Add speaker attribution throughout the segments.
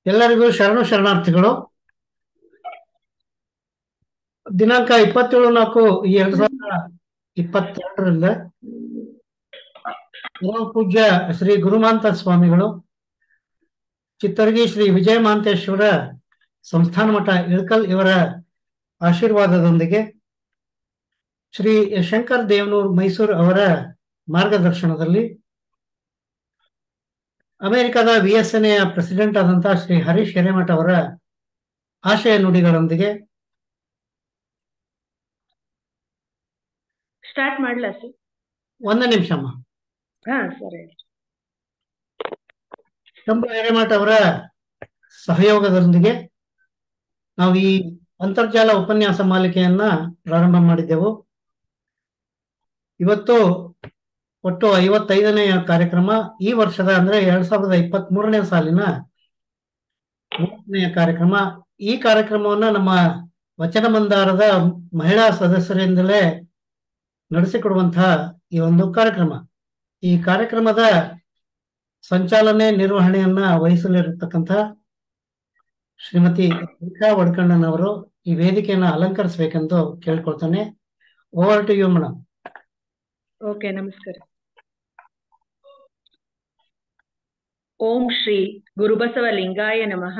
Speaker 1: ಎಲ್ಲರಿಗೂ ಶರಣು ಶರಣಾರ್ಥಿಗಳು ದಿನಾಂಕ ಇಪ್ಪತ್ತೇಳು ನಾಲ್ಕು ಎರಡ್ ಸಾವಿರದ ಇಪ್ಪತ್ತೆರಡರಿಂದ ಪರಮ ಪೂಜ್ಯ ಶ್ರೀ ಗುರುಮಾಂತ ಸ್ವಾಮಿಗಳು ಚಿತ್ತರ್ಗಿ ಶ್ರೀ ವಿಜಯ ಮಹಾಂತೇಶ್ವರ ಸಂಸ್ಥಾನ ಮಠ ಇಳಕಲ್ ಇವರ ಆಶೀರ್ವಾದದೊಂದಿಗೆ ಶ್ರೀ ಶಂಕರ್ ದೇವನೂರ್ ಮೈಸೂರು ಅವರ ಮಾರ್ಗದರ್ಶನದಲ್ಲಿ ಅಮೆರಿಕದ V S N A president ಆದಂತಹ ಶ್ರೀ ಹರೀಶ್ ಹಿರೇಮಠ ಅವರ ಆಶಯ ನುಡಿಗಳೊಂದಿಗೆ
Speaker 2: ಸ್ಟಾರ್ಟ್ ಮಾಡ್ಲಾ ಸರ್
Speaker 1: ಒಂದು ನಿಮಿಷ ಅಮ್ಮ
Speaker 2: ಹಾ ಸರಿ
Speaker 1: ಶಂಭು ಹಿರೇಮಠ ಅವರ ಸಹಯೋಗದೊಂದಿಗೆ ನಾವು ಈ ಅಂತರ್ಜಾಲ ಉಪನ್ಯಾಸ ಮಾಲಿಕೆಯನ್ನ ಪ್ರಾರಂಭ ಮಾಡಿದ್ದೆವು ಇವತ್ತು ಒಟ್ಟು ಐವತ್ತೈದನೆಯ ಕಾರ್ಯಕ್ರಮ ಈ ವರ್ಷದ ಅಂದ್ರೆ ಎರಡ್ ಸಾವಿರದ ಇಪ್ಪತ್ತ್ ಮೂರನೇ ಸಾಲಿನ ಮೂವತ್ತನೆಯ ಕಾರ್ಯಕ್ರಮ ಈ ಕಾರ್ಯಕ್ರಮವನ್ನ ನಮ್ಮ ವಚನ ಮಂದಾರದ ಮಹಿಳಾ ಸದಸ್ಯರಿಂದಲೇ ನಡೆಸಿಕೊಡುವಂತಹ ಈ ಒಂದು ಕಾರ್ಯಕ್ರಮ ಈ ಕಾರ್ಯಕ್ರಮದ ಸಂಚಾಲನೆ ನಿರ್ವಹಣೆಯನ್ನ ವಹಿಸಲಿರತಕ್ಕಂಥ ಶ್ರೀಮತಿ ರೇಖಾ ವಡ್ಕಣ್ಣನವರು ಈ ವೇದಿಕೆಯನ್ನ ಅಲಂಕರಿಸಬೇಕೆಂದು ಕೇಳ್ಕೊಳ್ತಾನೆ over to you madam
Speaker 2: okay ನಮಸ್ಕಾರ ಓಂ ಶ್ರೀ ಗುರುಬಸವ ಲಿಂಗಾಯ ನಮಃ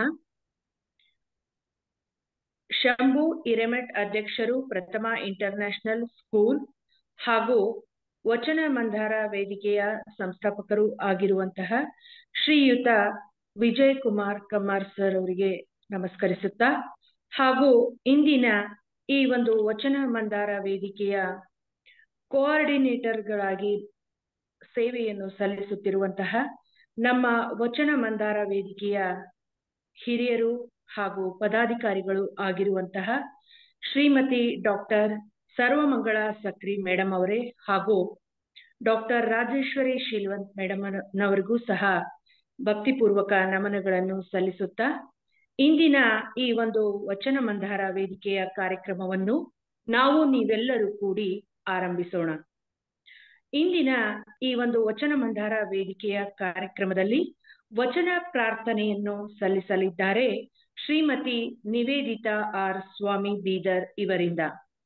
Speaker 2: ಶಂಭು ಹಿರೇಮಠ್ ಅಧ್ಯಕ್ಷರು ಪ್ರಥಮ ಇಂಟರ್ನ್ಯಾಷನಲ್ ಸ್ಕೂಲ್ ಹಾಗೂ ವಚನ ಮಂದಾರ ವೇದಿಕೆಯ ಸಂಸ್ಥಾಪಕರು ಆಗಿರುವಂತಹ ಶ್ರೀಯುತ ವಿಜಯ್ ಕುಮಾರ್ ಕಮ್ಮಾರ್ ಸರ್ ಅವರಿಗೆ ನಮಸ್ಕರಿಸುತ್ತಾ ಹಾಗೂ ಇಂದಿನ ಈ ಒಂದು ವಚನ ಮಂದಾರ ವೇದಿಕೆಯ ಕೋಆರ್ಡಿನೇಟರ್ಗಳಾಗಿ ಸೇವೆಯನ್ನು ಸಲ್ಲಿಸುತ್ತಿರುವಂತಹ ನಮ್ಮ ವಚನ ಮಂದಾರ ವೇದಿಕೆಯ ಹಿರಿಯರು ಹಾಗೂ ಪದಾಧಿಕಾರಿಗಳು ಆಗಿರುವಂತಹ ಶ್ರೀಮತಿ ಡಾಕ್ಟರ್ ಸರ್ವಮಂಗಳ ಸಕ್ರಿ ಮೇಡಮ್ ಅವರೇ ಹಾಗೂ ಡಾಕ್ಟರ್ ರಾಜೇಶ್ವರಿ ಶೀಲ್ವಂತ್ ಮೇಡಮ್ ನವರಿಗೂ ಸಹ ಭಕ್ತಿಪೂರ್ವಕ ನಮನಗಳನ್ನು ಸಲ್ಲಿಸುತ್ತಾ ಇಂದಿನ ಈ ಒಂದು ವಚನ ಮಂದಾರ ವೇದಿಕೆಯ ಕಾರ್ಯಕ್ರಮವನ್ನು ನಾವು ನೀವೆಲ್ಲರೂ ಕೂಡಿ ಆರಂಭಿಸೋಣ ಇಂದಿನ ಈ ಒಂದು ವಚನ ಮಂದಾರ ವೇದಿಕೆಯ ಕಾರ್ಯಕ್ರಮದಲ್ಲಿ ವಚನ ಪ್ರಾರ್ಥನೆಯನ್ನು ಸಲ್ಲಿಸಲಿದ್ದಾರೆ ಶ್ರೀಮತಿ ನಿವೇದಿತಾ ಆರ್ ಸ್ವಾಮಿ ಬೀದರ್ ಇವರಿಂದ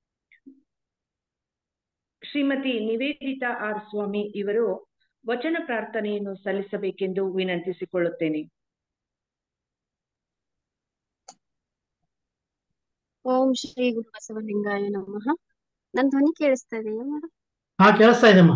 Speaker 2: ಶ್ರೀಮತಿ ನಿವೇದಿತಾ ಆರ್ ಸ್ವಾಮಿ ಇವರು ವಚನ ಪ್ರಾರ್ಥನೆಯನ್ನು ಸಲ್ಲಿಸಬೇಕೆಂದು ವಿನಂತಿಸಿಕೊಳ್ಳುತ್ತೇನೆ
Speaker 3: ಓಂ ಶ್ರೀ ಗುರು ಬಸವಲಿಂಗಾಯ ನಮಃ ನನ್ ಧ್ವನಿ ಕೇಳಿಸ್ತಾ ಇದೆಯಾ ಮೇಡಮ್
Speaker 1: ಹಾ ಕೇಳಿಸ್ತಾ ಇದೆಮ್ಮ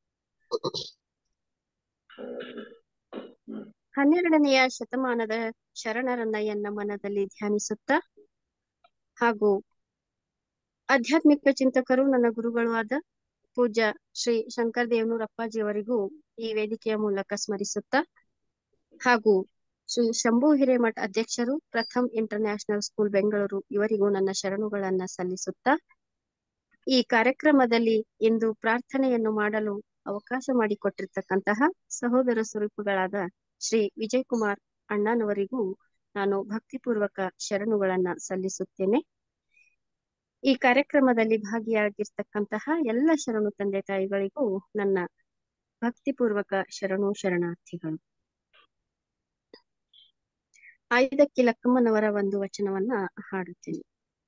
Speaker 3: ಹನ್ನೆರಡನೆಯ ಶತಮಾನದ ಶರಣರನ್ನ ಎನ್ನ ಮನದಲ್ಲಿ ಧ್ಯಾನಿಸುತ್ತಾ ಹಾಗೂ ಆಧ್ಯಾತ್ಮಿಕ ಚಿಂತಕರು ನನ್ನ ಗುರುಗಳು ಆದ ಪೂಜ್ಯ ಶ್ರೀ ಶಂಕರ್ ದೇವನೂರ್ ಅಪ್ಪಾಜಿಯವರಿಗೂ ಈ ವೇದಿಕೆಯ ಮೂಲಕ ಸ್ಮರಿಸುತ್ತಾ ಹಾಗೂ ಶ್ರೀ ಶಂಭು ಹಿರೇಮಠ್ ಅಧ್ಯಕ್ಷರು ಪ್ರಥಮ್ ಇಂಟರ್ನ್ಯಾಷನಲ್ ಸ್ಕೂಲ್ ಬೆಂಗಳೂರು ಇವರಿಗೂ ನನ್ನ ಶರಣುಗಳನ್ನ ಸಲ್ಲಿಸುತ್ತಾ ಈ ಕಾರ್ಯಕ್ರಮದಲ್ಲಿ ಇಂದು ಪ್ರಾರ್ಥನೆಯನ್ನು ಮಾಡಲು ಅವಕಾಶ ಮಾಡಿಕೊಟ್ಟಿರ್ತಕ್ಕಂತಹ ಸಹೋದರ ಸ್ವರೂಪಗಳಾದ ಶ್ರೀ ವಿಜಯ್ ಕುಮಾರ್ ಅಣ್ಣನವರಿಗೂ ನಾನು ಭಕ್ತಿಪೂರ್ವಕ ಶರಣುಗಳನ್ನ ಸಲ್ಲಿಸುತ್ತೇನೆ ಈ ಕಾರ್ಯಕ್ರಮದಲ್ಲಿ ಭಾಗಿಯಾಗಿರ್ತಕ್ಕಂತಹ ಎಲ್ಲ ಶರಣು ತಂದೆ ತಾಯಿಗಳಿಗೂ ನನ್ನ ಭಕ್ತಿಪೂರ್ವಕ ಶರಣು ಶರಣಾರ್ಥಿಗಳು ಆಯ್ದಕ್ಕಿ ಲಕ್ಕಮ್ಮನವರ ಒಂದು ವಚನವನ್ನ ಹಾಡುತ್ತೇನೆ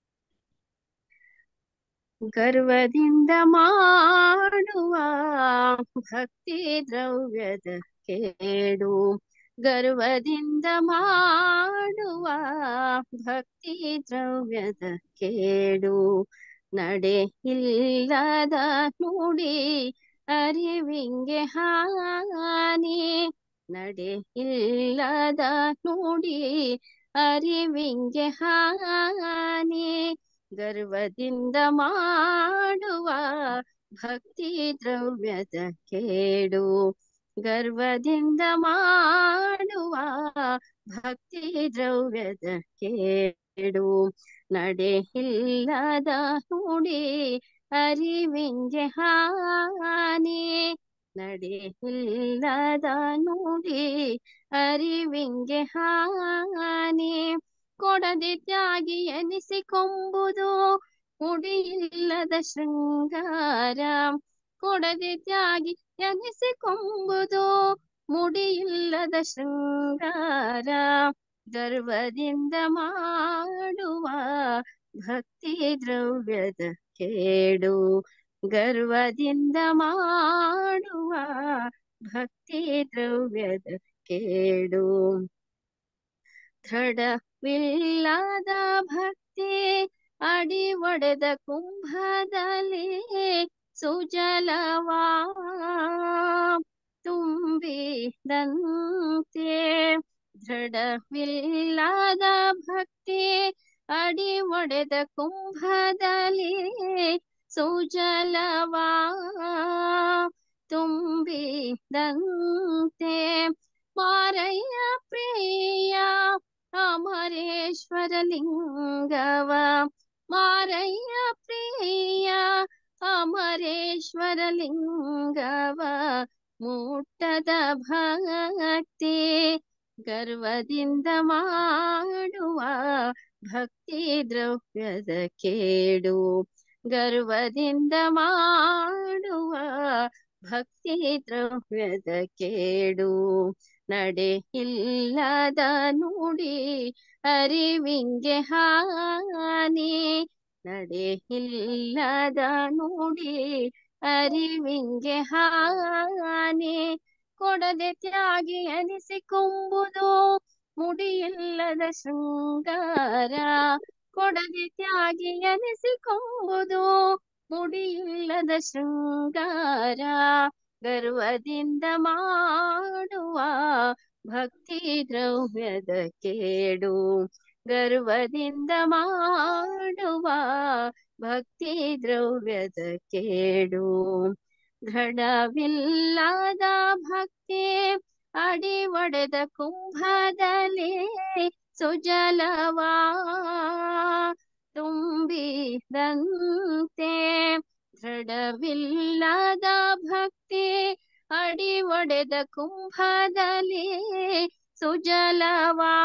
Speaker 3: ಗರ್ವದಿಂದ ಮಾಡುವ ಭಕ್ತಿ ದ್ರವ್ಯದ ಕೇಡು ಗರ್ವದಿಂದ ಮಾಡುವ ಭಕ್ತಿ ದ್ರವ್ಯದ ಕೇಡು ನಡೆ ಇಲ್ಲದ ನುಡಿ ಅರಿವಿಂಗೆ ಹಾನಿ ನಡೆ ಇಲ್ಲದ ನುಡಿ ಅರಿವಿಂಗೆ ಹಾನಿ ಗರ್ವದಿಂದ ಮಾಡುವ ಭಕ್ತಿ ದ್ರವ್ಯದ ಕೇಡು ಗರ್ವದಿಂದ ಮಾಡುವ ಭಕ್ತಿ ದ್ರವ್ಯದ ಕೇಡು ನಡೆ ಇಲ್ಲದ ನುಡಿ ಅರಿವಿಂಗೆ ಹಾನಿ ನಡೆ ಇಲ್ಲದ ನುಡಿ ಅರಿವಿಂಗೆ ಹಾನಿ ಕೊಡದೆ ತ್ಯಾಗಿ ಎನಿಸಿಕೊಂಬುದು ಮುಡಿಯಿಲ್ಲದ ಶೃಂಗಾರ ಕೊಡದೆ ತ್ಯಾಗಿ ಎನಿಸಿಕೊಂಬುದು ಮುಡಿಯಿಲ್ಲದ ಶೃಂಗಾರ ಗರ್ವದಿಂದ ಮಾಡುವ ಭಕ್ತಿ ದ್ರವ್ಯದ ಕೇಡು ಗರ್ವದಿಂದ ಮಾಡುವ ಭಕ್ತಿ ದ್ರವ್ಯದ ಕೇಡು ದೃಢವಿಲ್ಲದ ಭಕ್ತಿ ಅಡಿ ಒಡೆದ ಕುಂಭದಲ್ಲಿ ಸುಜಲವಾ ತುಂಬಿದಂತೆ ದೃಢವಿಲ್ಲದ ಭಕ್ತಿ ಅಡಿ ಒಡೆದ ಕುಂಭದಲ್ಲಿ ಸುಜಲವಾ ತುಂಬಿದಂತೆ ಮಾರಯ್ಯ ಪ್ರಿಯ ಅಮರೇಶ್ವರ ಲಿಂಗವ ಮಾರಯ್ಯ ಪ್ರಿಯ ಅಮರೇಶ್ವರ ಲಿಂಗವ ಮುಟ್ಟದ ಭಕ್ತಿ ಗರ್ವದಿಂದ ಮಾಡುವ ಭಕ್ತಿ ದ್ರವ್ಯದ ಕೇಡು ಗರ್ವದಿಂದ ಮಾಡುವ ಭಕ್ತಿ ದ್ರವ್ಯದ ಕೇಡು ನಡೆ ಇಲ್ಲದ ನುಡಿ ಅರಿವಿಂಗೆ ಹಾನಿ ನಡೆ ಇಲ್ಲದ ನುಡಿ ಅರಿವಿಂಗೆ ಹಾನಿ ಕೊಡದೆ ತ್ಯಾಗಿ ಅನಿಸಿಕೊಂಬುದು ಮುಡಿಯಿಲ್ಲದ ಶೃಂಗಾರ ಕೊಡದೆ ತ್ಯಾಗಿ ಅನಿಸಿಕೊಂಬುದು ಮುಡಿಯಿಲ್ಲದ ಶೃಂಗಾರ ಗರ್ವದಿಂದ ಮಾಡುವ ಭಕ್ತಿ ದ್ರವ್ಯದ ಕೇಡು ಗರ್ವದಿಂದ ಮಾಡುವ ಭಕ್ತಿ ದ್ರವ್ಯದ ಕೇಡು ದೃಢವಿಲ್ಲದ ಭಕ್ತಿ ಅಡಿ ಒಡೆದ ಕುಂಭದಲ್ಲಿ ಸುಜಲವಾ ತುಂಬಿದಂತೆ ದೃಢವಿಲ್ಲದ ಭಕ್ತಿ ಅಡಿ ಒಡೆದ ಕುಂಭದಲ್ಲಿ ಸುಜಲವಾ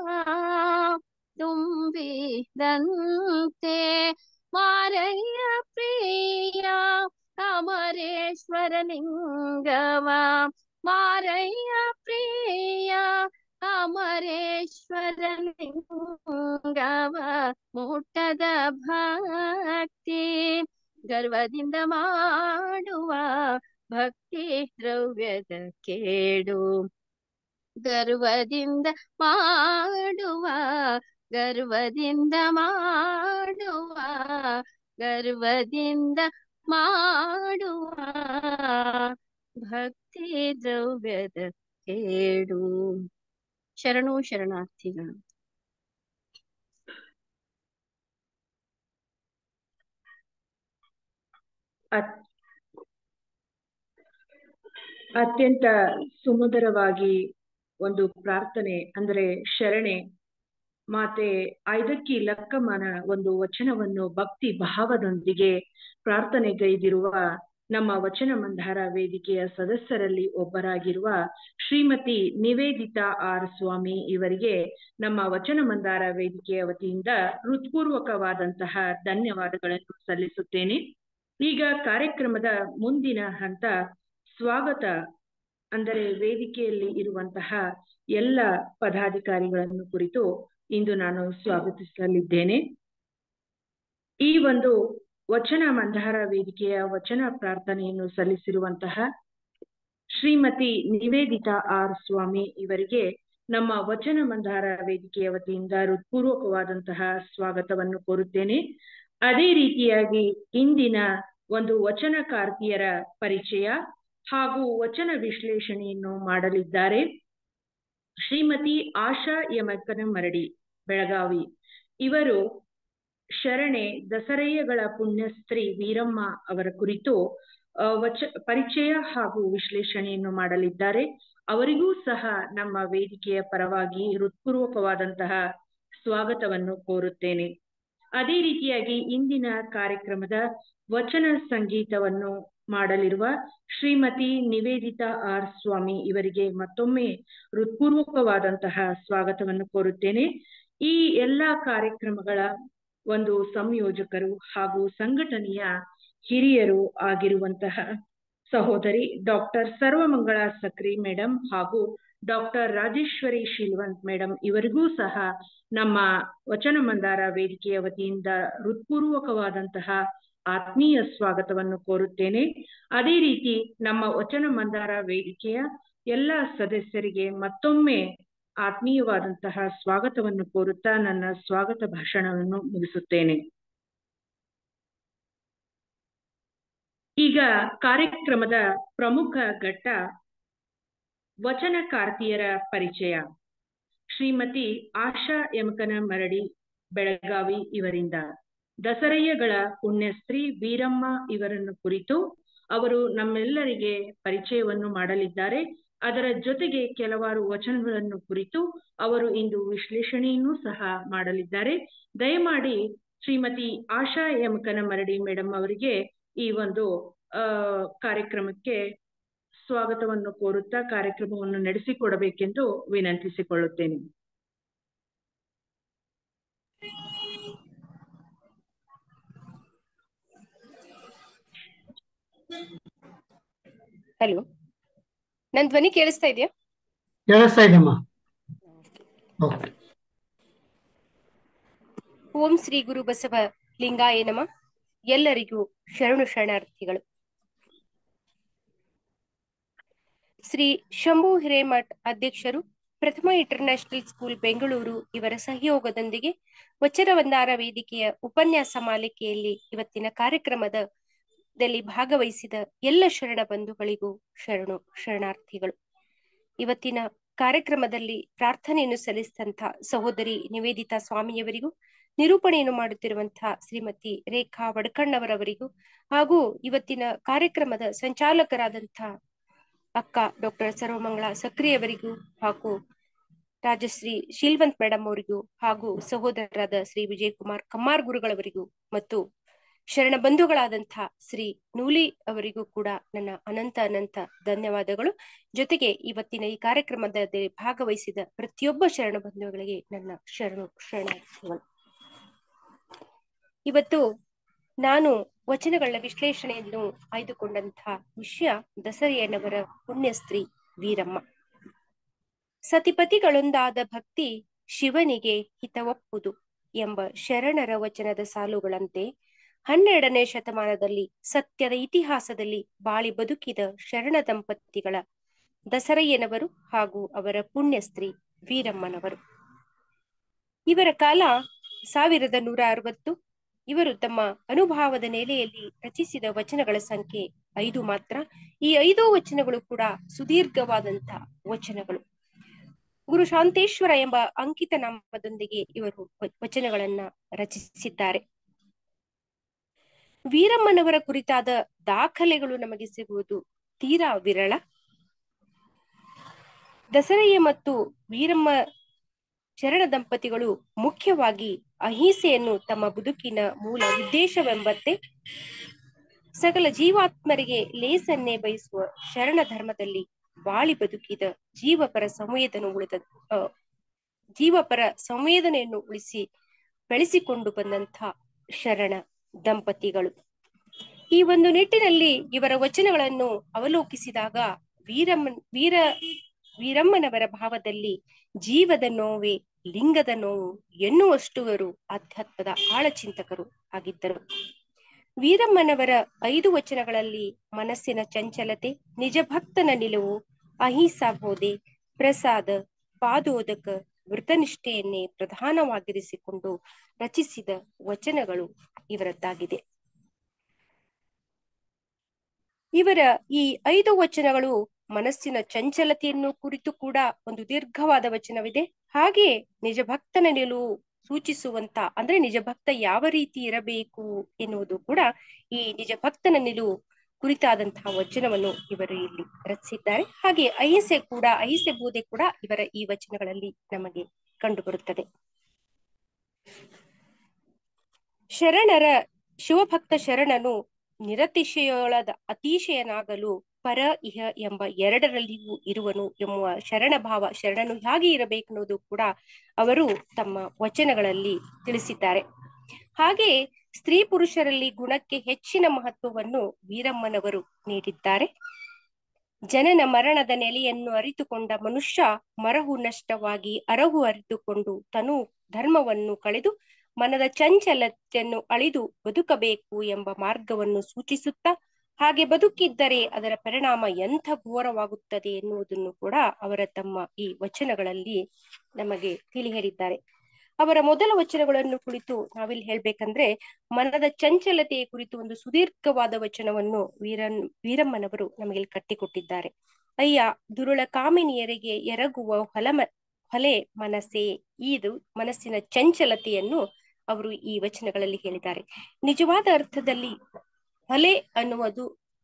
Speaker 3: ತುಂಬಿದಂತೆ ಮಾರಯ್ಯ ಪ್ರಿಯ ಅಮರೇಶ್ವರ ಲಿಂಗವ ಮಾರಯ್ಯ ಪ್ರಿಯ ಅಮರೇಶ್ವರ ಲಿಂಗವ ಮುಟ್ಟದ ಭಕ್ತಿ ಗರ್ವದಿಂದ ಮಾಡುವ ಭಕ್ತಿ ದ್ರವ್ಯದ ಕೇಡು ಗರ್ವದಿಂದ ಮಾಡುವ ಗರ್ವದಿಂದ ಮಾಡುವ ಗರ್ವದಿಂದ ಮಾಡುವ ಭಕ್ತಿ ದ್ರವ್ಯದ ಕೇಡು ಶರಣು ಶರಣಾರ್ಥಿಗಳು
Speaker 2: ಅತ್- ಅತ್ಯಂತ ಸುಮಧುರವಾಗಿ ಒಂದು ಪ್ರಾರ್ಥನೆ ಅಂದ್ರೆ ಶರಣೆ ಮಾತೆ ಐದಕ್ಕಿ ಲಕ್ಕಮ್ಮನ ಒಂದು ವಚನವನ್ನು ಭಕ್ತಿ ಭಾವದೊಂದಿಗೆ ಪ್ರಾರ್ಥನೆಗೈದಿರುವ ನಮ್ಮ ವಚನ ಮಂದಾರ ವೇದಿಕೆಯ ಸದಸ್ಯರಲ್ಲಿ ಒಬ್ಬರಾಗಿರುವ ಶ್ರೀಮತಿ ನಿವೇದಿತಾ ಆರ್ ಸ್ವಾಮಿ ಇವರಿಗೆ ನಮ್ಮ ವಚನ ಮಂದಾರ ವೇದಿಕೆಯ ವತಿಯಿಂದ ಹೃತ್ಪೂರ್ವಕವಾದಂತಹ ಧನ್ಯವಾದಗಳನ್ನು ಸಲ್ಲಿಸುತ್ತೇನೆ ಈಗ ಕಾರ್ಯಕ್ರಮದ ಮುಂದಿನ ಹಂತ ಸ್ವಾಗತ ಅಂದರೆ ವೇದಿಕೆಯಲ್ಲಿ ಇರುವಂತಹ ಎಲ್ಲ ಪದಾಧಿಕಾರಿಗಳನ್ನು ಕುರಿತು ಇಂದು ನಾನು ಸ್ವಾಗತಿಸಲಿದ್ದೇನೆ ಈ ಒಂದು ವಚನ ಮಂದಾರ ವೇದಿಕೆಯ ವಚನ ಪ್ರಾರ್ಥನೆಯನ್ನು ಸಲ್ಲಿಸಿರುವಂತಹ ಶ್ರೀಮತಿ ನಿವೇದಿತಾ ಆರ್ ಸ್ವಾಮಿ ಇವರಿಗೆ ನಮ್ಮ ವಚನ ಮಂದಾರ ವೇದಿಕೆಯ ವತಿಯಿಂದ ಹೃತ್ಪೂರ್ವಕವಾದಂತಹ ಸ್ವಾಗತವನ್ನು ಕೋರುತ್ತೇನೆ ಅದೇ ರೀತಿಯಾಗಿ ಇಂದಿನ ಒಂದು ವಚನಕಾರ್ತಿಯರ ಪರಿಚಯ ಹಾಗೂ ವಚನ ವಿಶ್ಲೇಷಣೆಯನ್ನು ಮಾಡಲಿದ್ದಾರೆ ಶ್ರೀಮತಿ ಆಶಾ ಯಮಕನ ಮರಡಿ ಬೆಳಗಾವಿ ಇವರು ಶರಣೆ ದಸರಯ್ಯಗಳ ಪುಣ್ಯಸ್ತ್ರೀ ವೀರಮ್ಮ ಅವರ ಕುರಿತು ಆ, ವಚ ಪರಿಚಯ ಹಾಗೂ ವಿಶ್ಲೇಷಣೆಯನ್ನು ಮಾಡಲಿದ್ದಾರೆ ಅವರಿಗೂ ಸಹ ನಮ್ಮ ವೇದಿಕೆಯ ಪರವಾಗಿ ಹೃತ್ಪೂರ್ವಕವಾದಂತಹ ಸ್ವಾಗತವನ್ನು ಕೋರುತ್ತೇನೆ ಅದೇ ರೀತಿಯಾಗಿ ಇಂದಿನ ಕಾರ್ಯಕ್ರಮದ ವಚನ ಸಂಗೀತವನ್ನು ಮಾಡಲಿರುವ ಶ್ರೀಮತಿ ನಿವೇದಿತಾ ಆರ್ ಸ್ವಾಮಿ ಇವರಿಗೆ ಮತ್ತೊಮ್ಮೆ ಹೃತ್ಪೂರ್ವಕವಾದಂತಹ ಸ್ವಾಗತವನ್ನು ಕೋರುತ್ತೇನೆ ಈ ಎಲ್ಲಾ ಕಾರ್ಯಕ್ರಮಗಳ ಒಂದು ಸಂಯೋಜಕರು ಹಾಗೂ ಸಂಘಟನೆಯ ಹಿರಿಯರು ಆಗಿರುವಂತಹ ಸಹೋದರಿ ಡಾಕ್ಟರ್ ಸರ್ವಮಂಗಳ ಸಕ್ರಿ ಮೇಡಮ್ ಹಾಗೂ ಡಾಕ್ಟರ್ ರಾಜೇಶ್ವರಿ ಶಿಲ್ವಂತ್ ಮೇಡಮ್ ಇವರಿಗೂ ಸಹ ನಮ್ಮ ವಚನ ಮಂದಾರ ವೇದಿಕೆಯ ವತಿಯಿಂದ ಹೃತ್ಪೂರ್ವಕವಾದಂತಹ ಆತ್ಮೀಯ ಸ್ವಾಗತವನ್ನು ಕೋರುತ್ತೇನೆ ಅದೇ ರೀತಿ ನಮ್ಮ ವಚನ ಮಂದಾರ ವೇದಿಕೆಯ ಎಲ್ಲ ಸದಸ್ಯರಿಗೆ ಮತ್ತೊಮ್ಮೆ ಆತ್ಮೀಯವಾದಂತಹ ಸ್ವಾಗತವನ್ನು ಕೋರುತ್ತಾ ನನ್ನ ಸ್ವಾಗತ ಭಾಷಣವನ್ನು ಮುಗಿಸುತ್ತೇನೆ ಈಗ ಕಾರ್ಯಕ್ರಮದ ಪ್ರಮುಖ ಘಟ್ಟ ವಚನಕಾರ್ತಿಯರ ಪರಿಚಯ ಶ್ರೀಮತಿ ಆಶಾ ಯಮಕನ ಮರಡಿ ಬೆಳಗಾವಿ ಇವರಿಂದ ದಸರಯ್ಯಗಳ ಪುಣ್ಯಸ್ತ್ರೀ ವೀರಮ್ಮ ಇವರನ್ನು ಕುರಿತು ಅವರು ನಮ್ಮೆಲ್ಲರಿಗೆ ಪರಿಚಯವನ್ನು ಮಾಡಲಿದ್ದಾರೆ ಅದರ ಜೊತೆಗೆ ಕೆಲವಾರು ವಚನಗಳನ್ನು ಕುರಿತು ಅವರು ಇಂದು ವಿಶ್ಲೇಷಣೆಯನ್ನು ಸಹ ಮಾಡಲಿದ್ದಾರೆ ದಯಮಾಡಿ ಶ್ರೀಮತಿ ಆಶಾ ಯಮಕನ ಮರಡಿ ಮೇಡಮ್ ಅವರಿಗೆ ಈ ಒಂದು ಆ ಕಾರ್ಯಕ್ರಮಕ್ಕೆ ಸ್ವಾಗತವನ್ನು ಕೋರುತ್ತಾ ಕಾರ್ಯಕ್ರಮವನ್ನು ನಡೆಸಿಕೊಡಬೇಕೆಂದು ವಿನಂತಿಸಿಕೊಳ್ಳುತ್ತೇನೆ
Speaker 4: ಹಲೋ ನನ್ ಧ್ವನಿ ಕೇಳಿಸ್ತಾ ಇದೆಯಾ
Speaker 1: ಕೇಳಿಸ್ತಾ ಇದೆಯಮ್ಮ ಓಕೆ
Speaker 4: ಓಂ ಶ್ರೀ ಗುರು ಬಸವ ಲಿಂಗಾಯ ನಮ ಎಲ್ಲರಿಗೂ ಶರಣು ಶರಣಾರ್ಥಿಗಳು ಶ್ರೀ ಶಂಭು ಹಿರೇಮಠ್ ಅಧ್ಯಕ್ಷರು ಪ್ರಥಮ ಇಂಟರ್ನ್ಯಾಷನಲ್ ಸ್ಕೂಲ್ ಬೆಂಗಳೂರು ಇವರ ಸಹಯೋಗದೊಂದಿಗೆ ವಚನವಂದಾರ ವೇದಿಕೆಯ ಉಪನ್ಯಾಸ ಮಾಲಿಕೆಯಲ್ಲಿ ಇವತ್ತಿನ ಕಾರ್ಯಕ್ರಮದ ದಲ್ಲಿ ಭಾಗವಹಿಸಿದ ಎಲ್ಲ ಶರಣ ಬಂಧುಗಳಿಗೂ ಶರಣು ಶರಣಾರ್ಥಿಗಳು ಇವತ್ತಿನ ಕಾರ್ಯಕ್ರಮದಲ್ಲಿ ಪ್ರಾರ್ಥನೆಯನ್ನು ಸಲ್ಲಿಸಿದಂತ ಸಹೋದರಿ ನಿವೇದಿತಾ ಸ್ವಾಮಿಯವರಿಗೂ ನಿರೂಪಣೆಯನ್ನು ಮಾಡುತ್ತಿರುವಂತಹ ಶ್ರೀಮತಿ ರೇಖಾ ವಡ್ಕಣ್ಣವರವರಿಗೂ ಹಾಗೂ ಇವತ್ತಿನ ಕಾರ್ಯಕ್ರಮದ ಸಂಚಾಲಕರಾದಂತಹ ಅಕ್ಕ ಡಾಕ್ಟರ್ ಸರ್ವಮಂಗಳ ಸಕ್ರಿಯವರಿಗೂ ಹಾಗೂ ರಾಜಶ್ರೀ ಶೀಲ್ವಂತ್ ಮೇಡಮ್ ಅವರಿಗೂ ಹಾಗೂ ಸಹೋದರರಾದ ಶ್ರೀ ವಿಜಯ್ ಕುಮಾರ್ ಕಮ್ಮಾರ್ ಗುರುಗಳವರಿಗೂ ಮತ್ತು ಶರಣ ಬಂಧುಗಳಾದಂತಹ ಶ್ರೀ ನೂಲಿ ಅವರಿಗೂ ಕೂಡ ನನ್ನ ಅನಂತ ಅನಂತ ಧನ್ಯವಾದಗಳು ಜೊತೆಗೆ ಇವತ್ತಿನ ಈ ಕಾರ್ಯಕ್ರಮದಲ್ಲಿ ಭಾಗವಹಿಸಿದ ಪ್ರತಿಯೊಬ್ಬ ಶರಣ ಬಂಧುಗಳಿಗೆ ನನ್ನ ಶರಣು ಶರಣಾರ್ಥಿಗಳು ಇವತ್ತು ನಾನು ವಚನಗಳ ವಿಶ್ಲೇಷಣೆಯನ್ನು ಆಯ್ದುಕೊಂಡಂತಹ ವಿಷಯ ದಸರೆಯನವರ ಪುಣ್ಯಸ್ತ್ರೀ ವೀರಮ್ಮ ಸತಿಪತಿಗಳೊಂದಾದ ಭಕ್ತಿ ಶಿವನಿಗೆ ಹಿತವಪ್ಪುದು ಎಂಬ ಶರಣರ ವಚನದ ಸಾಲುಗಳಂತೆ ಹನ್ನೆರಡನೇ ಶತಮಾನದಲ್ಲಿ ಸತ್ಯದ ಇತಿಹಾಸದಲ್ಲಿ ಬಾಳಿ ಬದುಕಿದ ಶರಣ ದಂಪತಿಗಳ ದಸರಯ್ಯನವರು ಹಾಗೂ ಅವರ ಪುಣ್ಯಸ್ತ್ರೀ ವೀರಮ್ಮನವರು ಇವರ ಕಾಲ ಸಾವಿರದ ನೂರ ಅರವತ್ತು ಇವರು ತಮ್ಮ ಅನುಭವದ ನೆಲೆಯಲ್ಲಿ ರಚಿಸಿದ ವಚನಗಳ ಸಂಖ್ಯೆ ಐದು ಮಾತ್ರ ಈ ಐದು ವಚನಗಳು ಕೂಡ ಸುದೀರ್ಘವಾದಂತ ವಚನಗಳು ಗುರು ಶಾಂತೇಶ್ವರ ಎಂಬ ಅಂಕಿತ ನಾಮದೊಂದಿಗೆ ಇವರು ವಚನಗಳನ್ನ ರಚಿಸಿದ್ದಾರೆ ವೀರಮ್ಮನವರ ಕುರಿತಾದ ದಾಖಲೆಗಳು ನಮಗೆ ಸಿಗುವುದು ತೀರಾ ವಿರಳ ದಸರಯ್ಯ ಮತ್ತು ವೀರಮ್ಮ ಶರಣ ದಂಪತಿಗಳು ಮುಖ್ಯವಾಗಿ ಅಹಿಂಸೆಯನ್ನು ತಮ್ಮ ಬದುಕಿನ ಮೂಲ ಉದ್ದೇಶವೆಂಬಂತೆ ಸಕಲ ಜೀವಾತ್ಮರಿಗೆ ಲೇಸನ್ನೇ ಬಯಸುವ ಶರಣ ಧರ್ಮದಲ್ಲಿ ಬಾಳಿ ಬದುಕಿದ ಜೀವಪರ ಸಂವೇದನೆ ಉಳಿದ ಜೀವಪರ ಸಂವೇದನೆಯನ್ನು ಉಳಿಸಿ ಬೆಳೆಸಿಕೊಂಡು ಬಂದಂಥ ಶರಣ ದಂಪತಿಗಳು ಈ ಒಂದು ನಿಟ್ಟಿನಲ್ಲಿ ಇವರ ವಚನಗಳನ್ನು ಅವಲೋಕಿಸಿದಾಗ ವೀರಮ್ಮನ್ ವೀರ ವೀರಮ್ಮನವರ ಭಾವದಲ್ಲಿ ಜೀವದ ನೋವೇ ಲಿಂಗದ ನೋವು ಎನ್ನುವಷ್ಟುವರು ಆಧ್ಯಾತ್ಮದ ಆಳಚಿಂತಕರು ಆಗಿದ್ದರು ವೀರಮ್ಮನವರ ಐದು ವಚನಗಳಲ್ಲಿ ಮನಸ್ಸಿನ ಚಂಚಲತೆ ನಿಜ ಭಕ್ತನ ನಿಲುವು ಅಹಿಂಸಾ ಬೋಧೆ ಪ್ರಸಾದ ಪಾದೋದಕ ವೃತನಿಷ್ಠೆಯನ್ನೇ ಪ್ರಧಾನವಾಗಿರಿಸಿಕೊಂಡು ರಚಿಸಿದ ವಚನಗಳು ಇವರದ್ದಾಗಿದೆ ಇವರ ಈ ಐದು ವಚನಗಳು ಮನಸ್ಸಿನ ಚಂಚಲತೆಯನ್ನು ಕುರಿತು ಕೂಡ ಒಂದು ದೀರ್ಘವಾದ ವಚನವಿದೆ ಹಾಗೆ ನಿಜ ಭಕ್ತನ ನಿಲುವು ಸೂಚಿಸುವಂತ ಅಂದ್ರೆ ನಿಜ ಭಕ್ತ ಯಾವ ರೀತಿ ಇರಬೇಕು ಎನ್ನುವುದು ಕೂಡ ಈ ನಿಜ ಭಕ್ತನ ನಿಲುವು ಕುರಿತಾದಂತಹ ವಚನವನ್ನು ಇವರು ಇಲ್ಲಿ ರಚಿಸಿದ್ದಾರೆ ಹಾಗೆ ಅಹಿಂಸೆ ಕೂಡ ಅಹಿಂಸೆ ಬೋಧೆ ಕೂಡ ಇವರ ಈ ವಚನಗಳಲ್ಲಿ ನಮಗೆ ಕಂಡುಬರುತ್ತದೆ ಶರಣರ ಶಿವಭಕ್ತ ಶರಣನು ನಿರತಿಶಯೊಳದ ಅತಿಶಯನಾಗಲು ಪರ ಇಹ ಎಂಬ ಎರಡರಲ್ಲಿಯೂ ಇರುವನು ಎಂಬುವ ಶರಣ ಭಾವ ಶರಣನು ಹೇಗೆ ಇರಬೇಕೆನ್ನುವುದು ಕೂಡ ಅವರು ತಮ್ಮ ವಚನಗಳಲ್ಲಿ ತಿಳಿಸಿದ್ದಾರೆ ಹಾಗೆ ಸ್ತ್ರೀ ಪುರುಷರಲ್ಲಿ ಗುಣಕ್ಕೆ ಹೆಚ್ಚಿನ ಮಹತ್ವವನ್ನು ವೀರಮ್ಮನವರು ನೀಡಿದ್ದಾರೆ ಜನನ ಮರಣದ ನೆಲೆಯನ್ನು ಅರಿತುಕೊಂಡ ಮನುಷ್ಯ ಮರಹು ನಷ್ಟವಾಗಿ ಅರಹು ಅರಿತುಕೊಂಡು ತನು ಧರ್ಮವನ್ನು ಕಳೆದು ಮನದ ಚಂಚಲತೆಯನ್ನು ಅಳಿದು ಬದುಕಬೇಕು ಎಂಬ ಮಾರ್ಗವನ್ನು ಸೂಚಿಸುತ್ತಾ ಹಾಗೆ ಬದುಕಿದ್ದರೆ ಅದರ ಪರಿಣಾಮ ಎಂಥ ಘೋರವಾಗುತ್ತದೆ ಎನ್ನುವುದನ್ನು ಕೂಡ ಅವರ ತಮ್ಮ ಈ ವಚನಗಳಲ್ಲಿ ನಮಗೆ ತಿಳಿ ಹೇಳಿದ್ದಾರೆ ಅವರ ಮೊದಲ ವಚನಗಳನ್ನು ಕುರಿತು ನಾವಿಲ್ಲಿ ಹೇಳ್ಬೇಕಂದ್ರೆ ಮನದ ಚಂಚಲತೆಯ ಕುರಿತು ಒಂದು ಸುದೀರ್ಘವಾದ ವಚನವನ್ನು ವೀರನ್ ವೀರಮ್ಮನವರು ನಮಗೆ ಕಟ್ಟಿಕೊಟ್ಟಿದ್ದಾರೆ ಅಯ್ಯ ದುರುಳ ಕಾಮಿನಿಯರಿಗೆ ಎರಗುವ ಹೊಲಮ ಹೊಲೆ ಮನಸ್ಸೇ ಇದು ಮನಸ್ಸಿನ ಚಂಚಲತೆಯನ್ನು ಅವರು ಈ ವಚನಗಳಲ್ಲಿ ಹೇಳಿದ್ದಾರೆ ನಿಜವಾದ ಅರ್ಥದಲ್ಲಿ ಹೊಲೆ ಅನ್ನುವುದು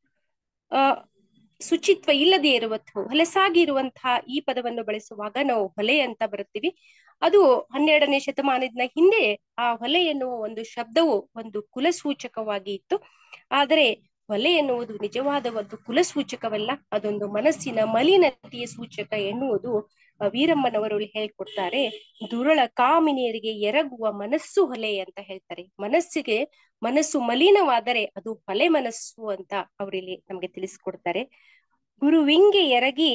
Speaker 4: ಆ ಶುಚಿತ್ವ ಇಲ್ಲದೆ ಇರುವತ್ತು ಹೊಲಸಾಗಿರುವಂತಹ ಈ ಪದವನ್ನು ಬಳಸುವಾಗ ನಾವು ಹೊಲೆ ಅಂತ ಬರುತ್ತೀವಿ ಅದು ಹನ್ನೆರಡನೇ ಶತಮಾನದ ಹಿಂದೆ ಆ ಹೊಲೆ ಎನ್ನುವ ಒಂದು ಶಬ್ದವು ಒಂದು ಕುಲಸೂಚಕವಾಗಿ ಇತ್ತು ಆದರೆ ಹೊಲೆ ಎನ್ನುವುದು ನಿಜವಾದ ಒಂದು ಕುಲಸೂಚಕವಲ್ಲ ಅದೊಂದು ಮನಸ್ಸಿನ ಮಲಿನತೆಯ ಸೂಚಕ ಎನ್ನುವುದು ವೀರಮ್ಮನವರು ಹೇಳ್ಕೊಡ್ತಾರೆ ದುರಳ ಕಾಮಿನಿಯರಿಗೆ ಎರಗುವ ಮನಸ್ಸು ಹೊಲೆ ಅಂತ ಹೇಳ್ತಾರೆ ಮನಸ್ಸಿಗೆ ಮನಸ್ಸು ಮಲಿನವಾದರೆ ಅದು ಹೊಲೆ ಮನಸ್ಸು ಅಂತ ಅವರಿಲ್ಲಿ ನಮ್ಗೆ ತಿಳಿಸ್ಕೊಡ್ತಾರೆ ಗುರುವಿಂಗೆ ಎರಗಿ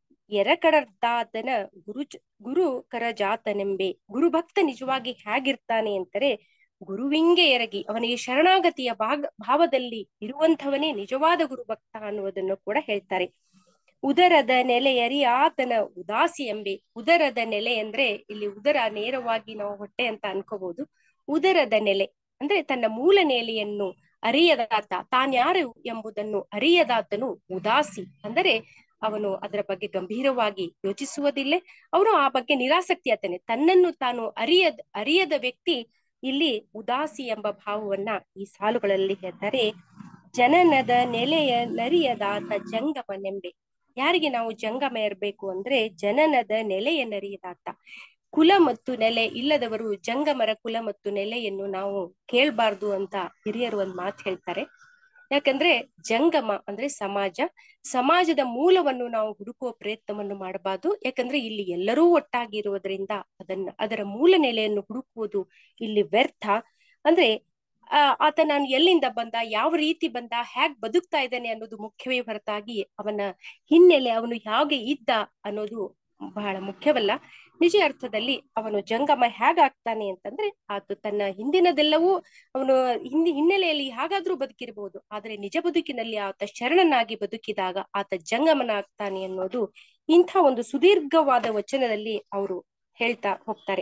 Speaker 4: ಎರಕಡರ್ದಾತನ ಗುರು ಗುರು ಕರಜಾತನೆಂಬೆ ಗುರುಭಕ್ತ ನಿಜವಾಗಿ ಹೇಗಿರ್ತಾನೆ ಅಂತಾರೆ ಗುರುವಿಂಗೆ ಎರಗಿ ಅವನಿಗೆ ಶರಣಾಗತಿಯ ಭಾಗ ಭಾವದಲ್ಲಿ ಇರುವಂಥವನೇ ನಿಜವಾದ ಗುರುಭಕ್ತ ಅನ್ನುವುದನ್ನು ಕೂಡ ಹೇಳ್ತಾರೆ ಉದರದ ನೆಲೆಯರಿ ಆತನ ಉದಾಸಿ ಎಂಬೆ ಉದರದ ನೆಲೆ ಅಂದ್ರೆ ಇಲ್ಲಿ ಉದರ ನೇರವಾಗಿ ನಾವು ಹೊಟ್ಟೆ ಅಂತ ಅನ್ಕೋಬಹುದು ಉದರದ ನೆಲೆ ಅಂದ್ರೆ ತನ್ನ ಮೂಲ ನೆಲೆಯನ್ನು ಅರಿಯದಾತ ತಾನ್ಯಾರು ಎಂಬುದನ್ನು ಅರಿಯದಾತನು ಉದಾಸಿ ಅಂದರೆ ಅವನು ಅದರ ಬಗ್ಗೆ ಗಂಭೀರವಾಗಿ ಯೋಚಿಸುವುದಿಲ್ಲ ಅವನು ಆ ಬಗ್ಗೆ ನಿರಾಸಕ್ತಿ ಆತನೆ ತನ್ನನ್ನು ತಾನು ಅರಿಯದ ಅರಿಯದ ವ್ಯಕ್ತಿ ಇಲ್ಲಿ ಉದಾಸಿ ಎಂಬ ಭಾವವನ್ನ ಈ ಸಾಲುಗಳಲ್ಲಿ ಹೇಳ್ತಾರೆ ಜನನದ ನೆಲೆಯ ನರಿಯದಾತ ಜಂಗಮನೆಂಬೆ ಯಾರಿಗೆ ನಾವು ಜಂಗಮ ಇರಬೇಕು ಅಂದ್ರೆ ಜನನದ ನೆಲೆಯ ನರಿಯದಾತ ಕುಲ ಮತ್ತು ನೆಲೆ ಇಲ್ಲದವರು ಜಂಗಮರ ಕುಲ ಮತ್ತು ನೆಲೆಯನ್ನು ನಾವು ಕೇಳ್ಬಾರ್ದು ಅಂತ ಹಿರಿಯರು ಒಂದ್ ಮಾತು ಹೇಳ್ತಾರೆ ಯಾಕಂದ್ರೆ ಜಂಗಮ ಅಂದ್ರೆ ಸಮಾಜ ಸಮಾಜದ ಮೂಲವನ್ನು ನಾವು ಹುಡುಕುವ ಪ್ರಯತ್ನವನ್ನು ಮಾಡಬಾರ್ದು ಯಾಕಂದ್ರೆ ಇಲ್ಲಿ ಎಲ್ಲರೂ ಒಟ್ಟಾಗಿರುವುದರಿಂದ ಅದನ್ನ ಅದರ ಮೂಲ ನೆಲೆಯನ್ನು ಹುಡುಕುವುದು ಇಲ್ಲಿ ವ್ಯರ್ಥ ಅಂದ್ರೆ ಆ ಆತ ನಾನು ಎಲ್ಲಿಂದ ಬಂದ ಯಾವ ರೀತಿ ಬಂದ ಹೇಗ್ ಬದುಕ್ತಾ ಇದ್ದಾನೆ ಅನ್ನೋದು ಮುಖ್ಯವೇ ಹೊರತಾಗಿ ಅವನ ಹಿನ್ನೆಲೆ ಅವನು ಹೇಗೆ ಇದ್ದ ಅನ್ನೋದು ಬಹಳ ಮುಖ್ಯವಲ್ಲ ನಿಜ ಅರ್ಥದಲ್ಲಿ ಅವನು ಜಂಗಮ ಹೇಗಾಗ್ತಾನೆ ಅಂತಂದ್ರೆ ಆತ ತನ್ನ ಹಿಂದಿನದೆಲ್ಲವೂ ಅವನು ಹಿಂದಿ ಹಿನ್ನೆಲೆಯಲ್ಲಿ ಹೇಗಾದ್ರೂ ಬದುಕಿರಬಹುದು ಆದ್ರೆ ನಿಜ ಬದುಕಿನಲ್ಲಿ ಆತ ಶರಣನಾಗಿ ಬದುಕಿದಾಗ ಆತ ಜಂಗಮನಾಗ್ತಾನೆ ಅನ್ನೋದು ಇಂಥ ಒಂದು ಸುದೀರ್ಘವಾದ ವಚನದಲ್ಲಿ ಅವರು ಹೇಳ್ತಾ ಹೋಗ್ತಾರೆ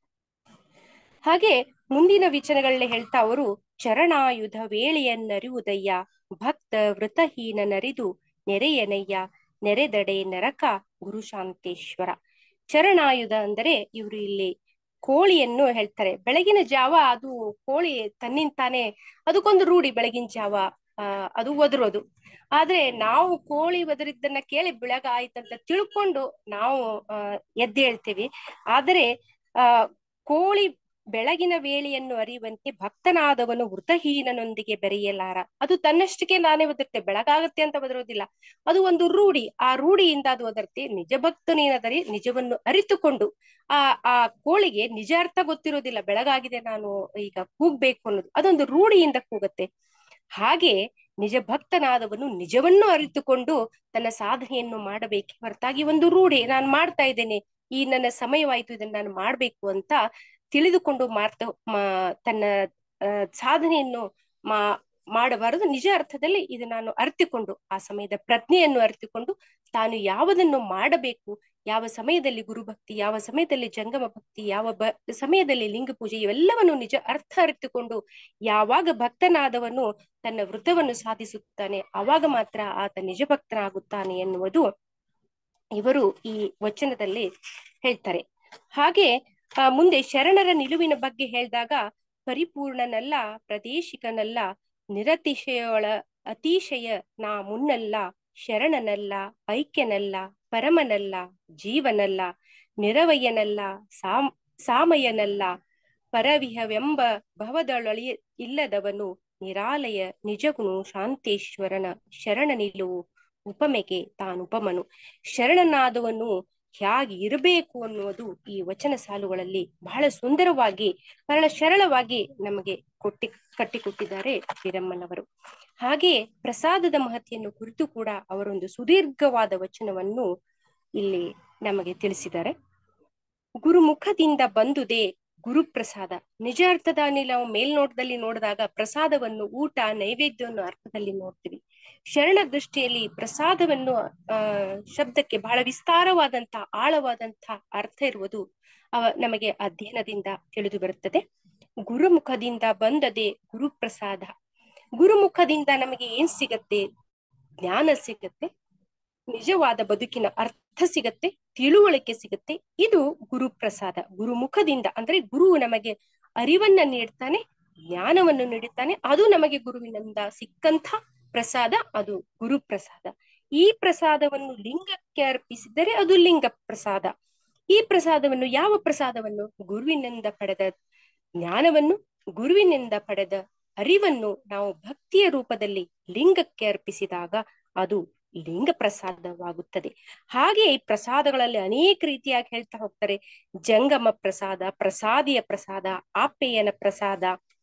Speaker 4: ಹಾಗೆ ಮುಂದಿನ ವಿಚನಗಳನ್ನ ಹೇಳ್ತಾ ಅವರು ಚರಣಾಯುಧ ವೇಳೆಯನ್ನರಿವುದಯ್ಯ ಭಕ್ತ ವೃತಹೀನನರಿದು ನೆರೆಯನಯ್ಯ ನೆರೆದಡೆ ನರಕ ಗುರುಶಾಂತೇಶ್ವರ ಚರಣಾಯುಧ ಅಂದರೆ ಇವರು ಇಲ್ಲಿ ಕೋಳಿಯನ್ನು ಹೇಳ್ತಾರೆ ಬೆಳಗಿನ ಜಾವ ಅದು ಕೋಳಿ ತನ್ನಿಂತಾನೆ ಅದಕ್ಕೊಂದು ರೂಢಿ ಬೆಳಗಿನ ಜಾವ ಆ ಅದು ಒದರೋದು ಆದ್ರೆ ನಾವು ಕೋಳಿ ಒದರಿದ್ದನ್ನ ಕೇಳಿ ಬೆಳಗ ಆಯ್ತಂತ ತಿಳ್ಕೊಂಡು ನಾವು ಅಹ್ ಎದ್ದೇಳ್ತೀವಿ ಆದರೆ ಆ ಕೋಳಿ ಬೆಳಗಿನ ವೇಳೆಯನ್ನು ಅರಿಯುವಂತೆ ಭಕ್ತನಾದವನು ವೃತಹೀನನೊಂದಿಗೆ ಬೆರೆಯಲಾರ ಅದು ತನ್ನಷ್ಟಕ್ಕೆ ನಾನೇ ಒದರುತ್ತೆ ಬೆಳಗಾಗತ್ತೆ ಅಂತ ಒದರೋದಿಲ್ಲ ಅದು ಒಂದು ರೂಢಿ ಆ ರೂಢಿಯಿಂದ ಅದು ಒದರುತ್ತೆ ನಿಜ ಭಕ್ತನೇನದರೆ ನಿಜವನ್ನು ಅರಿತುಕೊಂಡು ಆ ಆ ಕೋಳಿಗೆ ನಿಜ ಅರ್ಥ ಗೊತ್ತಿರೋದಿಲ್ಲ ಬೆಳಗಾಗಿದೆ ನಾನು ಈಗ ಕೂಗ್ಬೇಕು ಅನ್ನೋದು ಅದೊಂದು ರೂಢಿಯಿಂದ ಕೂಗತ್ತೆ ಹಾಗೆ ನಿಜ ಭಕ್ತನಾದವನು ನಿಜವನ್ನು ಅರಿತುಕೊಂಡು ತನ್ನ ಸಾಧನೆಯನ್ನು ಮಾಡಬೇಕೆ ಹೊರತಾಗಿ ಒಂದು ರೂಢಿ ನಾನು ಮಾಡ್ತಾ ಇದ್ದೇನೆ ಈ ನನ್ನ ಸಮಯವಾಯ್ತು ಇದನ್ನ ನಾನು ಮಾಡ್ಬೇಕು ಅಂತ ತಿಳಿದುಕೊಂಡು ಮಾಡ್ತಾ ತನ್ನ ಸಾಧನೆಯನ್ನು ಮಾ ಮಾಡಬಾರದು ನಿಜ ಅರ್ಥದಲ್ಲಿ ಇದು ನಾನು ಅರ್ಥಿಕೊಂಡು ಆ ಸಮಯದ ಪ್ರಜ್ಞೆಯನ್ನು ಅರ್ಥಿಕೊಂಡು ತಾನು ಯಾವುದನ್ನು ಮಾಡಬೇಕು ಯಾವ ಸಮಯದಲ್ಲಿ ಗುರುಭಕ್ತಿ ಯಾವ ಸಮಯದಲ್ಲಿ ಜಂಗಮ ಭಕ್ತಿ ಯಾವ ಬ ಸಮಯದಲ್ಲಿ ಲಿಂಗ ಪೂಜೆ ಇವೆಲ್ಲವನ್ನು ನಿಜ ಅರ್ಥ ಅರಿತುಕೊಂಡು ಯಾವಾಗ ಭಕ್ತನಾದವನು ತನ್ನ ವೃತವನ್ನು ಸಾಧಿಸುತ್ತಾನೆ ಆವಾಗ ಮಾತ್ರ ಆತ ನಿಜ ಭಕ್ತನಾಗುತ್ತಾನೆ ಎನ್ನುವುದು ಇವರು ಈ ವಚನದಲ್ಲಿ ಹೇಳ್ತಾರೆ ಹಾಗೆ ಆ ಮುಂದೆ ಶರಣರ ನಿಲುವಿನ ಬಗ್ಗೆ ಹೇಳಿದಾಗ ಪರಿಪೂರ್ಣನಲ್ಲ ಪ್ರದೇಶಿಕನಲ್ಲ ನಿರತಿಶಯೊಳ ಅತಿಶಯ ನಾ ಮುನ್ನಲ್ಲ ಶರಣನಲ್ಲ ಐಕ್ಯನಲ್ಲ ಪರಮನಲ್ಲ ಜೀವನಲ್ಲ ನಿರವಯ್ಯನಲ್ಲ ಸಾಮ್ ಸಾಮಯನಲ್ಲ ಪರವಿಹವೆಂಬ ಭವದೊಳಳಿ ಇಲ್ಲದವನು ನಿರಾಲಯ ನಿಜಗುನು ಶಾಂತೇಶ್ವರನ ಶರಣ ನಿಲುವು ಉಪಮೆಗೆ ತಾನುಪಮನು ಶರಣನಾದವನು ಹೇಗೆ ಇರಬೇಕು ಅನ್ನುವುದು ಈ ವಚನ ಸಾಲುಗಳಲ್ಲಿ ಬಹಳ ಸುಂದರವಾಗಿ ಬಹಳ ಸರಳವಾಗಿ ನಮಗೆ ಕೊಟ್ಟಿ ಕಟ್ಟಿಕೊಟ್ಟಿದ್ದಾರೆ ವೀರಮ್ಮನವರು ಹಾಗೆ ಪ್ರಸಾದದ ಮಹತಿಯನ್ನು ಕುರಿತು ಕೂಡ ಅವರೊಂದು ಸುದೀರ್ಘವಾದ ವಚನವನ್ನು ಇಲ್ಲಿ ನಮಗೆ ತಿಳಿಸಿದ್ದಾರೆ ಗುರುಮುಖದಿಂದ ಬಂದುದೇ ಗುರುಪ್ರಸಾದ ನಿಜ ಅರ್ಥದಲ್ಲಿ ನಾವು ಮೇಲ್ನೋಟದಲ್ಲಿ ನೋಡಿದಾಗ ಪ್ರಸಾದವನ್ನು ಊಟ ನೈವೇದ್ಯವನ್ನು ಅರ್ಥದಲ್ಲಿ ನೋಡ್ತೀವಿ ಶರಣ ದೃಷ್ಟಿಯಲ್ಲಿ ಪ್ರಸಾದವನ್ನು ಆ ಶಬ್ದಕ್ಕೆ ಬಹಳ ವಿಸ್ತಾರವಾದಂತ ಆಳವಾದಂತ ಅರ್ಥ ಇರುವುದು ಅವ ನಮಗೆ ಅಧ್ಯಯನದಿಂದ ತಿಳಿದು ಬರುತ್ತದೆ ಗುರುಮುಖದಿಂದ ಬಂದದೆ ಗುರುಪ್ರಸಾದ ಗುರುಮುಖದಿಂದ ನಮಗೆ ಏನ್ ಸಿಗತ್ತೆ ಜ್ಞಾನ ಸಿಗತ್ತೆ ನಿಜವಾದ ಬದುಕಿನ ಅರ್ಥ ಸಿಗತ್ತೆ ತಿಳುವಳಿಕೆ ಸಿಗತ್ತೆ ಇದು ಗುರುಪ್ರಸಾದ ಗುರುಮುಖದಿಂದ ಅಂದ್ರೆ ಗುರು ನಮಗೆ ಅರಿವನ್ನ ನೀಡ್ತಾನೆ ಜ್ಞಾನವನ್ನು ನೀಡುತ್ತಾನೆ ಅದು ನಮಗೆ ಗುರುವಿನಿಂದ ಸಿಕ್ಕಂಥ ಪ್ರಸಾದ ಅದು ಗುರುಪ್ರಸಾದ ಈ ಪ್ರಸಾದವನ್ನು ಲಿಂಗಕ್ಕೆ ಅರ್ಪಿಸಿದರೆ ಅದು ಲಿಂಗ ಪ್ರಸಾದ ಈ ಪ್ರಸಾದವನ್ನು ಯಾವ ಪ್ರಸಾದವನ್ನು ಗುರುವಿನಿಂದ ಪಡೆದ ಜ್ಞಾನವನ್ನು ಗುರುವಿನಿಂದ ಪಡೆದ ಅರಿವನ್ನು ನಾವು ಭಕ್ತಿಯ ರೂಪದಲ್ಲಿ ಲಿಂಗಕ್ಕೆ ಅರ್ಪಿಸಿದಾಗ ಅದು ಲಿಂಗ ಪ್ರಸಾದವಾಗುತ್ತದೆ ಹಾಗೆ ಈ ಪ್ರಸಾದಗಳಲ್ಲಿ ಅನೇಕ ರೀತಿಯಾಗಿ ಹೇಳ್ತಾ ಹೋಗ್ತಾರೆ ಜಂಗಮ ಪ್ರಸಾದ ಪ್ರಸಾದಿಯ ಪ್ರಸಾದ ಆಪೇಯನ ಪ್ರಸಾದ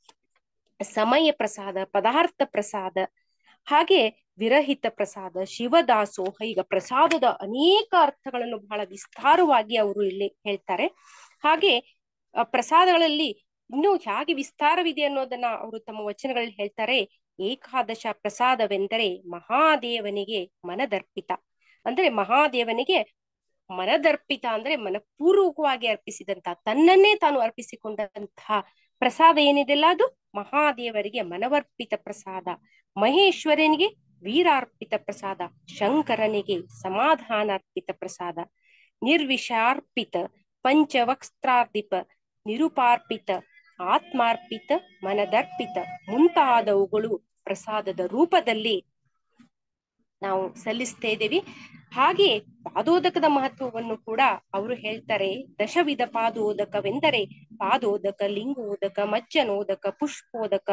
Speaker 4: ಸಮಯ ಪ್ರಸಾದ ಪದಾರ್ಥ ಪ್ರಸಾದ ಹಾಗೆ ವಿರಹಿತ ಪ್ರಸಾದ ಶಿವದಾಸೋಹ ಈಗ ಪ್ರಸಾದದ ಅನೇಕ ಅರ್ಥಗಳನ್ನು ಬಹಳ ವಿಸ್ತಾರವಾಗಿ ಅವರು ಇಲ್ಲಿ ಹೇಳ್ತಾರೆ ಹಾಗೆ ಪ್ರಸಾದಗಳಲ್ಲಿ ಇನ್ನು ಹೇಗೆ ವಿಸ್ತಾರವಿದೆ ಅನ್ನೋದನ್ನ ಅವರು ತಮ್ಮ ವಚನಗಳಲ್ಲಿ ಹೇಳ್ತಾರೆ ಏಕಾದಶ ಪ್ರಸಾದವೆಂದರೆ ಮಹಾದೇವನಿಗೆ ಮನದರ್ಪಿತ ಅಂದ್ರೆ ಮಹಾದೇವನಿಗೆ ಮನದರ್ಪಿತ ಅಂದ್ರೆ ಮನಪೂರ್ವಕವಾಗಿ ಅರ್ಪಿಸಿದಂತ ತನ್ನನ್ನೇ ತಾನು ಅರ್ಪಿಸಿಕೊಂಡಂತಹ ಪ್ರಸಾದ ಏನಿದೆಲ್ಲ ಅದು ಮಹಾದೇವರಿಗೆ ಮನವರ್ಪಿತ ಪ್ರಸಾದ ಮಹೇಶ್ವರನಿಗೆ ವೀರಾರ್ಪಿತ ಪ್ರಸಾದ ಶಂಕರನಿಗೆ ಸಮಾಧಾನಾರ್ಪಿತ ಪ್ರಸಾದ ನಿರ್ವಿಷಾರ್ಪಿತ ಪಂಚವಕ್ಸ್ತ್ರಾರ್ಧಿಪ ನಿರುಪಾರ್ಪಿತ ಆತ್ಮಾರ್ಪಿತ ಮನದರ್ಪಿತ ಮುಂತಾದವುಗಳು ಪ್ರಸಾದದ ರೂಪದಲ್ಲಿ ನಾವು ಸಲ್ಲಿಸ್ತಾ ಇದ್ದೇವೆ ಹಾಗೆ ಪಾದೋದಕದ ಮಹತ್ವವನ್ನು ಕೂಡ ಅವರು ಹೇಳ್ತಾರೆ ದಶವಿಧ ಪಾದೋದಕವೆಂದರೆ ಪಾದೋದಕ ಲಿಂಗೋದಕ ಮಜ್ಜನೋದಕ ಪುಷ್ಪೋದಕ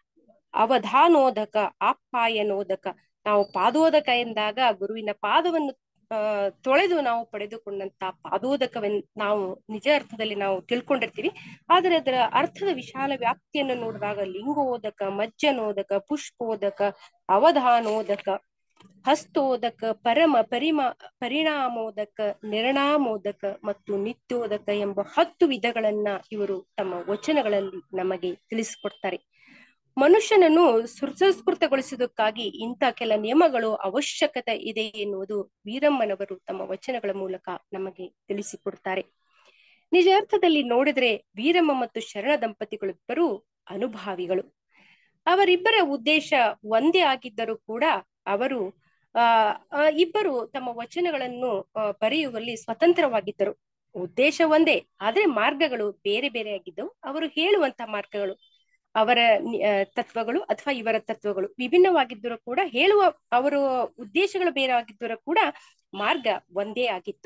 Speaker 4: ಅವಧಾನೋದಕ ಆಪ್ಯಾಯನೋದಕ ನಾವು ಪಾದೋದಕ ಎಂದಾಗ ಗುರುವಿನ ಪಾದವನ್ನು ಅಹ್ ತೊಳೆದು ನಾವು ಪಡೆದುಕೊಂಡಂತ ಪಾದೋದಕವೆನ್ ನಾವು ನಿಜ ಅರ್ಥದಲ್ಲಿ ನಾವು ತಿಳ್ಕೊಂಡಿರ್ತೀವಿ ಆದ್ರೆ ಅದರ ಅರ್ಥದ ವಿಶಾಲ ವ್ಯಾಪ್ತಿಯನ್ನು ನೋಡಿದಾಗ ಲಿಂಗೋದಕ ಮಜ್ಜನೋದಕ ಪುಷ್ಪೋದಕ ಅವಧಾನೋದಕ ಹಸ್ತೋದಕ ಪರಮ ಪರಿಮಾ ಪರಿಣಾಮೋದಕ ನಿರ್ಣಾಮೋದಕ ಮತ್ತು ನಿತ್ಯೋದಕ ಎಂಬ ಹತ್ತು ವಿಧಗಳನ್ನ ಇವರು ತಮ್ಮ ವಚನಗಳಲ್ಲಿ ನಮಗೆ ತಿಳಿಸಿಕೊಡ್ತಾರೆ ಮನುಷ್ಯನನ್ನು ಸುಸಂಸ್ಕೃತಗೊಳಿಸುವುದಕ್ಕಾಗಿ ಇಂಥ ಕೆಲ ನಿಯಮಗಳು ಅವಶ್ಯಕತೆ ಇದೆ ಎನ್ನುವುದು ವೀರಮ್ಮನವರು ತಮ್ಮ ವಚನಗಳ ಮೂಲಕ ನಮಗೆ ತಿಳಿಸಿಕೊಡ್ತಾರೆ ನಿಜ ಅರ್ಥದಲ್ಲಿ ನೋಡಿದ್ರೆ ವೀರಮ್ಮ ಮತ್ತು ಶರಣ ದಂಪತಿಗಳಿಬ್ಬರು ಅನುಭಾವಿಗಳು ಅವರಿಬ್ಬರ ಉದ್ದೇಶ ಒಂದೇ ಆಗಿದ್ದರೂ ಕೂಡ ಅವರು ಆ ಇಬ್ಬರು ತಮ್ಮ ವಚನಗಳನ್ನು ಬರೆಯುವಲ್ಲಿ ಸ್ವತಂತ್ರವಾಗಿದ್ದರು ಉದ್ದೇಶ ಒಂದೇ ಆದ್ರೆ ಮಾರ್ಗಗಳು ಬೇರೆ ಬೇರೆ ಆಗಿದ್ದವು ಅವರು ಹೇಳುವಂತ ಮಾರ್ಗಗಳು ಅವರ ತತ್ವಗಳು ಅಥವಾ ಇವರ ತತ್ವಗಳು ವಿಭಿನ್ನವಾಗಿದ್ದರೂ ಕೂಡ ಹೇಳುವ ಅವರ ಉದ್ದೇಶಗಳು ಬೇರೆ ಆಗಿದ್ದರೂ ಕೂಡ ಮಾರ್ಗ ಒಂದೇ ಆಗಿತ್ತು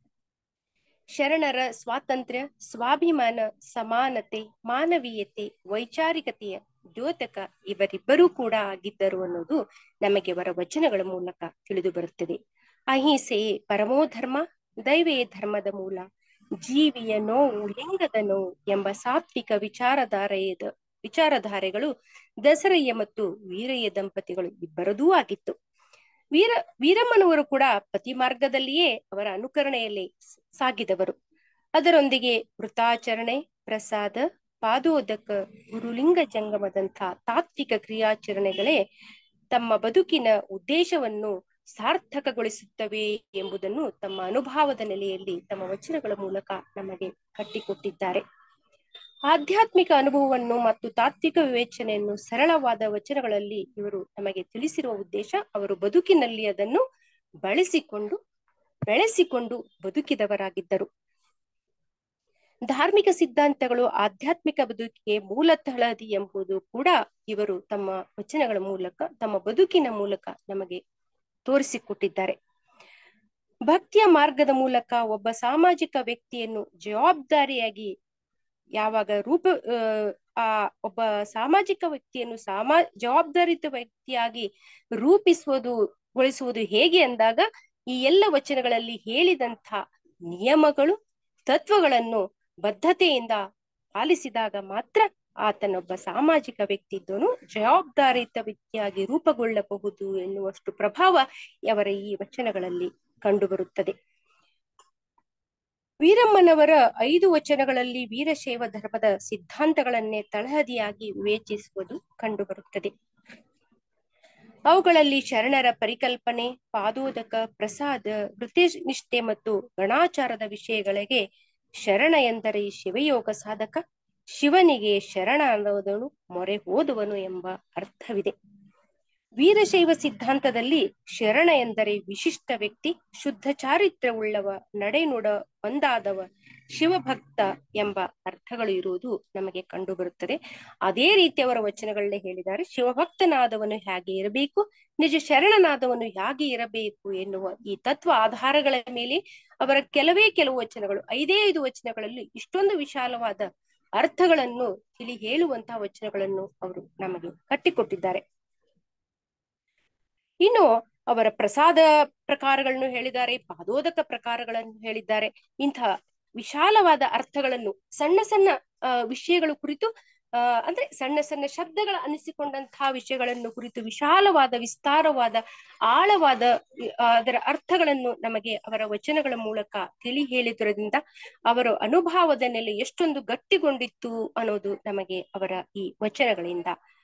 Speaker 4: ಶರಣರ ಸ್ವಾತಂತ್ರ್ಯ ಸ್ವಾಭಿಮಾನ ಸಮಾನತೆ ಮಾನವೀಯತೆ ವೈಚಾರಿಕತೆಯ ದ್ಯೋತಕ ಇವರಿಬ್ಬರೂ ಕೂಡ ಆಗಿದ್ದರು ಅನ್ನೋದು ನಮಗೆ ಅವರ ವಚನಗಳ ಮೂಲಕ ತಿಳಿದು ಬರುತ್ತದೆ ಅಹಿಂಸೆಯೇ ಪರಮೋಧರ್ಮ ದೈವೇ ಧರ್ಮದ ಮೂಲ ಜೀವಿಯ ನೋವು ಲಿಂಗದ ನೋವು ಎಂಬ ಸಾತ್ವಿಕ ವಿಚಾರಧಾರೆಯದ ವಿಚಾರಧಾರೆಗಳು ದಸರಯ್ಯ ಮತ್ತು ವೀರಯ್ಯ ದಂಪತಿಗಳು ಇಬ್ಬರದೂ ಆಗಿತ್ತು ವೀರ ವೀರಮ್ಮನವರು ಕೂಡ ಪತಿ ಮಾರ್ಗದಲ್ಲಿಯೇ ಅವರ ಅನುಕರಣೆಯಲ್ಲಿ ಸಾಗಿದವರು ಅದರೊಂದಿಗೆ ವೃತಾಚರಣೆ ಪ್ರಸಾದ ಪಾದೋದಕ ಗುರುಲಿಂಗ ಜಂಗಮದಂಥ ತಾತ್ವಿಕ ಕ್ರಿಯಾಚರಣೆಗಳೇ ತಮ್ಮ ಬದುಕಿನ ಉದ್ದೇಶವನ್ನು ಸಾರ್ಥಕಗೊಳಿಸುತ್ತವೆ ಎಂಬುದನ್ನು ತಮ್ಮ ಅನುಭವದ ನೆಲೆಯಲ್ಲಿ ತಮ್ಮ ವಚನಗಳ ಮೂಲಕ ನಮಗೆ ಕಟ್ಟಿಕೊಟ್ಟಿದ್ದಾರೆ ಆಧ್ಯಾತ್ಮಿಕ ಅನುಭವವನ್ನು ಮತ್ತು ತಾತ್ವಿಕ ವಿವೇಚನೆಯನ್ನು ಸರಳವಾದ ವಚನಗಳಲ್ಲಿ ಇವರು ನಮಗೆ ತಿಳಿಸಿರುವ ಉದ್ದೇಶ ಅವರು ಬದುಕಿನಲ್ಲಿ ಅದನ್ನು ಬಳಸಿಕೊಂಡು ಬೆಳೆಸಿಕೊಂಡು ಬದುಕಿದವರಾಗಿದ್ದರು ಧಾರ್ಮಿಕ ಸಿದ್ಧಾಂತಗಳು ಆಧ್ಯಾತ್ಮಿಕ ಬದುಕಿಗೆ ಮೂಲ ತಳದಿ ಎಂಬುದು ಕೂಡ ಇವರು ತಮ್ಮ ವಚನಗಳ ಮೂಲಕ ತಮ್ಮ ಬದುಕಿನ ಮೂಲಕ ನಮಗೆ ತೋರಿಸಿಕೊಟ್ಟಿದ್ದಾರೆ ಭಕ್ತಿಯ ಮಾರ್ಗದ ಮೂಲಕ ಒಬ್ಬ ಸಾಮಾಜಿಕ ವ್ಯಕ್ತಿಯನ್ನು ಜವಾಬ್ದಾರಿಯಾಗಿ ಯಾವಾಗ ರೂಪ ಆ ಒಬ್ಬ ಸಾಮಾಜಿಕ ವ್ಯಕ್ತಿಯನ್ನು ಸಾಮಾ ಜವಾಬ್ದಾರಿತ ವ್ಯಕ್ತಿಯಾಗಿ ರೂಪಿಸುವುದು ಗೊಳಿಸುವುದು ಹೇಗೆ ಅಂದಾಗ ಈ ಎಲ್ಲ ವಚನಗಳಲ್ಲಿ ಹೇಳಿದಂಥ ನಿಯಮಗಳು ತತ್ವಗಳನ್ನು ಬದ್ಧತೆಯಿಂದ ಪಾಲಿಸಿದಾಗ ಮಾತ್ರ ಆತನೊಬ್ಬ ಸಾಮಾಜಿಕ ವ್ಯಕ್ತಿ ಇದ್ದನು ಜವಾಬ್ದಾರಿಯುತ ವ್ಯಕ್ತಿಯಾಗಿ ರೂಪುಗೊಳ್ಳಬಹುದು ಎನ್ನುವಷ್ಟು ಪ್ರಭಾವ ಅವರ ಈ ವಚನಗಳಲ್ಲಿ ಕಂಡುಬರುತ್ತದೆ ವೀರಮ್ಮನವರ ಐದು ವಚನಗಳಲ್ಲಿ ವೀರಶೈವ ಧರ್ಮದ ಸಿದ್ಧಾಂತಗಳನ್ನೇ ತಳಹದಿಯಾಗಿ ವಿವೇಚಿಸುವುದು ಕಂಡುಬರುತ್ತದೆ ಅವುಗಳಲ್ಲಿ ಶರಣರ ಪರಿಕಲ್ಪನೆ ಪಾದೋದಕ ಪ್ರಸಾದ ವೃತ್ತಿನಿಷ್ಠೆ ಮತ್ತು ಗಣಾಚಾರದ ವಿಷಯಗಳಿಗೆ ಶರಣ ಎಂದರೆ ಶಿವಯೋಗ ಸಾಧಕ ಶಿವನಿಗೆ ಶರಣ ಅನ್ನೋದನು ಮೊರೆ ಹೋದುವನು ಎಂಬ ಅರ್ಥವಿದೆ ವೀರಶೈವ ಸಿದ್ಧಾಂತದಲ್ಲಿ ಶರಣ ಎಂದರೆ ವಿಶಿಷ್ಟ ವ್ಯಕ್ತಿ ಶುದ್ಧ ಚಾರಿತ್ರ್ಯವುಳ್ಳವ ನಡೆನುಡ ಒಂದಾದವ ಶಿವಭಕ್ತ ಎಂಬ ಅರ್ಥಗಳು ಇರುವುದು ನಮಗೆ ಕಂಡು ಬರುತ್ತದೆ ಅದೇ ರೀತಿ ಅವರ ವಚನಗಳಲ್ಲೇ ಹೇಳಿದ್ದಾರೆ ಶಿವಭಕ್ತನಾದವನು ಹೇಗೆ ಇರಬೇಕು ನಿಜ ಶರಣನಾದವನು ಹೇಗೆ ಇರಬೇಕು ಎನ್ನುವ ಈ ತತ್ವ ಆಧಾರಗಳ ಮೇಲೆ ಅವರ ಕೆಲವೇ ಕೆಲವು ವಚನಗಳು ಐದೇ ಐದು ವಚನಗಳಲ್ಲಿ ಇಷ್ಟೊಂದು ವಿಶಾಲವಾದ ಅರ್ಥಗಳನ್ನು ತಿಳಿ ಹೇಳುವಂತಹ ವಚನಗಳನ್ನು ಅವರು ನಮಗೆ ಕಟ್ಟಿಕೊಟ್ಟಿದ್ದಾರೆ ಇನ್ನು ಅವರ ಪ್ರಸಾದ ಪ್ರಕಾರಗಳನ್ನು ಹೇಳಿದ್ದಾರೆ ಪಾದೋದಕ ಪ್ರಕಾರಗಳನ್ನು ಹೇಳಿದ್ದಾರೆ ಇಂತಹ ವಿಶಾಲವಾದ ಅರ್ಥಗಳನ್ನು ಸಣ್ಣ ಸಣ್ಣ ಅಹ್ ವಿಷಯಗಳ ಕುರಿತು ಅಹ್ ಅಂದ್ರೆ ಸಣ್ಣ ಸಣ್ಣ ಶಬ್ದಗಳ ಅನಿಸಿಕೊಂಡಂತಹ ವಿಷಯಗಳನ್ನು ಕುರಿತು ವಿಶಾಲವಾದ ವಿಸ್ತಾರವಾದ ಆಳವಾದ ಅದರ ಅರ್ಥಗಳನ್ನು ನಮಗೆ ಅವರ ವಚನಗಳ ಮೂಲಕ ತಿಳಿ ಹೇಳಿದ್ರಿಂದ ಅವರ ಅನುಭವದ ನೆಲೆ ಎಷ್ಟೊಂದು ಗಟ್ಟಿಗೊಂಡಿತ್ತು ಅನ್ನೋದು ನಮಗೆ ಅವರ ಈ ವಚನಗಳಿಂದ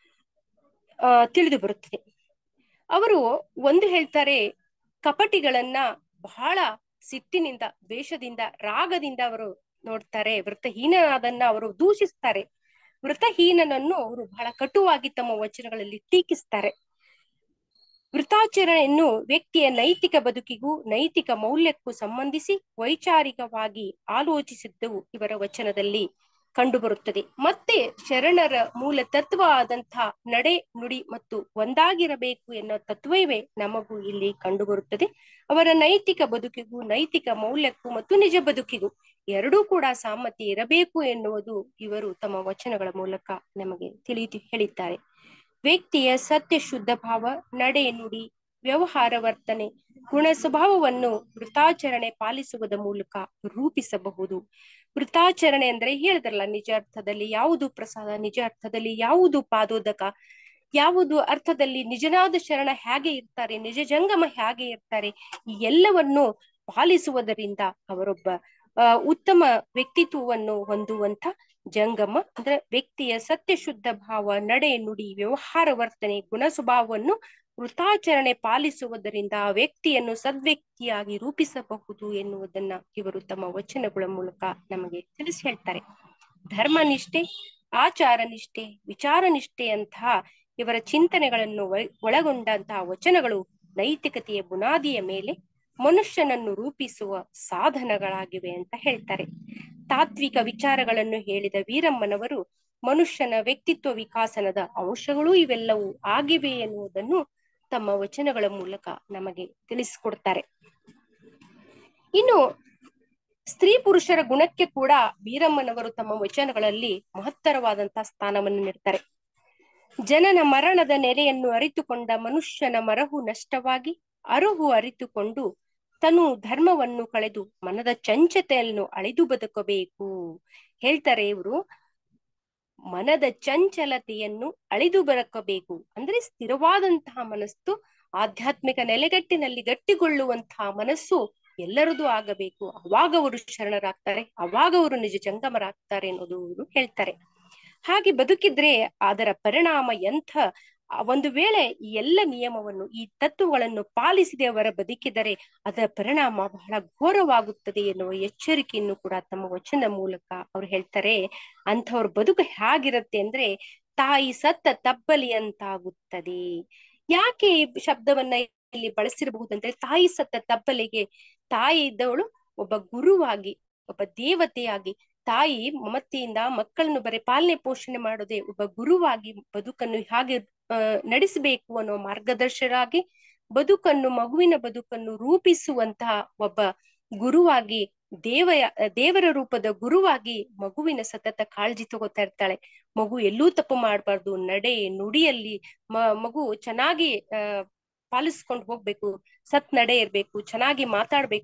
Speaker 4: ಆ ತಿಳಿದು ಬರುತ್ತದೆ ಅವರು ಒಂದು ಹೇಳ್ತಾರೆ ಕಪಟಿಗಳನ್ನ ಬಹಳ ಸಿಟ್ಟಿನಿಂದ ದ್ವೇಷದಿಂದ ರಾಗದಿಂದ ಅವರು ನೋಡ್ತಾರೆ ವೃತ್ತಹೀನನಾದನ್ನ ಅವರು ದೂಷಿಸ್ತಾರೆ ವೃತಹೀನನನ್ನು ಅವರು ಬಹಳ ಕಟುವಾಗಿ ತಮ್ಮ ವಚನಗಳಲ್ಲಿ ಟೀಕಿಸ್ತಾರೆ ವೃತಾಚರಣೆಯನ್ನು ವ್ಯಕ್ತಿಯ ನೈತಿಕ ಬದುಕಿಗೂ ನೈತಿಕ ಮೌಲ್ಯಕ್ಕೂ ಸಂಬಂಧಿಸಿ ವೈಚಾರಿಕವಾಗಿ ಆಲೋಚಿಸಿದ್ದು ಇವರ ವಚನದಲ್ಲಿ ಕಂಡುಬರುತ್ತದೆ ಮತ್ತೆ ಶರಣರ ಮೂಲ ತತ್ವ ಆದಂತಹ ನಡೆ ನುಡಿ ಮತ್ತು ಒಂದಾಗಿರಬೇಕು ಎನ್ನುವ ತತ್ವವೇ ನಮಗೂ ಇಲ್ಲಿ ಕಂಡುಬರುತ್ತದೆ ಅವರ ನೈತಿಕ ಬದುಕಿಗೂ ನೈತಿಕ ಮೌಲ್ಯಕ್ಕೂ ಮತ್ತು ನಿಜ ಬದುಕಿಗೂ ಎರಡೂ ಕೂಡ ಸಾಮತಿ ಇರಬೇಕು ಎನ್ನುವುದು ಇವರು ತಮ್ಮ ವಚನಗಳ ಮೂಲಕ ನಮಗೆ ತಿಳಿದು ಹೇಳಿದ್ದಾರೆ ವ್ಯಕ್ತಿಯ ಸತ್ಯ ಶುದ್ಧ ಭಾವ ನಡೆ ನುಡಿ ವ್ಯವಹಾರ ವರ್ತನೆ ಗುಣ ಸ್ವಭಾವವನ್ನು ವೃತಾಚರಣೆ ಪಾಲಿಸುವುದ ಮೂಲಕ ರೂಪಿಸಬಹುದು ವೃತಾಚರಣೆ ಅಂದ್ರೆ ಹೇಳಿದ್ರಲ್ಲ ನಿಜ ಅರ್ಥದಲ್ಲಿ ಯಾವುದು ಪ್ರಸಾದ ನಿಜ ಅರ್ಥದಲ್ಲಿ ಯಾವುದು ಪಾದೋದಕ ಯಾವುದು ಅರ್ಥದಲ್ಲಿ ನಿಜನಾದ ಶರಣ ಹೇಗೆ ಇರ್ತಾರೆ ನಿಜ ಜಂಗಮ ಹೇಗೆ ಇರ್ತಾರೆ ಈ ಎಲ್ಲವನ್ನು ಪಾಲಿಸುವುದರಿಂದ ಅವರೊಬ್ಬ ಅಹ್ ಉತ್ತಮ ವ್ಯಕ್ತಿತ್ವವನ್ನು ಹೊಂದುವಂತ ಜಂಗಮ ಅಂದ್ರೆ ವ್ಯಕ್ತಿಯ ಸತ್ಯ ಶುದ್ಧ ಭಾವ ನಡೆ ನುಡಿ ವ್ಯವಹಾರ ವರ್ತನೆ ಗುಣ ಸ್ವಭಾವವನ್ನು ವೃತಾಚರಣೆ ಪಾಲಿಸುವುದರಿಂದ ಆ ವ್ಯಕ್ತಿಯನ್ನು ಸದ್ವ್ಯಕ್ತಿಯಾಗಿ ರೂಪಿಸಬಹುದು ಎನ್ನುವುದನ್ನ ಇವರು ತಮ್ಮ ವಚನಗಳ ಮೂಲಕ ನಮಗೆ ತಿಳಿಸಿ ಹೇಳ್ತಾರೆ ಧರ್ಮನಿಷ್ಠೆ ಆಚಾರ ನಿಷ್ಠೆ ವಿಚಾರ ನಿಷ್ಠೆಯಂತಹ ಇವರ ಚಿಂತನೆಗಳನ್ನು ಒಳಗೊಂಡಂತಹ ವಚನಗಳು ನೈತಿಕತೆಯ ಬುನಾದಿಯ ಮೇಲೆ ಮನುಷ್ಯನನ್ನು ರೂಪಿಸುವ ಸಾಧನಗಳಾಗಿವೆ ಅಂತ ಹೇಳ್ತಾರೆ ತಾತ್ವಿಕ ವಿಚಾರಗಳನ್ನು ಹೇಳಿದ ವೀರಮ್ಮನವರು ಮನುಷ್ಯನ ವ್ಯಕ್ತಿತ್ವ ವಿಕಾಸನದ ಅಂಶಗಳೂ ಇವೆಲ್ಲವೂ ಆಗಿವೆ ಎನ್ನುವುದನ್ನು ತಮ್ಮ ವಚನಗಳ ಮೂಲಕ ನಮಗೆ ತಿಳಿಸಿಕೊಡ್ತಾರೆ ಇನ್ನು ಸ್ತ್ರೀ ಪುರುಷರ ಗುಣಕ್ಕೆ ಕೂಡ ವೀರಮ್ಮನವರು ತಮ್ಮ ವಚನಗಳಲ್ಲಿ ಮಹತ್ತರವಾದಂತಹ ಸ್ಥಾನವನ್ನು ನೀಡ್ತಾರೆ ಜನನ ಮರಣದ ನೆಲೆಯನ್ನು ಅರಿತುಕೊಂಡ ಮನುಷ್ಯನ ಮರಹು ನಷ್ಟವಾಗಿ ಅರುಹು ಅರಿತುಕೊಂಡು ತನು ಧರ್ಮವನ್ನು ಕಳೆದು ಮನದ ಚಂಚತೆಯನ್ನು ಅಳಿದು ಬದುಕಬೇಕು ಹೇಳ್ತಾರೆ ಇವರು ಮನದ ಚಂಚಲತೆಯನ್ನು ಅಳಿದು ಬರಕಬೇಕು ಅಂದ್ರೆ ಸ್ಥಿರವಾದಂತಹ ಮನಸ್ಸು ಆಧ್ಯಾತ್ಮಿಕ ನೆಲೆಗಟ್ಟಿನಲ್ಲಿ ಗಟ್ಟಿಗೊಳ್ಳುವಂತಹ ಮನಸ್ಸು ಎಲ್ಲರದು ಆಗಬೇಕು ಅವಾಗ ಅವರು ಶರಣರಾಗ್ತಾರೆ ಅವಾಗ ಅವರು ನಿಜ ಜಂಗಮರಾಗ್ತಾರೆ ಅನ್ನೋದು ಅವರು ಹೇಳ್ತಾರೆ ಹಾಗೆ ಬದುಕಿದ್ರೆ ಅದರ ಪರಿಣಾಮ ಎಂಥ ಒಂದು ವೇಳೆ ಈ ಎಲ್ಲ ನಿಯಮವನ್ನು ಈ ತತ್ವಗಳನ್ನು ಪಾಲಿಸದೆ ಅವರ ಬದುಕಿದರೆ ಅದರ ಪರಿಣಾಮ ಬಹಳ ಘೋರವಾಗುತ್ತದೆ ಎನ್ನುವ ಎಚ್ಚರಿಕೆಯನ್ನು ಕೂಡ ತಮ್ಮ ವಚನ ಮೂಲಕ ಅವ್ರು ಹೇಳ್ತಾರೆ ಅಂಥವ್ರ ಬದುಕು ಹೇಗಿರುತ್ತೆ ಅಂದ್ರೆ ತಾಯಿ ಸತ್ತ ತಬ್ಬಲಿ ಅಂತಾಗುತ್ತದೆ ಯಾಕೆ ಈ ಶಬ್ದವನ್ನ ಇಲ್ಲಿ ಬಳಸಿರಬಹುದಂದ್ರೆ ತಾಯಿ ಸತ್ತ ತಬ್ಬಲಿಗೆ ತಾಯಿ ಇದ್ದವಳು ಒಬ್ಬ ಗುರುವಾಗಿ ಒಬ್ಬ ದೇವತೆಯಾಗಿ ತಾಯಿ ಮಮತೆಯಿಂದ ಮಕ್ಕಳನ್ನು ಬರೀ ಪಾಲನೆ ಪೋಷಣೆ ಮಾಡೋದೇ ಒಬ್ಬ ಗುರುವಾಗಿ ಬದುಕನ್ನು ಹಾಗೆ ಅಹ್ ನಡೆಸಬೇಕು ಅನ್ನೋ ಮಾರ್ಗದರ್ಶರಾಗಿ ಬದುಕನ್ನು ಮಗುವಿನ ಬದುಕನ್ನು ರೂಪಿಸುವಂತಹ ಒಬ್ಬ ಗುರುವಾಗಿ ದೇವ ದೇವರ ರೂಪದ ಗುರುವಾಗಿ ಮಗುವಿನ ಸತತ ಕಾಳಜಿ ತಗೋತಾ ಇರ್ತಾಳೆ ಮಗು ಎಲ್ಲೂ ತಪ್ಪು ಮಾಡಬಾರ್ದು ನಡೆ ನುಡಿಯಲ್ಲಿ ಮ ಮಗು ಚೆನ್ನಾಗಿ ಅಹ್ ಪಾಲಿಸ್ಕೊಂಡು ಹೋಗ್ಬೇಕು ಸತ್ ನಡೆ ಇರ್ಬೇಕು ಚೆನ್ನಾಗಿ ಮಾತಾಡ್ಬೇಕು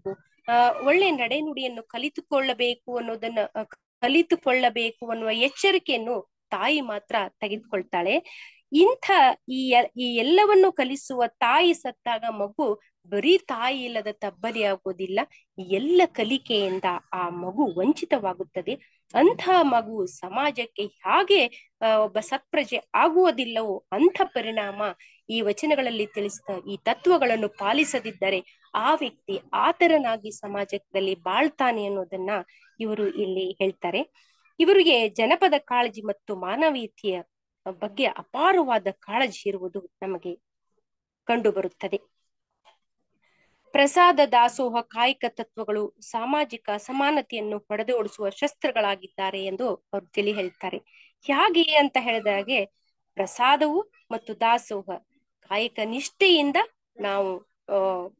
Speaker 4: ಆ ಒಳ್ಳೆ ನಡೆನುಡಿಯನ್ನು ಕಲಿತುಕೊಳ್ಳಬೇಕು ಅನ್ನೋದನ್ನ ಅ, ಕಲಿತುಕೊಳ್ಳಬೇಕು ಅನ್ನುವ ಎಚ್ಚರಿಕೆಯನ್ನು ತಾಯಿ ಮಾತ್ರ ತೆಗೆದುಕೊಳ್ತಾಳೆ ಇಂಥ ಈ ಎ- ಈ ಎಲ್ಲವನ್ನು ಕಲಿಸುವ ತಾಯಿ ಸತ್ತಾಗ ಮಗು ಬರೀ ತಾಯಿ ಇಲ್ಲದ ತಬ್ಬಲಿ ಆಗೋದಿಲ್ಲ ಈ ಎಲ್ಲ ಕಲಿಕೆಯಿಂದ ಆ ಮಗು ವಂಚಿತವಾಗುತ್ತದೆ ಅಂಥ ಮಗು ಸಮಾಜಕ್ಕೆ ಹಾಗೆ ಆ, ಒಬ್ಬ ಸತ್ಪ್ರಜೆ ಆಗುವುದಿಲ್ಲವೋ ಅಂಥ ಪರಿಣಾಮ ಈ ವಚನಗಳಲ್ಲಿ ತಿಳಿಸಿದ ಈ ತತ್ವಗಳನ್ನು ಪಾಲಿಸದಿದ್ದರೆ ಆ ವ್ಯಕ್ತಿ ಆತರನಾಗಿ ಸಮಾಜದಲ್ಲಿ ಬಾಳ್ತಾನೆ ಅನ್ನೋದನ್ನ ಇವರು ಇಲ್ಲಿ ಹೇಳ್ತಾರೆ ಇವರಿಗೆ ಜನಪದ ಕಾಳಜಿ ಮತ್ತು ಮಾನವೀಯತೆಯ ಬಗ್ಗೆ ಅಪಾರವಾದ ಕಾಳಜಿ ಇರುವುದು ನಮಗೆ ಕಂಡು ಬರುತ್ತದೆ ಪ್ರಸಾದ ದಾಸೋಹ ಕಾಯಕ ತತ್ವಗಳು ಸಾಮಾಜಿಕ ಅಸಮಾನತೆಯನ್ನು ಹೊಡೆದೋಡಿಸುವ ಶಸ್ತ್ರಗಳಾಗಿದ್ದಾರೆ ಎಂದು ಅವರು ತಿಳಿ ಹೇಳ್ತಾರೆ ಹೇಗೆ ಅಂತ ಹೇಳಿದಾಗೆ ಪ್ರಸಾದವು ಮತ್ತು ದಾಸೋಹ ಕಾಯಕ ನಿಷ್ಠೆಯಿಂದ ನಾವು ಆ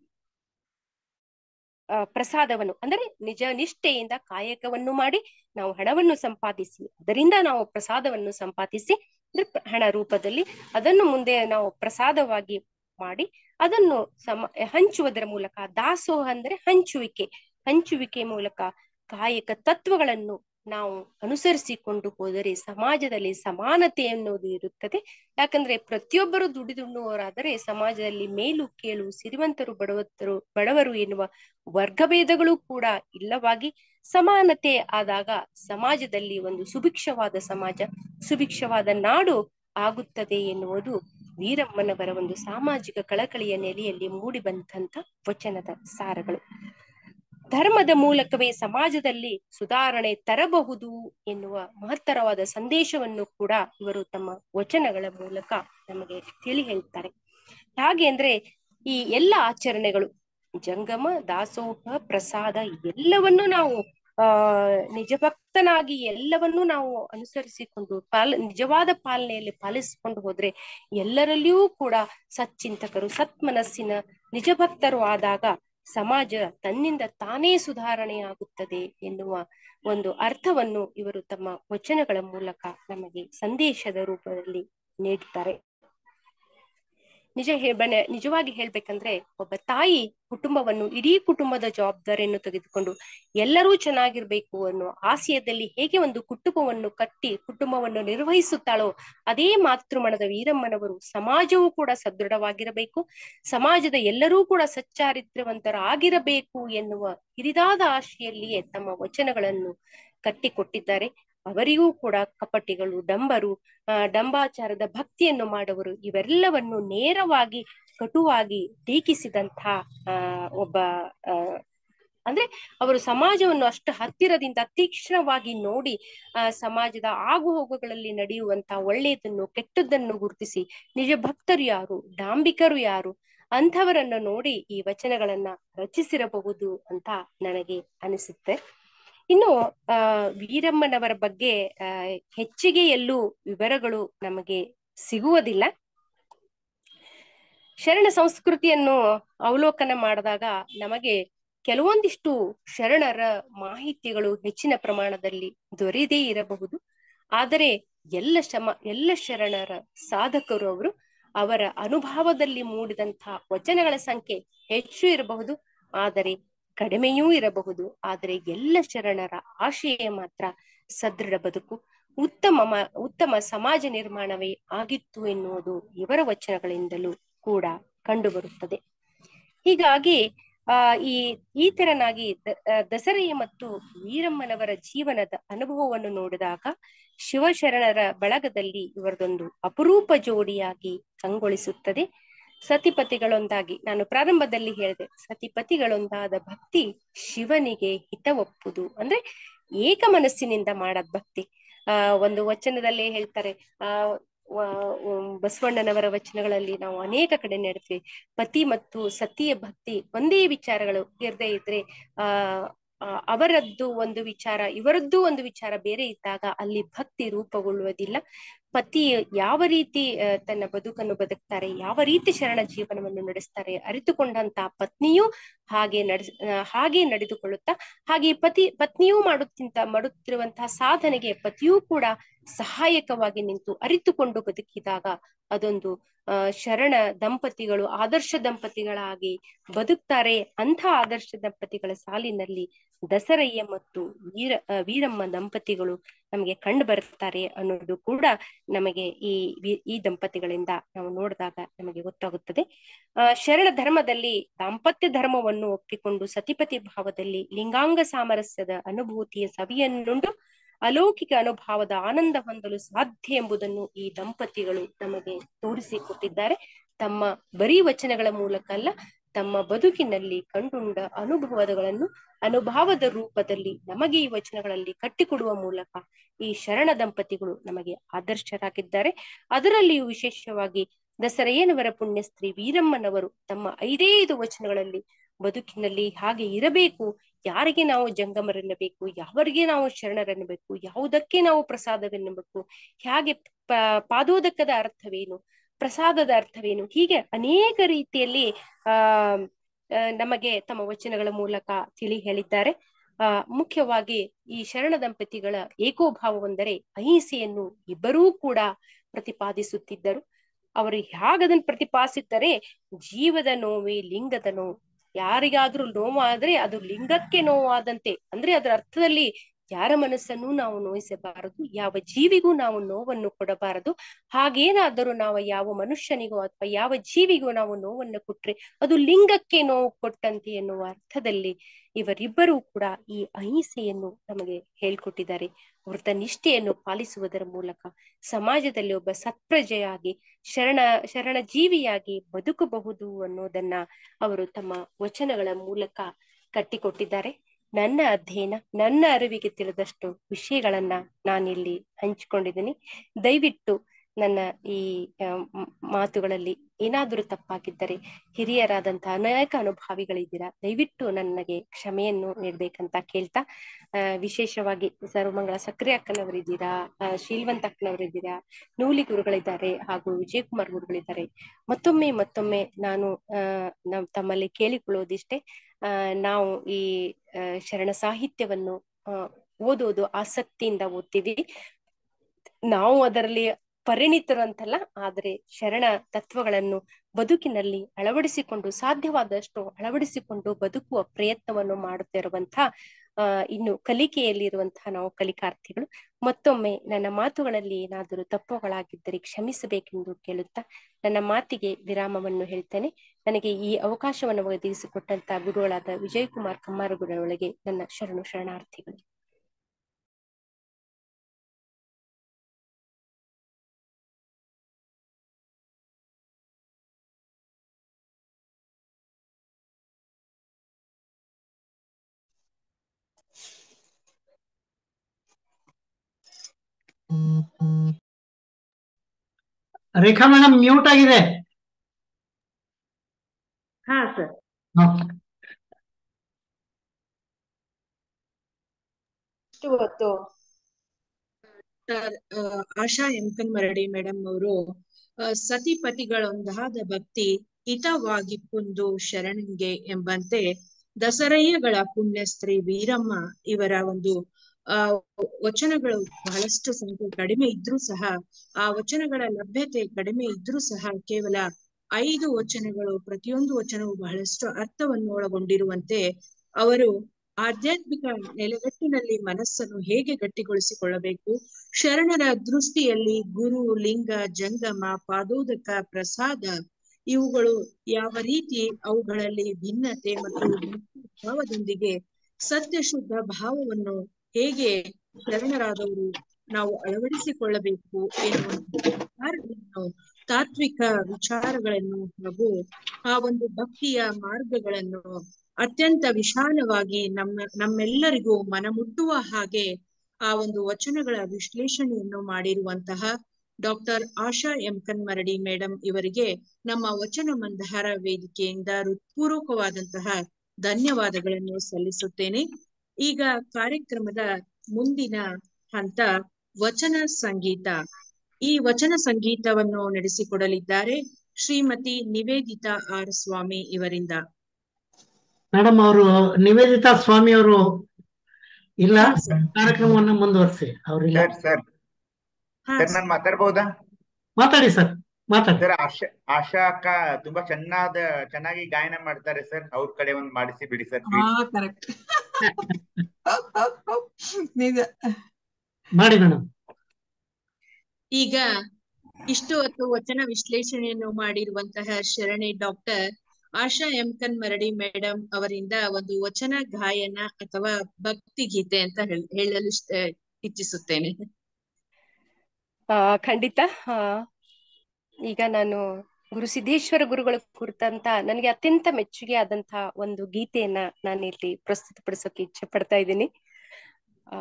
Speaker 4: ಆ, ಪ್ರಸಾದವನ್ನು ಅಂದರೆ ನಿಜ ನಿಷ್ಠೆಯಿಂದ ಕಾಯಕವನ್ನು ಮಾಡಿ ನಾವು ಹಣವನ್ನು ಸಂಪಾದಿಸಿ ಅದರಿಂದ ನಾವು ಪ್ರಸಾದವನ್ನು ಸಂಪಾದಿಸಿ ಅಂದ್ರೆ ಪ್ರ- ಹಣ ರೂಪದಲ್ಲಿ ಅದನ್ನು ಮುಂದೆ ನಾವು ಪ್ರಸಾದವಾಗಿ ಮಾಡಿ ಅದನ್ನು ಸಮ ಹಂಚುವುದರ ಮೂಲಕ ದಾಸೋಹ ಅಂದ್ರೆ ಹಂಚುವಿಕೆ ಹಂಚುವಿಕೆ ಮೂಲಕ ಕಾಯಕ ತತ್ವಗಳನ್ನು ನಾವು ಅನುಸರಿಸಿಕೊಂಡು ಹೋದರೆ ಸಮಾಜದಲ್ಲಿ ಸಮಾನತೆ ಅನ್ನೋದು ಇರುತ್ತದೆ ಯಾಕಂದ್ರೆ ಪ್ರತಿಯೊಬ್ಬರು ದುಡಿದುಣ್ಣುವವರಾದರೆ ಸಮಾಜದಲ್ಲಿ ಮೇಲು ಕೀಳು ಸಿರಿವಂತರು ಬಡವತ್ತರು ಬಡವರು ಎನ್ನುವ ವರ್ಗಭೇದಗಳು ಕೂಡ ಇಲ್ಲವಾಗಿ ಸಮಾನತೆ ಆದಾಗ ಸಮಾಜದಲ್ಲಿ ಒಂದು ಸುಭಿಕ್ಷವಾದ ಸಮಾಜ ಸುಭಿಕ್ಷವಾದ ನಾಡು ಆಗುತ್ತದೆ ಎನ್ನುವುದು ವೀರಮ್ಮನವರ ಒಂದು ಸಾಮಾಜಿಕ ಕಳಕಳಿಯ ನೆಲೆಯಲ್ಲಿ ಮೂಡಿ ಬಂದಂತ ವಚನದ ಸಾರಗಳು ಧರ್ಮದ ಮೂಲಕವೇ ಸಮಾಜದಲ್ಲಿ ಸುಧಾರಣೆ ತರಬಹುದು ಎನ್ನುವ ಮಹತ್ತರವಾದ ಸಂದೇಶವನ್ನು ಕೂಡ ಇವರು ತಮ್ಮ ವಚನಗಳ ಮೂಲಕ ನಮಗೆ ತಿಳಿ ಹೇಳ್ತಾರೆ ಹಾಗೆ ಅಂದ್ರೆ ಈ ಎಲ್ಲ ಆಚರಣೆಗಳು ಜಂಗಮ ದಾಸೋಹ ಪ್ರಸಾದ ಎಲ್ಲವನ್ನೂ ನಾವು ಆ ನಿಜಭಕ್ತನಾಗಿ ಎಲ್ಲವನ್ನೂ ನಾವು ಅನುಸರಿಸಿಕೊಂಡು ಪಾಲ ನಿಜವಾದ ಪಾಲನೆಯಲ್ಲಿ ಪಾಲಿಸಿಕೊಂಡು ಹೋದ್ರೆ ಎಲ್ಲರಲ್ಲಿಯೂ ಕೂಡ ಸಚ್ಚಿಂತಕರು ಸತ್ಮನಸ್ಸಿನ ನಿಜಭಕ್ತರು ಆದಾಗ ಸಮಾಜ ತನ್ನಿಂದ ತಾನೇ ಸುಧಾರಣೆಯಾಗುತ್ತದೆ ಎನ್ನುವ ಒಂದು ಅರ್ಥವನ್ನು ಇವರು ತಮ್ಮ ವಚನಗಳ ಮೂಲಕ ನಮಗೆ ಸಂದೇಶದ ರೂಪದಲ್ಲಿ ನೀಡುತ್ತಾರೆ ನಿಜ ಹೇಳ್ಬನೆ ನಿಜವಾಗಿ ಹೇಳ್ಬೇಕಂದ್ರೆ ಒಬ್ಬ ತಾಯಿ ಕುಟುಂಬವನ್ನು ಇಡೀ ಕುಟುಂಬದ ಜವಾಬ್ದಾರಿಯನ್ನು ತೆಗೆದುಕೊಂಡು ಎಲ್ಲರೂ ಚೆನ್ನಾಗಿರ್ಬೇಕು ಅನ್ನೋ ಆಶಯದಲ್ಲಿ ಹೇಗೆ ಒಂದು ಕುಟುಂಬವನ್ನು ಕಟ್ಟಿ ಕುಟುಂಬವನ್ನು ನಿರ್ವಹಿಸುತ್ತಾಳೋ ಅದೇ ಮಾತೃಮಣದ ವೀರಮ್ಮನವರು ಸಮಾಜವೂ ಕೂಡ ಸದೃಢವಾಗಿರಬೇಕು ಸಮಾಜದ ಎಲ್ಲರೂ ಕೂಡ ಸಚ್ಚಾರಿತ್ರ್ಯವಂತರಾಗಿರಬೇಕು ಎನ್ನುವ ಹಿರಿದಾದ ಆಶೆಯಲ್ಲಿಯೇ ತಮ್ಮ ವಚನಗಳನ್ನು ಕಟ್ಟಿಕೊಟ್ಟಿದ್ದಾರೆ ಅವರಿಗೂ ಕೂಡ ಕಪಟಿಗಳು ಡಂಬರು ಆ ಡಂಬಾಚಾರದ ಭಕ್ತಿಯನ್ನು ಮಾಡುವರು ಇವೆಲ್ಲವನ್ನು ನೇರವಾಗಿ ಕಟುವಾಗಿ ಟೀಕಿಸಿದಂಥ ಆ ಒಬ್ಬ ಆ ಅಂದ್ರೆ ಅವರು ಸಮಾಜವನ್ನು ಅಷ್ಟು ಹತ್ತಿರದಿಂದ ತೀಕ್ಷ್ಣವಾಗಿ ನೋಡಿ ಆ ಸಮಾಜದ ಆಗು ಹೋಗುಗಳಲ್ಲಿ ನಡೆಯುವಂತ ಒಳ್ಳೆಯದನ್ನು ಕೆಟ್ಟದ್ದನ್ನು ಗುರುತಿಸಿ ನಿಜ ಭಕ್ತರು ಯಾರು ಡಾಂಬಿಕರು ಯಾರು ಅಂಥವರನ್ನು ನೋಡಿ ಈ ವಚನಗಳನ್ನ ರಚಿಸಿರಬಹುದು ಅಂತ ನನಗೆ ಅನಿಸುತ್ತೆ ಇನ್ನು ಆ ವೀರಮ್ಮನವರ ಬಗ್ಗೆ ಆ ಹೆಚ್ಚಿಗೆ ಎಲ್ಲೂ ವಿವರಗಳು ನಮಗೆ ಸಿಗುವುದಿಲ್ಲ ಶರಣ ಸಂಸ್ಕೃತಿಯನ್ನು ಅವಲೋಕನ ಮಾಡಿದಾಗ ನಮಗೆ ಕೆಲವೊಂದಿಷ್ಟು ಶರಣರ ಮಾಹಿತಿಗಳು ಹೆಚ್ಚಿನ ಪ್ರಮಾಣದಲ್ಲಿ ದೊರೆಯದೇ ಇರಬಹುದು ಆದರೆ ಎಲ್ಲ ಶಮ ಎಲ್ಲ ಶರಣರ ಸಾಧಕರು ಅವರು ಅವರ ಅನುಭವದಲ್ಲಿ ಮೂಡಿದಂತಹ ವಚನಗಳ ಸಂಖ್ಯೆ ಹೆಚ್ಚು ಇರಬಹುದು ಆದರೆ ಕಡಿಮೆಯೂ ಇರಬಹುದು ಆದರೆ ಎಲ್ಲ ಶರಣರ ಆಶಯ ಮಾತ್ರ ಸದೃಢ ಬದುಕು ಉತ್ತಮ ಮ- ಉತ್ತಮ ಸಮಾಜ ನಿರ್ಮಾಣವೇ ಆಗಿತ್ತು ಎನ್ನುವುದು ಇವರ ವಚನಗಳಿಂದಲೂ ಕೂಡ ಕಂಡುಬರುತ್ತದೆ ಹೀಗಾಗಿ ಆ ಈ ಈ ತೆರನಾಗಿ ದ- ಆ, ದಸರೆಯ ಮತ್ತು ವೀರಮ್ಮನವರ ಜೀವನದ ಅನುಭವವನ್ನು ನೋಡಿದಾಗ ಶಿವಶರಣರ ಬಳಗದಲ್ಲಿ ಇವರದೊಂದು ಅಪರೂಪ ಜೋಡಿಯಾಗಿ ಕಂಗೊಳಿಸುತ್ತದೆ ಸತಿಪತಿಗಳೊಂದಾಗಿ ನಾನು ಪ್ರಾರಂಭದಲ್ಲಿ ಹೇಳಿದೆ ಸತಿಪತಿಗಳೊಂದಾದ ಭಕ್ತಿ ಶಿವನಿಗೆ ಹಿತವಪ್ಪುದು ಅಂದ್ರೆ ಏಕ ಮನಸ್ಸಿನಿಂದ ಮಾಡದ್ ಭಕ್ತಿ ಆ ಒಂದು ವಚನದಲ್ಲಿ ಹೇಳ್ತಾರೆ ಆ ವ- ಉಮ್, ಬಸವಣ್ಣನವರ ವಚನಗಳಲ್ಲಿ ನಾವು ಅನೇಕ ಕಡೆ ನೋಡ್ತೀವಿ ಪತಿ ಮತ್ತು ಸತಿಯ ಭಕ್ತಿ ಒಂದೇ ವಿಚಾರಗಳು ಇರದೇ ಇದ್ರೆ ಆ ಆ, ಅವರದ್ದು ಒಂದು ವಿಚಾರ ಇವರದ್ದು ಒಂದು ವಿಚಾರ ಬೇರೆ ಇದ್ದಾಗ ಅಲ್ಲಿ ಭಕ್ತಿ ರೂಪುಗೊಳ್ಳುವುದಿಲ್ಲ ಪತಿ ಯಾವ ರೀತಿ ಆ, ತನ್ನ ಬದುಕನ್ನು ಬದುಕ್ತಾರೆ ಯಾವ ರೀತಿ ಶರಣ ಜೀವನವನ್ನು ನಡೆಸ್ತಾರೆ ಅರಿತುಕೊಂಡಂತ ಪತ್ನಿಯೂ ಹಾಗೆ ನಡೆಸ್ ಆ, ಹಾಗೆ ನಡೆದುಕೊಳ್ಳುತ್ತಾ ಹಾಗೆ ಪತಿ ಪತ್ನಿಯೂ ಮಾಡುತ್ತಿಂತ ಮಾಡುತ್ತಿರುವಂತಹ ಸಾಧನೆಗೆ ಪತಿಯೂ ಕೂಡ ಸಹಾಯಕವಾಗಿ ನಿಂತು ಅರಿತುಕೊಂಡು ಬದುಕಿದಾಗ ಅದೊಂದು ಆ ಶರಣ ದಂಪತಿಗಳು ಆದರ್ಶ ದಂಪತಿಗಳಾಗಿ ಬದುಕ್ತಾರೆ ಅಂಥ ಆದರ್ಶ ದಂಪತಿಗಳ ಸಾಲಿನಲ್ಲಿ ದಸರಯ್ಯ ಮತ್ತು ವೀರ ಆ, ವೀರಮ್ಮ ದಂಪತಿಗಳು ನಮಗೆ ಕಂಡು ಬರುತ್ತಾರೆ ಅನ್ನೋದು ಕೂಡ ನಮಗೆ ಈ ವಿ- ಈ ದಂಪತಿಗಳಿಂದ ನಾವು ನೋಡಿದಾಗ ನಮಗೆ ಗೊತ್ತಾಗುತ್ತದೆ ಆ ಶರಣ ಧರ್ಮದಲ್ಲಿ ದಾಂಪತ್ಯ ಧರ್ಮವನ್ನು ಒಪ್ಪಿಕೊಂಡು ಸತಿಪತಿ ಭಾವದಲ್ಲಿ ಲಿಂಗಾಂಗ ಸಾಮರಸ್ಯದ ಅನುಭೂತಿಯ ಸವಿಯನ್ನುಂಡು ಅಲೌಕಿಕ ಅನುಭವದ ಆನಂದ ಹೊಂದಲು ಸಾಧ್ಯ ಎಂಬುದನ್ನು ಈ ದಂಪತಿಗಳು ನಮಗೆ ತೋರಿಸಿಕೊಟ್ಟಿದ್ದಾರೆ ತಮ್ಮ ಬರೀ ವಚನಗಳ ಮೂಲಕ ಅಲ್ಲ ತಮ್ಮ ಬದುಕಿನಲ್ಲಿ ಕಂಡುಂಡ ಅನುಭವಗಳನ್ನು ಅನುಭವದ ರೂಪದಲ್ಲಿ ನಮಗೆ ಈ ವಚನಗಳಲ್ಲಿ ಕಟ್ಟಿಕೊಡುವ ಮೂಲಕ ಈ ಶರಣ ದಂಪತಿಗಳು ನಮಗೆ ಆದರ್ಶರಾಗಿದ್ದಾರೆ ಅದರಲ್ಲಿಯೂ ವಿಶೇಷವಾಗಿ ದಸರೆಯನವರ ಪುಣ್ಯಸ್ತ್ರೀ ವೀರಮ್ಮನವರು ತಮ್ಮ ಐದೇ ಐದು ವಚನಗಳಲ್ಲಿ ಬದುಕಿನಲ್ಲಿ ಹಾಗೆ ಇರಬೇಕು ಯಾರಿಗೆ ನಾವು ಜಂಗಮರೆನ್ನಬೇಕು ಯಾವರಿಗೆ ನಾವು ಶರಣರೆನ್ನಬೇಕು ಯಾವುದಕ್ಕೆ ನಾವು ಪ್ರಸಾದವೆನ್ನಬೇಕು ಹೇಗೆ ಪ- ಪಾದೋದಕದ ಅರ್ಥವೇನು ಪ್ರಸಾದದ ಅರ್ಥವೇನು ಹೀಗೆ ಅನೇಕ ರೀತಿಯಲ್ಲಿ ಆ ಆ, ನಮಗೆ ತಮ್ಮ ವಚನಗಳ ಮೂಲಕ ತಿಳಿ ಹೇಳಿದ್ದಾರೆ ಆ ಮುಖ್ಯವಾಗಿ ಈ ಶರಣ ದಂಪತಿಗಳ ಏಕೋಭಾವವೆಂದರೆ ಅಹಿಂಸೆಯನ್ನು ಇಬ್ಬರೂ ಕೂಡ ಪ್ರತಿಪಾದಿಸುತ್ತಿದ್ದರು ಅವರು ಹೇಗದನ್ನು ಪ್ರತಿಪಾದಿಸಿದ್ದಾರೆ ಜೀವದ ನೋವೇ ಲಿಂಗದ ನೋವು ಯಾರಿಗಾದ್ರೂ ನೋವಾದ್ರೆ ಅದು ಲಿಂಗಕ್ಕೆ ನೋವಾದಂತೆ ಅಂದ್ರೆ ಅದರ ಅರ್ಥದಲ್ಲಿ ಯಾರ ಮನಸ್ಸನ್ನು ನಾವು ನೋಯಿಸಬಾರದು ಯಾವ ಜೀವಿಗೂ ನಾವು ನೋವನ್ನು ಕೊಡಬಾರದು ಹಾಗೇನಾದರೂ ನಾವು ಯಾವ ಮನುಷ್ಯನಿಗೋ ಅಥವಾ ಯಾವ ಜೀವಿಗೂ ನಾವು ನೋವನ್ನು ಕೊಟ್ರೆ ಅದು ಲಿಂಗಕ್ಕೆ ನೋವು ಕೊಟ್ಟಂತೆ ಎನ್ನುವ ಅರ್ಥದಲ್ಲಿ ಇವರಿಬ್ಬರೂ ಕೂಡ ಈ ಅಹಿಂಸೆಯನ್ನು ನಮಗೆ ಹೇಳ್ಕೊಟ್ಟಿದ್ದಾರೆ ವೃತ ನಿಷ್ಠೆಯನ್ನು ಪಾಲಿಸುವುದರ ಮೂಲಕ ಸಮಾಜದಲ್ಲಿ ಒಬ್ಬ ಸತ್ಪ್ರಜೆಯಾಗಿ ಶರಣ ಶರಣ ಜೀವಿಯಾಗಿ ಬದುಕಬಹುದು ಅನ್ನೋದನ್ನ ಅವರು ತಮ್ಮ ವಚನಗಳ ಮೂಲಕ ಕಟ್ಟಿಕೊಟ್ಟಿದ್ದಾರೆ ನನ್ನ ಅಧ್ಯಯನ ನನ್ನ ಅರಿವಿಗೆ ತಿಳಿದಷ್ಟು ವಿಷಯಗಳನ್ನ ನಾನಿಲ್ಲಿ ಹಂಚಿಕೊಂಡಿದ್ದೀನಿ ದಯವಿಟ್ಟು ನನ್ನ ಈ ಆ, ಮ್- ಮಾತುಗಳಲ್ಲಿ ಏನಾದರೂ ತಪ್ಪಾಗಿದ್ದರೆ ಹಿರಿಯರಾದಂತಹ ಅನೇಕ ಅನುಭಾವಿಗಳಿದ್ದೀರಾ ದಯವಿಟ್ಟು ನನಗೆ ಕ್ಷಮೆಯನ್ನು ನೀಡ್ಬೇಕಂತ ಕೇಳ್ತಾ ಆ, ವಿಶೇಷವಾಗಿ ಸರ್ವಮಂಗಳ ಸಕ್ರೆ ಅಕ್ಕನವರಿದ್ದೀರಾ ಆ, ಶೀಲ್ವಂತ ಅಕ್ಕನವರಿದ್ದೀರಾ ನೂಲಿ ಗುರುಗಳಿದ್ದಾರೆ ಹಾಗೂ ವಿಜಯಕುಮಾರ್ ಗುರುಗಳಿದ್ದಾರೆ ಮತ್ತೊಮ್ಮೆ ಮತ್ತೊಮ್ಮೆ ನಾನು ಆ ನಾವು ತಮ್ಮಲ್ಲಿ ಕೇಳಿಕೊಳ್ಳೋದಿಷ್ಟೇ ಆ ನಾವು ಈ ಆ, ಶರಣ ಸಾಹಿತ್ಯವನ್ನು ಆ, ಓದೋದು ಆಸಕ್ತಿಯಿಂದ ಓದ್ತೀವಿ ನಾವು ಅದರಲ್ಲಿ ಪರಿಣಿತರು ಅಂತಲ್ಲ ಆದರೆ ಶರಣ ತತ್ವಗಳನ್ನು ಬದುಕಿನಲ್ಲಿ ಅಳವಡಿಸಿಕೊಂಡು ಸಾಧ್ಯವಾದಷ್ಟು ಅಳವಡಿಸಿಕೊಂಡು ಬದುಕುವ ಪ್ರಯತ್ನವನ್ನು ಮಾಡುತ್ತಿರುವಂತಹ ಆ ಇನ್ನು ಕಲಿಕೆಯಲ್ಲಿರುವಂತಹ ನಾವು ಕಲಿಕಾರ್ಥಿಗಳು ಮತ್ತೊಮ್ಮೆ ನನ್ನ ಮಾತುಗಳಲ್ಲಿ ಏನಾದರೂ ತಪ್ಪುಗಳಾಗಿದ್ದರೆ ಕ್ಷಮಿಸಬೇಕೆಂದು ಕೇಳುತ್ತಾ ನನ್ನ ಮಾತಿಗೆ ವಿರಾಮವನ್ನು ಹೇಳ್ತೇನೆ ನನಗೆ ಈ ಅವಕಾಶವನ್ನು ಒದಗಿಸಿಕೊಟ್ಟಂತ ಗುರುಗಳಾದ ವಿಜಯಕುಮಾರ್ ಕಮ್ಮಾರ ಗುರುಗಳಿಗೆ ನನ್ನ ಶರಣು ಶರಣಾರ್ಥಿಗಳು
Speaker 1: ರೇಖಾ ಮೇಡಮ್ ಮ್ಯೂಟ್ ಆಗಿದೆ
Speaker 2: ಹಾ ಸರ್
Speaker 5: ಇಷ್ಟು ಹೊತ್ತು ಡಾಕ್ಟರ್, ಆ, ಆಶಾ ಎಂಕನ್ ಮರಡಿ ಮೇಡಮ್ ಅವರು ಸತಿಪತಿಗಳೊಂದಾದ ಭಕ್ತಿ ಹಿತವಾಗಿ ಕುಂದು ಶರಣಂಗೆ ಎಂಬಂತೆ ದಸರಯ್ಯಗಳ ಪುಣ್ಯಸ್ತ್ರೀ ವೀರಮ್ಮ ಇವರ ಒಂದು ಆ ವಚನಗಳು ಬಹಳಷ್ಟು ಸಂಖ್ಯೆ ಕಡಿಮೆ ಇದ್ರೂ ಸಹ ಆ ವಚನಗಳ ಲಭ್ಯತೆ ಕಡಿಮೆ ಇದ್ರೂ ಸಹ ಕೇವಲ ಐದು ವಚನಗಳು ಪ್ರತಿಯೊಂದು ವಚನವು ಬಹಳಷ್ಟು ಅರ್ಥವನ್ನು ಒಳಗೊಂಡಿರುವಂತೆ ಅವರು ಆಧ್ಯಾತ್ಮಿಕ ನೆಲೆಗಟ್ಟಿನಲ್ಲಿ ಮನಸ್ಸನ್ನು ಹೇಗೆ ಗಟ್ಟಿಗೊಳಿಸಿಕೊಳ್ಳಬೇಕು ಶರಣರ ದೃಷ್ಟಿಯಲ್ಲಿ ಗುರು ಲಿಂಗ ಜಂಗಮ ಪಾದೋದಕ ಪ್ರಸಾದ ಇವುಗಳು ಯಾವ ರೀತಿ ಅವುಗಳಲ್ಲಿ ಭಿನ್ನತೆ ಮತ್ತು ಭಾವದೊಂದಿಗೆ ಸತ್ಯಶುದ್ಧ ಭಾವವನ್ನು ಹೇಗೆ ಶರಣರಾದವರು ನಾವು ಅಳವಡಿಸಿಕೊಳ್ಳಬೇಕು ಎನ್ನುವಂತಹ ವಿಚಾರಗಳನ್ನು ತಾತ್ವಿಕ ವಿಚಾರಗಳನ್ನು ಹಾಗೂ ಆ ಒಂದು ಭಕ್ತಿಯ ಮಾರ್ಗಗಳನ್ನು ಅತ್ಯಂತ ವಿಶಾಲವಾಗಿ ನಮ್ಮ ನಮ್ಮೆಲ್ಲರಿಗೂ ಮನಮುಟ್ಟುವ ಹಾಗೆ ಆ ಒಂದು ವಚನಗಳ ವಿಶ್ಲೇಷಣೆಯನ್ನು ಮಾಡಿರುವಂತಹ doctor Asha M Kanmaradi madam ಇವರಿಗೆ ನಮ್ಮ ವಚನ ಮಂದಹಾರ ವೇದಿಕೆಯಿಂದ ಹೃತ್ಪೂರ್ವಕವಾದಂತಹ ಧನ್ಯವಾದಗಳನ್ನು ಸಲ್ಲಿಸುತ್ತೇನೆ ಈಗ ಕಾರ್ಯಕ್ರಮದ ಮುಂದಿನ ಹಂತ ವಚನ ಸಂಗೀತ ಈ ವಚನ ಸಂಗೀತವನ್ನು ನಡೆಸಿಕೊಡಲಿದ್ದಾರೆ ಶ್ರೀಮತಿ ನಿವೇದಿತಾ ಆರ್ ಸ್ವಾಮಿ ಇವರಿಂದ
Speaker 1: ಮೇಡಮ್ ಅವರು ನಿವೇದಿತಾ ಸ್ವಾಮಿ ಅವರು ಇಲ್ಲ
Speaker 5: ಹಾ, ಸರ್.
Speaker 1: ಕಾರ್ಯಕ್ರಮವನ್ನು ಮುಂದುವರಿಸಿ ಅವರಿಲ್ಲ
Speaker 6: ಸರ್ ಸರ್
Speaker 5: ಹಾ
Speaker 6: ಸರ್ ನಾನ್ ಮಾತಾಡ್ಬೋದಾ
Speaker 1: ಮಾತಾಡಿ ಸರ್ ಮಾತಾಡಿ
Speaker 6: ಸರ್ ಆಶಾ ಆಶಾ ಅಕ್ಕ ತುಂಬಾ ಚೆನ್ನಾದ ಚೆನ್ನಾಗಿ ಗಾಯನ ಮಾಡ್ತಾರೆ ಸರ್ ಅವ್ರ ಕಡೆ ಒಂದ್ ಮಾಡಿಸಿ ಬಿಡಿ ಸರ್
Speaker 5: ಹಾ
Speaker 6: ಪ್ಲೀಸ್
Speaker 5: ಕರೆಕ್ಟ್ ನಿಜ
Speaker 1: ಮಾಡಿ ಮೇಡಮ್
Speaker 5: ಈಗ ಇಷ್ಟು ಹೊತ್ತು ವಚನ ವಿಶ್ಲೇಷಣೆಯನ್ನು ಮಾಡಿರುವಂತಹ ಶರಣಿ doctor Asha M Kanmaradi madam ಅವರಿಂದ ಒಂದು ವಚನ ಗಾಯನ ಅಥವಾ ಭಕ್ತಿ ಗೀತೆ ಅಂತ ಹೇಳ್- ಹೇಳಲು ಇಷ್ಟ- ಇಚ್ಛಿಸುತ್ತೇನೆ
Speaker 4: ಆ ಖಂಡಿತ ಆ ಈಗ ನಾನು ಗುರು ಸಿದ್ದೇಶ್ವರ ಗುರುಗಳ ಕುರಿತಂತ ನನಗೆ ಅತ್ಯಂತ ಮೆಚ್ಚುಗೆ ಆದಂತಹ ಒಂದು ಗೀತೆಯನ್ನ ನಾನು ಇಲ್ಲಿ ಪ್ರಸ್ತುತಪಡಿಸೋಕೆ ಇಚ್ಛೆ ಪಡ್ತಾ ಇದ್ದೀನಿ ಆ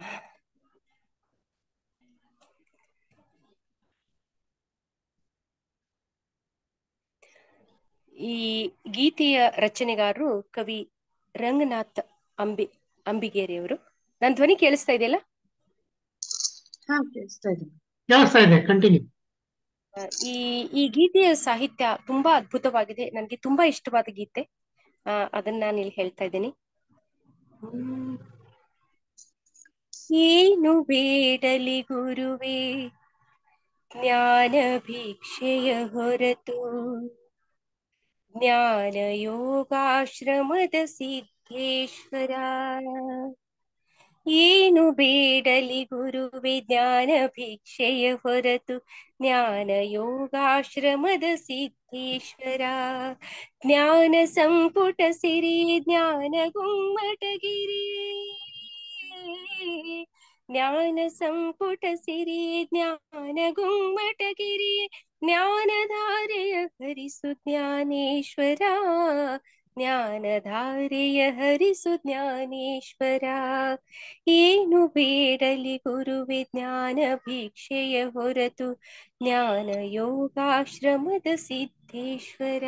Speaker 4: ಈ ಗೀತೆಯ ರಚನೆಗಾರರು ಕವಿ ರಂಗನಾಥ್ ಅಂಬಿ ಅಂಬಿಗೇರಿಯವರು ನನ್ನ ಧ್ವನಿ ಕೇಳಿಸ್ತಾ ಇದೆಯಲ್ಲ
Speaker 5: ಹಾ ಕೇಳಿಸ್ತಾ ಇದೆ
Speaker 1: ಕೇಳಿಸ್ತಾ ಇದೆ ಕಂಟಿನ್ಯೂ
Speaker 4: ಆ, ಈ ಈ ಗೀತೆಯ ಸಾಹಿತ್ಯ ತುಂಬಾ ಅದ್ಭುತವಾಗಿದೆ ನನಗೆ ತುಂಬಾ ಇಷ್ಟವಾದ ಗೀತೆ ಆ, ಅದನ್ನ ನಾನು ಇಲ್ಲಿ ಹೇಳ್ತಾ ಇದ್ದೀನಿ ಹ್ಮ್. ಏನು ಬೇಡಲಿ ಗುರುವೇ ಜ್ಞಾನ ಭಿಕ್ಷೆಯ ಹೊರತು ಜ್ಞಾನ ಯೋಗಾಶ್ರಮದ ಸಿದ್ಧೇಶ್ವರ ಏನು ಬೇಡಲಿ ಗುರುವೆ ಜ್ಞಾನ ಭಿಕ್ಷೆಯ ಹೊರತು ಜ್ಞಾನ ಯೋಗಾಶ್ರಮದ ಸಿದ್ಧೇಶ್ವರ ಜ್ಞಾನ ಸಂಪುಟ ಸಿರಿ ಜ್ಞಾನ ಗುಮ್ಮಟಗಿರಿ ಜ್ಞಾನ ಸಂಪುಟ ಸಿರಿ ಜ್ಞಾನ ಗುಮ್ಮಟಗಿರಿ ಜ್ಞಾನಧಾರೆಯ ಹರಿಸು ಜ್ಞಾನೇಶ್ವರ ಜ್ಞಾನಧಾರೆಯ ಹರಿಸು ಜ್ಞಾನೇಶ್ವರ ಏನು ಬೇಡಲಿ ಗುರುವೆ ಜ್ಞಾನ ಭಿಕ್ಷೆಯ ಹೊರತು ಜ್ಞಾನ ಯೋಗಾಶ್ರಮದ ಸಿದ್ಧೇಶ್ವರ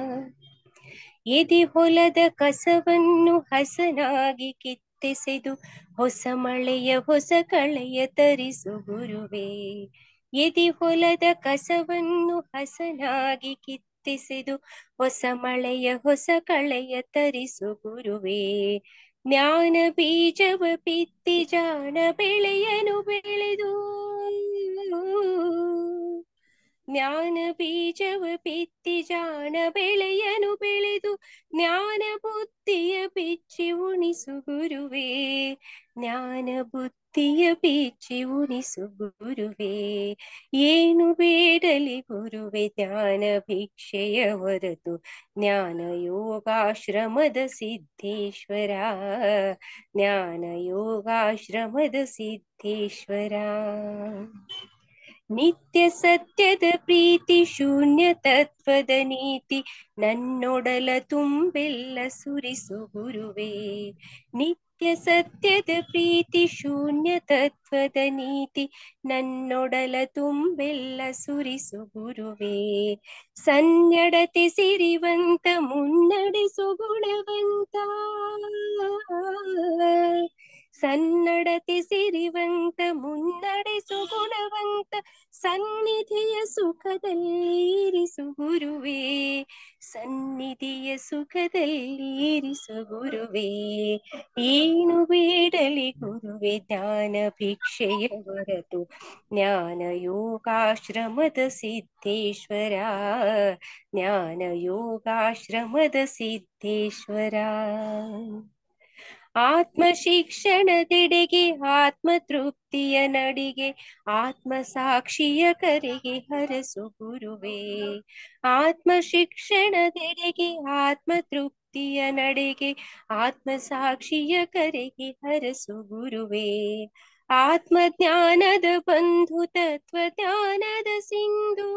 Speaker 4: ಎದೆ ಹೊಲದ ಕಸವನ್ನು ಹಸನಾಗಿ ಕಿತ್ತೆಸೆದು ಹೊಸ ಮಳೆಯ ಹೊಸ ಕಳೆಯ ತರಿಸು ಗುರುವೇ ಎದೆ ಹೊಲದ ಕಸವನ್ನು ಹಸನಾಗಿ ಕಿತ್ತೆಸೆದು ಹೊಸ ಮಳೆಯ ಹೊಸ ಕಳೆಯ ತರಿಸು ಗುರುವೇ ಜ್ಞಾನ ಬೀಜವ ಬಿತ್ತಿ ಜಾಣ ಬೆಳೆಯನು ಬೆಳೆದು ಜ್ಞಾನ ಬೀಜವ ಬಿತ್ತಿ ಜಾಣ ಬೆಳೆಯನು ಬೆಳೆದು ಜ್ಞಾನ ಬುದ್ಧಿಯ ಬಿಚ್ಚಿ ಉಣಿಸು ಗುರುವೇ ಜ್ಞಾನ ಬುದ್ಧಿಯ ಬಿಚ್ಚಿ ಉಣಿಸು ಗುರುವೇ ಏನು ಬೇಡಲಿ ಗುರುವೆ ಜ್ಞಾನ ಭಿಕ್ಷೆಯ ಹೊರತು ಜ್ಞಾನ ಯೋಗಾಶ್ರಮದ ಸಿದ್ಧೇಶ್ವರ ಜ್ಞಾನ ಯೋಗಾಶ್ರಮದ ಸಿದ್ಧೇಶ್ವರ ನಿತ್ಯ ಸತ್ಯದ ಪ್ರೀತಿ ಶೂನ್ಯ ತತ್ವದ ನೀತಿ ನನ್ನೊಡಲ ತುಂಬೆಲ್ಲ ಸುರಿಸು ಗುರುವೇ ನಿತ್ಯ ಸತ್ಯದ ಪ್ರೀತಿ ಶೂನ್ಯ ತತ್ವದ ನೀತಿ ನನ್ನೊಡಲ ತುಂಬೆಲ್ಲ ಸುರಿಸು ಗುರುವೇ ಸನ್ನಡತೆ ಸಿರಿವಂತ ಮುನ್ನಡೆಸು ಗುಣವಂತ ಸನ್ನಡತೆ ಸಿರಿವಂತ ಮುನ್ನಡೆಸು ಗುಣವಂತ ಸನ್ನಿಧಿಯ ಸುಖದಲ್ಲಿರಿಸು ಗುರುವೇ ಸನ್ನಿಧಿಯ ಸುಖದಲ್ಲಿರಿಸು ಗುರುವೇ ಏನು ಬೇಡಲಿ ಗುರುವೆ ಜ್ಞಾನ ಭಿಕ್ಷೆಯ ಹೊರತು ಜ್ಞಾನ ಯೋಗಾಶ್ರಮದ ಸಿದ್ಧೇಶ್ವರ ಜ್ಞಾನ ಯೋಗಾಶ್ರಮದ ಸಿದ್ಧೇಶ್ವರ ಆತ್ಮ ಶಿಕ್ಷಣದೆಡೆಗೆ ಆತ್ಮ ತೃಪ್ತಿಯ ನಡಿಗೆ ಆತ್ಮ ಸಾಕ್ಷಿಯ ಕರೆಗೆ ಹರಸು ಗುರುವೇ ಆತ್ಮ ಶಿಕ್ಷಣದೆಡೆಗೆ ಆತ್ಮ ತೃಪ್ತಿಯ ನಡೆಗೆ ಆತ್ಮ ಸಾಕ್ಷಿಯ ಕರೆಗೆ ಹರಸು ಗುರುವೇ ಆತ್ಮ ಜ್ಞಾನದ ಬಂಧು ತತ್ವ ಜ್ಞಾನದ ಸಿಂಧು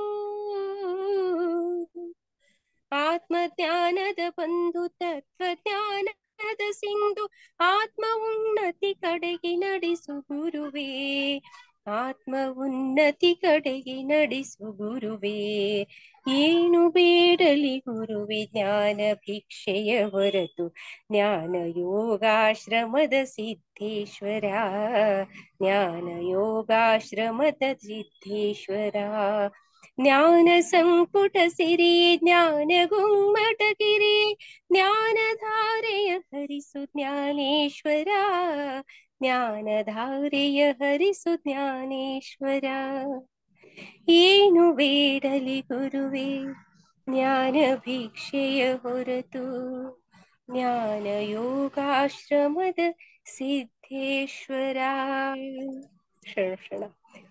Speaker 4: ಆತ್ಮ ಜ್ಞಾನದ ಬಂಧು ತತ್ವ ಜ್ಞಾನದ ಸಿಂಧು ಆತ್ಮ ಉನ್ನತಿ ಕಡೆಗೆ ನಡೆಸು ಗುರುವೇ ಆತ್ಮ ಉನ್ನತಿ ಕಡೆಗೆ ನಡೆಸು ಗುರುವೇ ಏನು ಬೇಡಲಿ ಗುರುವೆ ಜ್ಞಾನ ಭಿಕ್ಷೆಯ ಹೊರತು ಜ್ಞಾನ ಯೋಗಾಶ್ರಮದ ಸಿದ್ಧೇಶ್ವರ ಜ್ಞಾನ ಯೋಗಾಶ್ರಮದ ಸಿದ್ಧೇಶ್ವರ ಜ್ಞಾನ ಸಂಪುಟ ಸಿರಿ ಜ್ಞಾನ ಗುಮ್ಮಟಗಿರಿ ಜ್ಞಾನಧಾರೆಯ ಹರಿಸು ಜ್ಞಾನೇಶ್ವರ ಜ್ಞಾನಧಾರೆಯ ಹರಿಸು ಜ್ಞಾನೇಶ್ವರ ಏನು ಬೇಡಲಿ ಗುರುವೇ ಜ್ಞಾನ ಭಿಕ್ಷೆಯ ಹೊರತು ಜ್ಞಾನ ಯೋಗಾಶ್ರಮದ ಸಿದ್ಧೇಶ್ವರ ಶರಣ ಶರಣ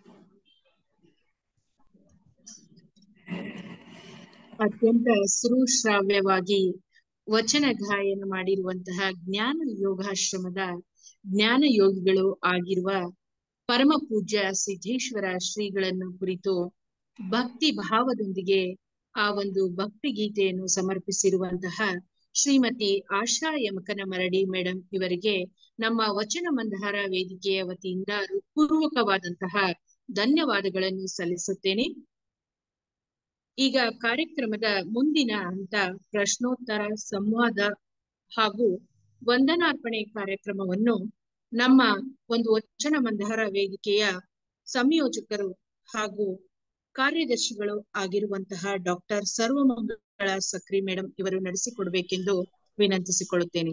Speaker 5: ಅತ್ಯಂತ ಸುಶ್ರಾವ್ಯವಾಗಿ ವಚನ ಗಾಯನ ಮಾಡಿರುವಂತಹ ಜ್ಞಾನ ಯೋಗಾಶ್ರಮದ ಜ್ಞಾನ ಯೋಗಿಗಳು ಆಗಿರುವ ಪರಮ ಪೂಜ್ಯ ಸಿದ್ದೇಶ್ವರ ಶ್ರೀಗಳನ್ನು ಕುರಿತು ಭಕ್ತಿ ಭಾವದೊಂದಿಗೆ ಆ ಒಂದು ಭಕ್ತಿ ಗೀತೆಯನ್ನು ಸಮರ್ಪಿಸಿರುವಂತಹ ಶ್ರೀಮತಿ ಆಶಾ ಯಮಕನ ಮರಡಿ ಮೇಡಮ್ ಇವರಿಗೆ ನಮ್ಮ ವಚನ ಮಂದಾರ ವೇದಿಕೆಯ ವತಿಯಿಂದ ಹೃತ್ಪೂರ್ವಕವಾದಂತಹ ಧನ್ಯವಾದಗಳನ್ನು ಸಲ್ಲಿಸುತ್ತೇನೆ ಈಗ ಕಾರ್ಯಕ್ರಮದ ಮುಂದಿನ ಹಂತ ಪ್ರಶ್ನೋತ್ತರ ಸಂವಾದ ಹಾಗೂ ವಂದನಾರ್ಪಣೆ ಕಾರ್ಯಕ್ರಮವನ್ನು ನಮ್ಮ ಒಂದು ವಚನ ಮಂದಾರ ವೇದಿಕೆಯ ಸಂಯೋಜಕರು ಹಾಗೂ ಕಾರ್ಯದರ್ಶಿಗಳು ಆಗಿರುವಂತಹ ಡಾಕ್ಟರ್ ಸರ್ವಮಂಗಳ ಸಕ್ರಿ ಮೇಡಮ್ ಇವರು ನಡೆಸಿಕೊಡ್ಬೇಕೆಂದು ವಿನಂತಿಸಿಕೊಳ್ಳುತ್ತೇನೆ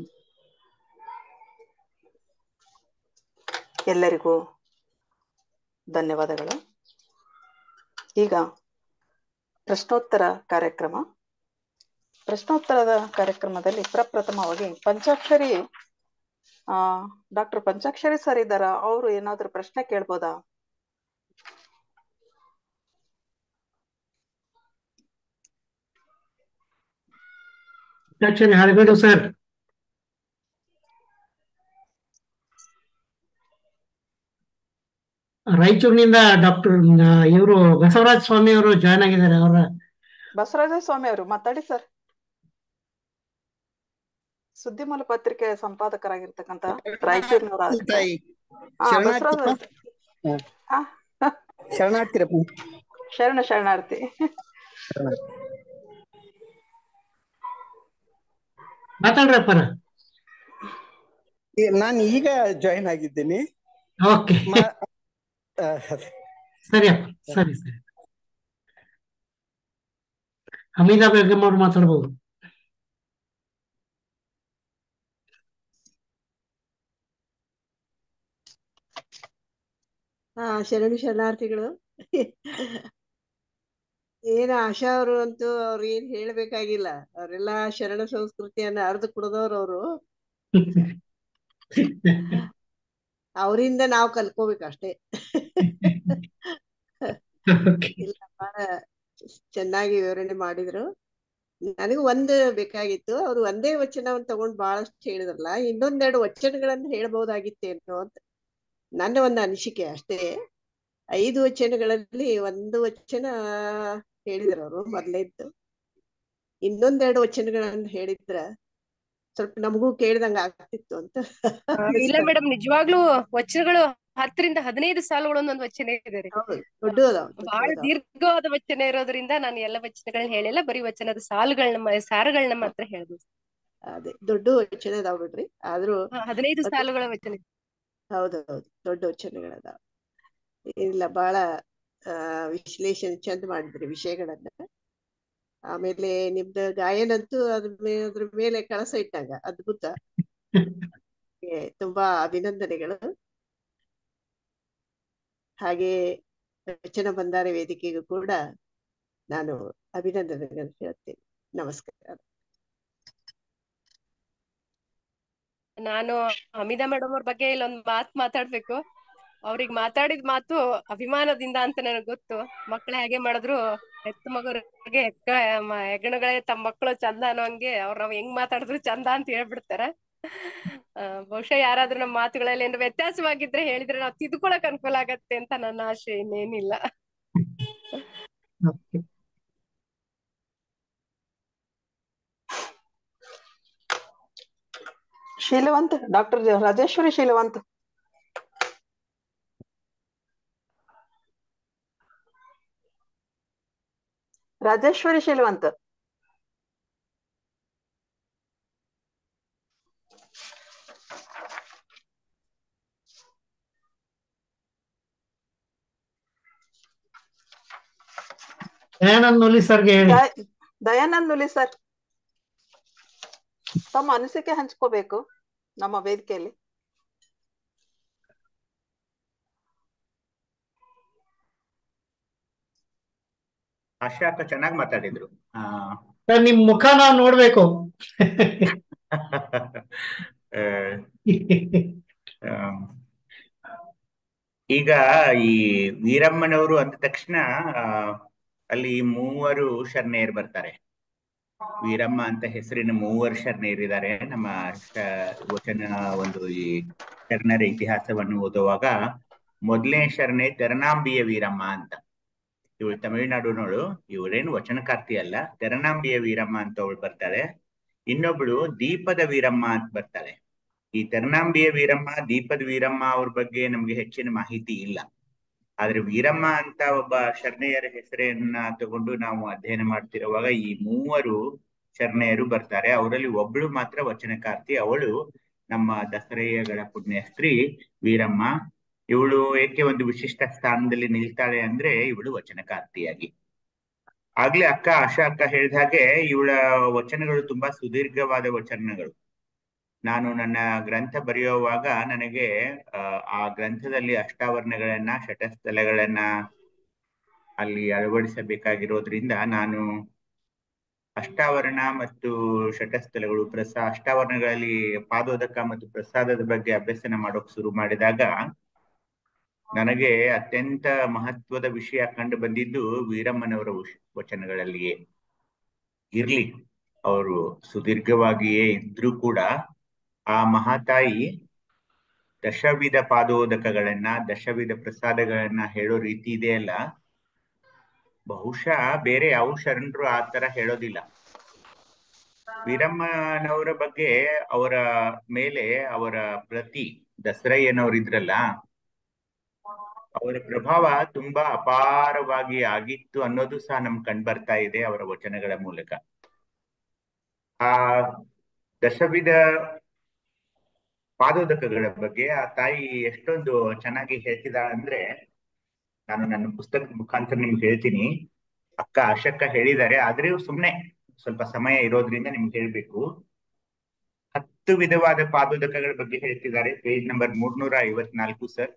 Speaker 7: ಎಲ್ಲರಿಗೂ ಧನ್ಯವಾದಗಳು ಈಗ ಪ್ರಶ್ನೋತ್ತರ ಕಾರ್ಯಕ್ರಮ ಪ್ರಶ್ನೋತ್ತರದ ಕಾರ್ಯಕ್ರಮದಲ್ಲಿ ಪ್ರಪ್ರಥಮವಾಗಿ ಪಂಚಾಕ್ಷರಿ ಆ ಡಾಕ್ಟರ್ ಪಂಚಾಕ್ಷರಿ ಸರ್ ಇದ್ದಾರ ಅವರು ಏನಾದ್ರು ಪ್ರಶ್ನೆ ಕೇಳ್ಬೋದಾ
Speaker 1: Action ಹಳಬೇಡು ಸರ್ ರಾಯಚೂರಿನಿಂದ ಡಾಕ್ಟರ್ ಇವರು ಬಸವರಾಜ ಸ್ವಾಮಿ ಅವರು ಜಾಯ್ನ್ ಆಗಿದ್ದಾರೆ ಅವರ
Speaker 7: ಬಸವರಾಜ ಸ್ವಾಮಿ ಅವರು ಮಾತಾಡಿ ಸರ್ ಸುದ್ದಿಮೂಲ ಪತ್ರಿಕೆ ಸಂಪಾದಕರಾಗಿರ್ತಕ್ಕಂತ ರಾಯಚೂರಿನವರ
Speaker 8: ತಾಯಿ
Speaker 7: ಹಾ
Speaker 8: ಶರಣಾರ್ಥಿ
Speaker 7: ಬಸವರಾಜ್ ಹಾ
Speaker 8: ಶರಣಾರ್ಥಿರಪ್ಪ
Speaker 7: ಶರಣ ಶರಣಾರ್ಥಿ
Speaker 1: ಮಾತಾಡ್ರಪ್ಪರ
Speaker 8: ನಾನು ಈಗ ಜಾಯಿನ್ ಆಗಿದ್ದೀನಿ
Speaker 1: ಓಕೆ
Speaker 8: ಮಾ- ಆ,
Speaker 1: ಸರಿ ಅಪ್ಪ ಸರಿ ಸರಿ ಹಮೀದಾ ಬೇಗಂ ಅವ್ರು ಮಾತಾಡ್ಬೋದು
Speaker 9: ಹಾ ಶರಣು ಶರಣಾರ್ಥಿಗಳು ಏನ ಆಶಾ ಅವರು ಅಂತೂ ಅವ್ರು ಏನ್ ಹೇಳ್ಬೇಕಾಗಿಲ್ಲ ಅವರೆಲ್ಲಾ ಶರಣ ಸಂಸ್ಕೃತಿಯನ್ನ ಅರ್ದು ಕುಡ್ದವ್ರು ಅವರು ಅವರಿಂದ ನಾವು ಕಲ್ಕೋಬೇಕು ಅಷ್ಟೇ ಇಲ್ಲ ಬಹಳ ಚೆನ್ನಾಗಿ ವಿವರಣೆ ಮಾಡಿದ್ರು ನನಗೂ ಒಂದು ಬೇಕಾಗಿತ್ತು ಅವ್ರು ಒಂದೇ ವಚನವನ್ನು ತಗೊಂಡ್ ಬಹಳಷ್ಟು ಹೇಳಿದ್ರಲ್ಲ ಇನ್ನೊಂದೆರಡು ವಚನಗಳನ್ನ ಹೇಳ್ಬಹುದಾಗಿತ್ತೇನೋ ಅಂತ ನನ್ನ ಒಂದು ಅನಿಸಿಕೆ ಅಷ್ಟೇ ಐದು ವಚನಗಳಲ್ಲಿ ಒಂದು ವಚನ ಹೇಳಿದ್ರು ಅವರು ಮೊದಲೇದ್ದು ಇನ್ನೊಂದೆರಡು ವಚನಗಳನ್ನ ಹೇಳಿದ್ರ ಸ್ವಲ್ಪ ನಮಗೂ ಕೇಳ್ದಂಗ ಆಗ್ತಿತ್ತು ಅಂತ
Speaker 4: ಆ, ಇಲ್ಲ ಮೇಡಮ್ ನಿಜವಾಗ್ಲೂ ವಚನಗಳು ಹತ್ತರಿಂದ ಹದಿನೈದು ಸಾಲುಗಳು ಒಂದೊಂದು ವಚನ ಇದೆ ರೀ
Speaker 9: ಹೌದು ದೊಡ್ಡ ಅದಾವ
Speaker 4: ಬಹಳ ದೀರ್ಘವಾದ ವಚನ ಇರೋದ್ರಿಂದ ನಾನು ಎಲ್ಲ ವಚನಗಳನ್ನ ಹೇಳಿಲ್ಲ ಬರೀ ವಚನದ ಸಾಲುಗಳನ್ನ ಮ- ಸಾರಗಳನ್ನ ಮಾತ್ರ ಹೇಳಿದ್ವಿ
Speaker 9: ಅದೇ ದೊಡ್ಡ ವಚನ ಅದಾವ ಬಿಡ್ರಿ ಆದ್ರೂ
Speaker 4: ಹಾ, ಹದಿನೈದು
Speaker 9: ಅದು-
Speaker 4: ಸಾಲುಗಳ ವಚನ
Speaker 9: ಹೌದೌದು ದೊಡ್ಡ ವಚನಗಳದಾವ ಇಲ್ಲ ಬಹಳ ಆ ವಿಶ್ಲೇಷಣೆ ಚಂದ ಮಾಡಿದ್ರಿ ವಿಷಯಗಳನ್ನ ಆಮೇಲೆ ನಿಮ್ದು ಗಾಯನ ಅಂತೂ ಅದ್ರ ಮೇ- ಅದ್ರ ಮೇಲೆ ಕಳಸ ಇಟ್ಟಂಗ ಅದ್ಭುತ ಏ, ತುಂಬಾ ಅಭಿನಂದನೆಗಳು ಹಾಗೆ ವಚನ ಬಂದಾರ ವೇದಿಕೆಗೂ ಕೂಡ ನಾನು ಅಭಿನಂದನೆಗಳನ್ನು ಹೇಳ್ತೇನೆ ನಮಸ್ಕಾರ
Speaker 4: ನಾನು ಹಮೀದಾ ಮೇಡಮ್ ಅವ್ರ ಬಗ್ಗೆ ಇಲ್ಲೊಂದ್ ಮಾತ್ ಮಾತಾಡ್ಬೇಕು ಅವ್ರಿಗೆ ಮಾತಾಡಿದ ಮಾತು ಅಭಿಮಾನದಿಂದ ಅಂತ ನನಗ್ ಗೊತ್ತು ಮಕ್ಳು ಹೇಗೆ ಮಾಡಿದ್ರು ಹೆತ್ತ ಮಗುರಿಗೆ ಹೆಕ್ಕ ಮ- ಹೆಗಣಗಳೇ ತಮ್ಮ ಮಕ್ಕಳು ಚಂದ ಅನ್ನೋ ಹಂಗೆ ಅವ್ರ ನಾವ್ ಹೆಂಗ್ ಮಾತಾಡಿದ್ರು ಚಂದ ಅಂತ ಹೇಳ್ಬಿಡ್ತಾರ ಆ, ಬಹುಶಃ ಯಾರಾದ್ರೂ ನಮ್ಮ ಮಾತುಗಳಲ್ಲಿ ಏನಾದ್ರು ವ್ಯತ್ಯಾಸವಾಗಿದ್ರೆ ಹೇಳಿದ್ರೆ ನಾವು ತಿದ್ಕೊಳಕ್ ಅನುಕೂಲ ಆಗತ್ತೆ ಅಂತ ನನ್ನ ಆಶೆ ಇನ್ನೇನಿಲ್ಲ
Speaker 1: ಓಕೆ
Speaker 7: ಶೀಲವಂತ್ ಡಾಕ್ಟರ್ ರಾಜೇಶ್ವರಿ ಶೀಲವಂತ್ ರಾಜೇಶ್ವರಿ ಶೀಲವಂತ್
Speaker 1: ದಯಾನಂದ್ ನುಲಿ ಸರ್ಗೆ ಹೇಳಿ
Speaker 7: ದಯ- ದಯಾನಂದ್ ನುಲಿ ಸರ್ ತಮ್ಮ ಅನಿಸಿಕೆ ಹಂಚ್ಕೋಬೇಕು ನಮ್ಮ ವೇದಿಕೆಯಲ್ಲಿ
Speaker 6: ಆಶಾ ಅಕ್ಕ ಚೆನ್ನಾಗಿ ಮಾತಾಡಿದ್ರು ಆ
Speaker 1: ಸರ್ ನಿಮ್ ಮುಖ ನಾವು ನೋಡ್ಬೇಕು
Speaker 6: ಆ, ಆ, ಈಗ ಈ ವೀರಮ್ಮನವರು ಅಂದ ತಕ್ಷಣ ಆ, ಅಲ್ಲಿ ಮೂವರು ಶರಣೆಯರು ಬರ್ತಾರೆ ವೀರಮ್ಮ ಅಂತ ಹೆಸರಿನ ಮೂವರು ಶರಣೆಯರಿದ್ದಾರೆ ನಮ್ಮ ಶ- ವಚನ ಒಂದು ಈ ಶರಣರ ಇತಿಹಾಸವನ್ನು ಓದುವಾಗ ಮೊದಲನೇ ಶರಣೆ ತೆರನಾಂಬಿಯ ವೀರಮ್ಮ ಅಂತ ಇವಳು ತಮಿಳುನಾಡುನವಳು ಇವಳೇನು ವಚನಕಾರ್ತಿ ಅಲ್ಲ ತೆರನಾಂಬಿಯ ವೀರಮ್ಮ ಅಂತ ಅವಳು ಬರ್ತಾಳೆ ಇನ್ನೊಬ್ಳು ದೀಪದ ವೀರಮ್ಮ ಅಂತ ಬರ್ತಾಳೆ ಈ ತೆರನಾಂಬಿಯ ವೀರಮ್ಮ ದೀಪದ ವೀರಮ್ಮ ಅವ್ರ ಬಗ್ಗೆ ನಮ್ಗೆ ಹೆಚ್ಚಿನ ಮಾಹಿತಿ ಇಲ್ಲ ಆದ್ರೆ ವೀರಮ್ಮ ಅಂತ ಒಬ್ಬ ಶರಣೆಯರ ಹೆಸರನ್ನ ತಗೊಂಡು ನಾವು ಅಧ್ಯಯನ ಮಾಡ್ತಿರುವಾಗ ಈ ಮೂವರು ಶರಣೆಯರು ಬರ್ತಾರೆ ಅವರಲ್ಲಿ ಒಬ್ಳು ಮಾತ್ರ ವಚನಕಾರ್ತಿ ಅವಳು ನಮ್ಮ ದಸರೆಯಗಳ ಪುಣ್ಯಸ್ತ್ರೀ ವೀರಮ್ಮ ಇವಳು ಏಕೆ ಒಂದು ವಿಶಿಷ್ಟ ಸ್ಥಾನದಲ್ಲಿ ನಿಲ್ತಾಳೆ ಅಂದ್ರೆ ಇವಳು ವಚನಕಾರ್ತಿಯಾಗಿ ಆಗ್ಲೇ ಅಕ್ಕ ಆಶಾ ಅಕ್ಕ ಹೇಳಿದ ಹಾಗೆ ಇವಳ ವಚನಗಳು ತುಂಬಾ ಸುದೀರ್ಘವಾದ ವಚನಗಳು ನಾನು ನನ್ನ ಗ್ರಂಥ ಬರೆಯುವಾಗ ನನಗೆ ಆ, ಆ ಗ್ರಂಥದಲ್ಲಿ ಅಷ್ಟಾವರ್ಣಗಳನ್ನ ಶಟಸ್ಥಲಗಳನ್ನ ಅಲ್ಲಿ ಅಳವಡಿಸಬೇಕಾಗಿರೋದ್ರಿಂದ ನಾನು ಅಷ್ಟಾವರಣ ಮತ್ತು ಶಟಸ್ಥಲಗಳು ಪ್ರಸಾ ಅಷ್ಟಾವರಣಗಳಲ್ಲಿ ಪಾದೋದಕ ಮತ್ತು ಪ್ರಸಾದದ ಬಗ್ಗೆ ಅಭ್ಯಸನ ಮಾಡೋಕ್ ಶುರು ಮಾಡಿದಾಗ ನನಗೆ ಅತ್ಯಂತ ಮಹತ್ವದ ವಿಷಯ ಕಂಡು ಬಂದಿದ್ದು ವೀರಮ್ಮನವರ ವಶ- ವಚನಗಳಲ್ಲಿಯೇ ಇರ್ಲಿ ಅವರು ಸುದೀರ್ಘವಾಗಿಯೇ ಇದ್ರೂ ಕೂಡ ಆ ಮಹಾತಾಯಿ ದಶವಿಧ ಪಾದೋದಕಗಳನ್ನ ದಶವಿಧ ಪ್ರಸಾದಗಳನ್ನ ಹೇಳೋ ರೀತಿ ಇದೆಯಲ್ಲ ಬಹುಶಃ ಬೇರೆ ಯಾವ ಶರಣರು ಆ ತರ ಹೇಳೋದಿಲ್ಲ ವೀರಮ್ಮನವರ ಬಗ್ಗೆ ಅವರ ಮೇಲೆ ಅವರ ಪ್ರತಿ ದಸರಯ್ಯನವರಿದ್ರಲ್ಲ ಅವರ ಪ್ರಭಾವ ತುಂಬಾ ಅಪಾರವಾಗಿ ಆಗಿತ್ತು ಅನ್ನೋದು ಸಹ ನಮ್ಗೆ ಕಂಡು ಬರ್ತಾ ಇದೆ ಅವರ ವಚನಗಳ ಮೂಲಕ ಆ ದಶವಿಧ ಪಾದೋದಕಗಳ ಬಗ್ಗೆ ಆ ತಾಯಿ ಎಷ್ಟೊಂದು ಚೆನ್ನಾಗಿ ಹೇಳ್ತಿದ್ದಾಳೆ ಅಂದ್ರೆ ನಾನು ನನ್ನ ಪುಸ್ತಕದ ಮುಖಾಂತರ ನಿಮ್ಗೆ ಹೇಳ್ತೀನಿ ಅಕ್ಕ ಆಶಕ್ಕ ಹೇಳಿದ್ದಾರೆ ಆದ್ರೆ ಸುಮ್ನೆ ಸ್ವಲ್ಪ ಸಮಯ ಇರೋದ್ರಿಂದ ನಿಮ್ಗೆ ಹೇಳ್ಬೇಕು ಹತ್ತು ವಿಧವಾದ ಪಾದೋದಕಗಳ ಬಗ್ಗೆ ಹೇಳ್ತಿದ್ದಾರೆ ಪೇಜ್ ನಂಬರ್ ಮೂರ್ನೂರ ಐವತ್ನಾಲ್ಕು ಸರ್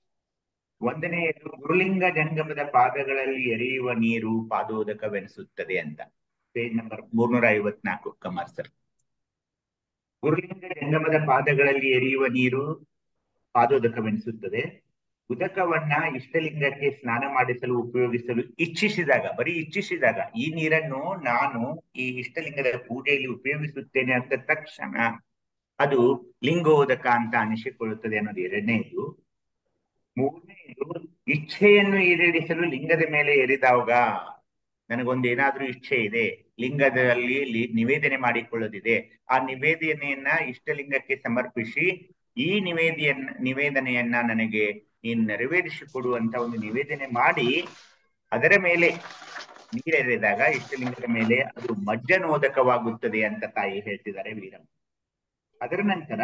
Speaker 6: ಒಂದನೆಯದು ಗುರುಲಿಂಗ ಜಂಗಮದ ಪಾದಗಳಲ್ಲಿ ಎರೆಯುವ ನೀರು ಪಾದೋದಕವೆನಿಸುತ್ತದೆ ಅಂತ ಪೇಜ್ ನಂಬರ್ ಮೂರ್ನೂರ ಐವತ್ನಾಲ್ಕು ಕಮಾರ್ ಸರ್ ಗುರುಲಿಂಗ ಜಂಗಮದ ಪಾದಗಳಲ್ಲಿ ಎರೆಯುವ ನೀರು ಪಾದೋದಕವೆನಿಸುತ್ತದೆ ಉದಕವನ್ನ ಇಷ್ಟಲಿಂಗಕ್ಕೆ ಸ್ನಾನ ಮಾಡಿಸಲು ಉಪಯೋಗಿಸಲು ಇಚ್ಛಿಸಿದಾಗ ಬರೀ ಇಚ್ಛಿಸಿದಾಗ ಈ ನೀರನ್ನು ನಾನು ಈ ಇಷ್ಟಲಿಂಗದ ಪೂಜೆಯಲ್ಲಿ ಉಪಯೋಗಿಸುತ್ತೇನೆ ಅಂತ ತಕ್ಷಣ ಅದು ಲಿಂಗೋದಕ ಅಂತ ಅನಿಸಿಕೊಳ್ಳುತ್ತದೆ ಅನ್ನೋದು ಎರಡನೇದು ಮೂರನೆಯದು ಇಚ್ಛೆಯನ್ನು ಈಡೇರಿಸಲು ಲಿಂಗದ ಮೇಲೆ ಎರಿದಾಗ ನನಗೊಂದು ಏನಾದ್ರೂ ಇಚ್ಛೆ ಇದೆ ಲಿಂಗದಲ್ಲಿ ಲಿ- ನಿವೇದನೆ ಮಾಡಿಕೊಳ್ಳೋದಿದೆ ಆ ನಿವೇದನೆಯನ್ನ ಇಷ್ಟಲಿಂಗಕ್ಕೆ ಸಮರ್ಪಿಸಿ ಈ ನಿವೇದಿಯನ್ನ ನಿವೇದನೆಯನ್ನ ನನಗೆ ನೀನು ನೆರವೇರಿಸಿಕೊಡು ಅಂತ ಒಂದು ನಿವೇದನೆ ಮಾಡಿ ಅದರ ಮೇಲೆ ನೀರೆರೆದಾಗ ಇಷ್ಟಲಿಂಗದ ಮೇಲೆ ಅದು ಮಜ್ಜನೋದಕವಾಗುತ್ತದೆ ಅಂತ ತಾಯಿ ಹೇಳ್ತಿದ್ದಾರೆ ವೀರಮ್ಮ ಅದರ ನಂತರ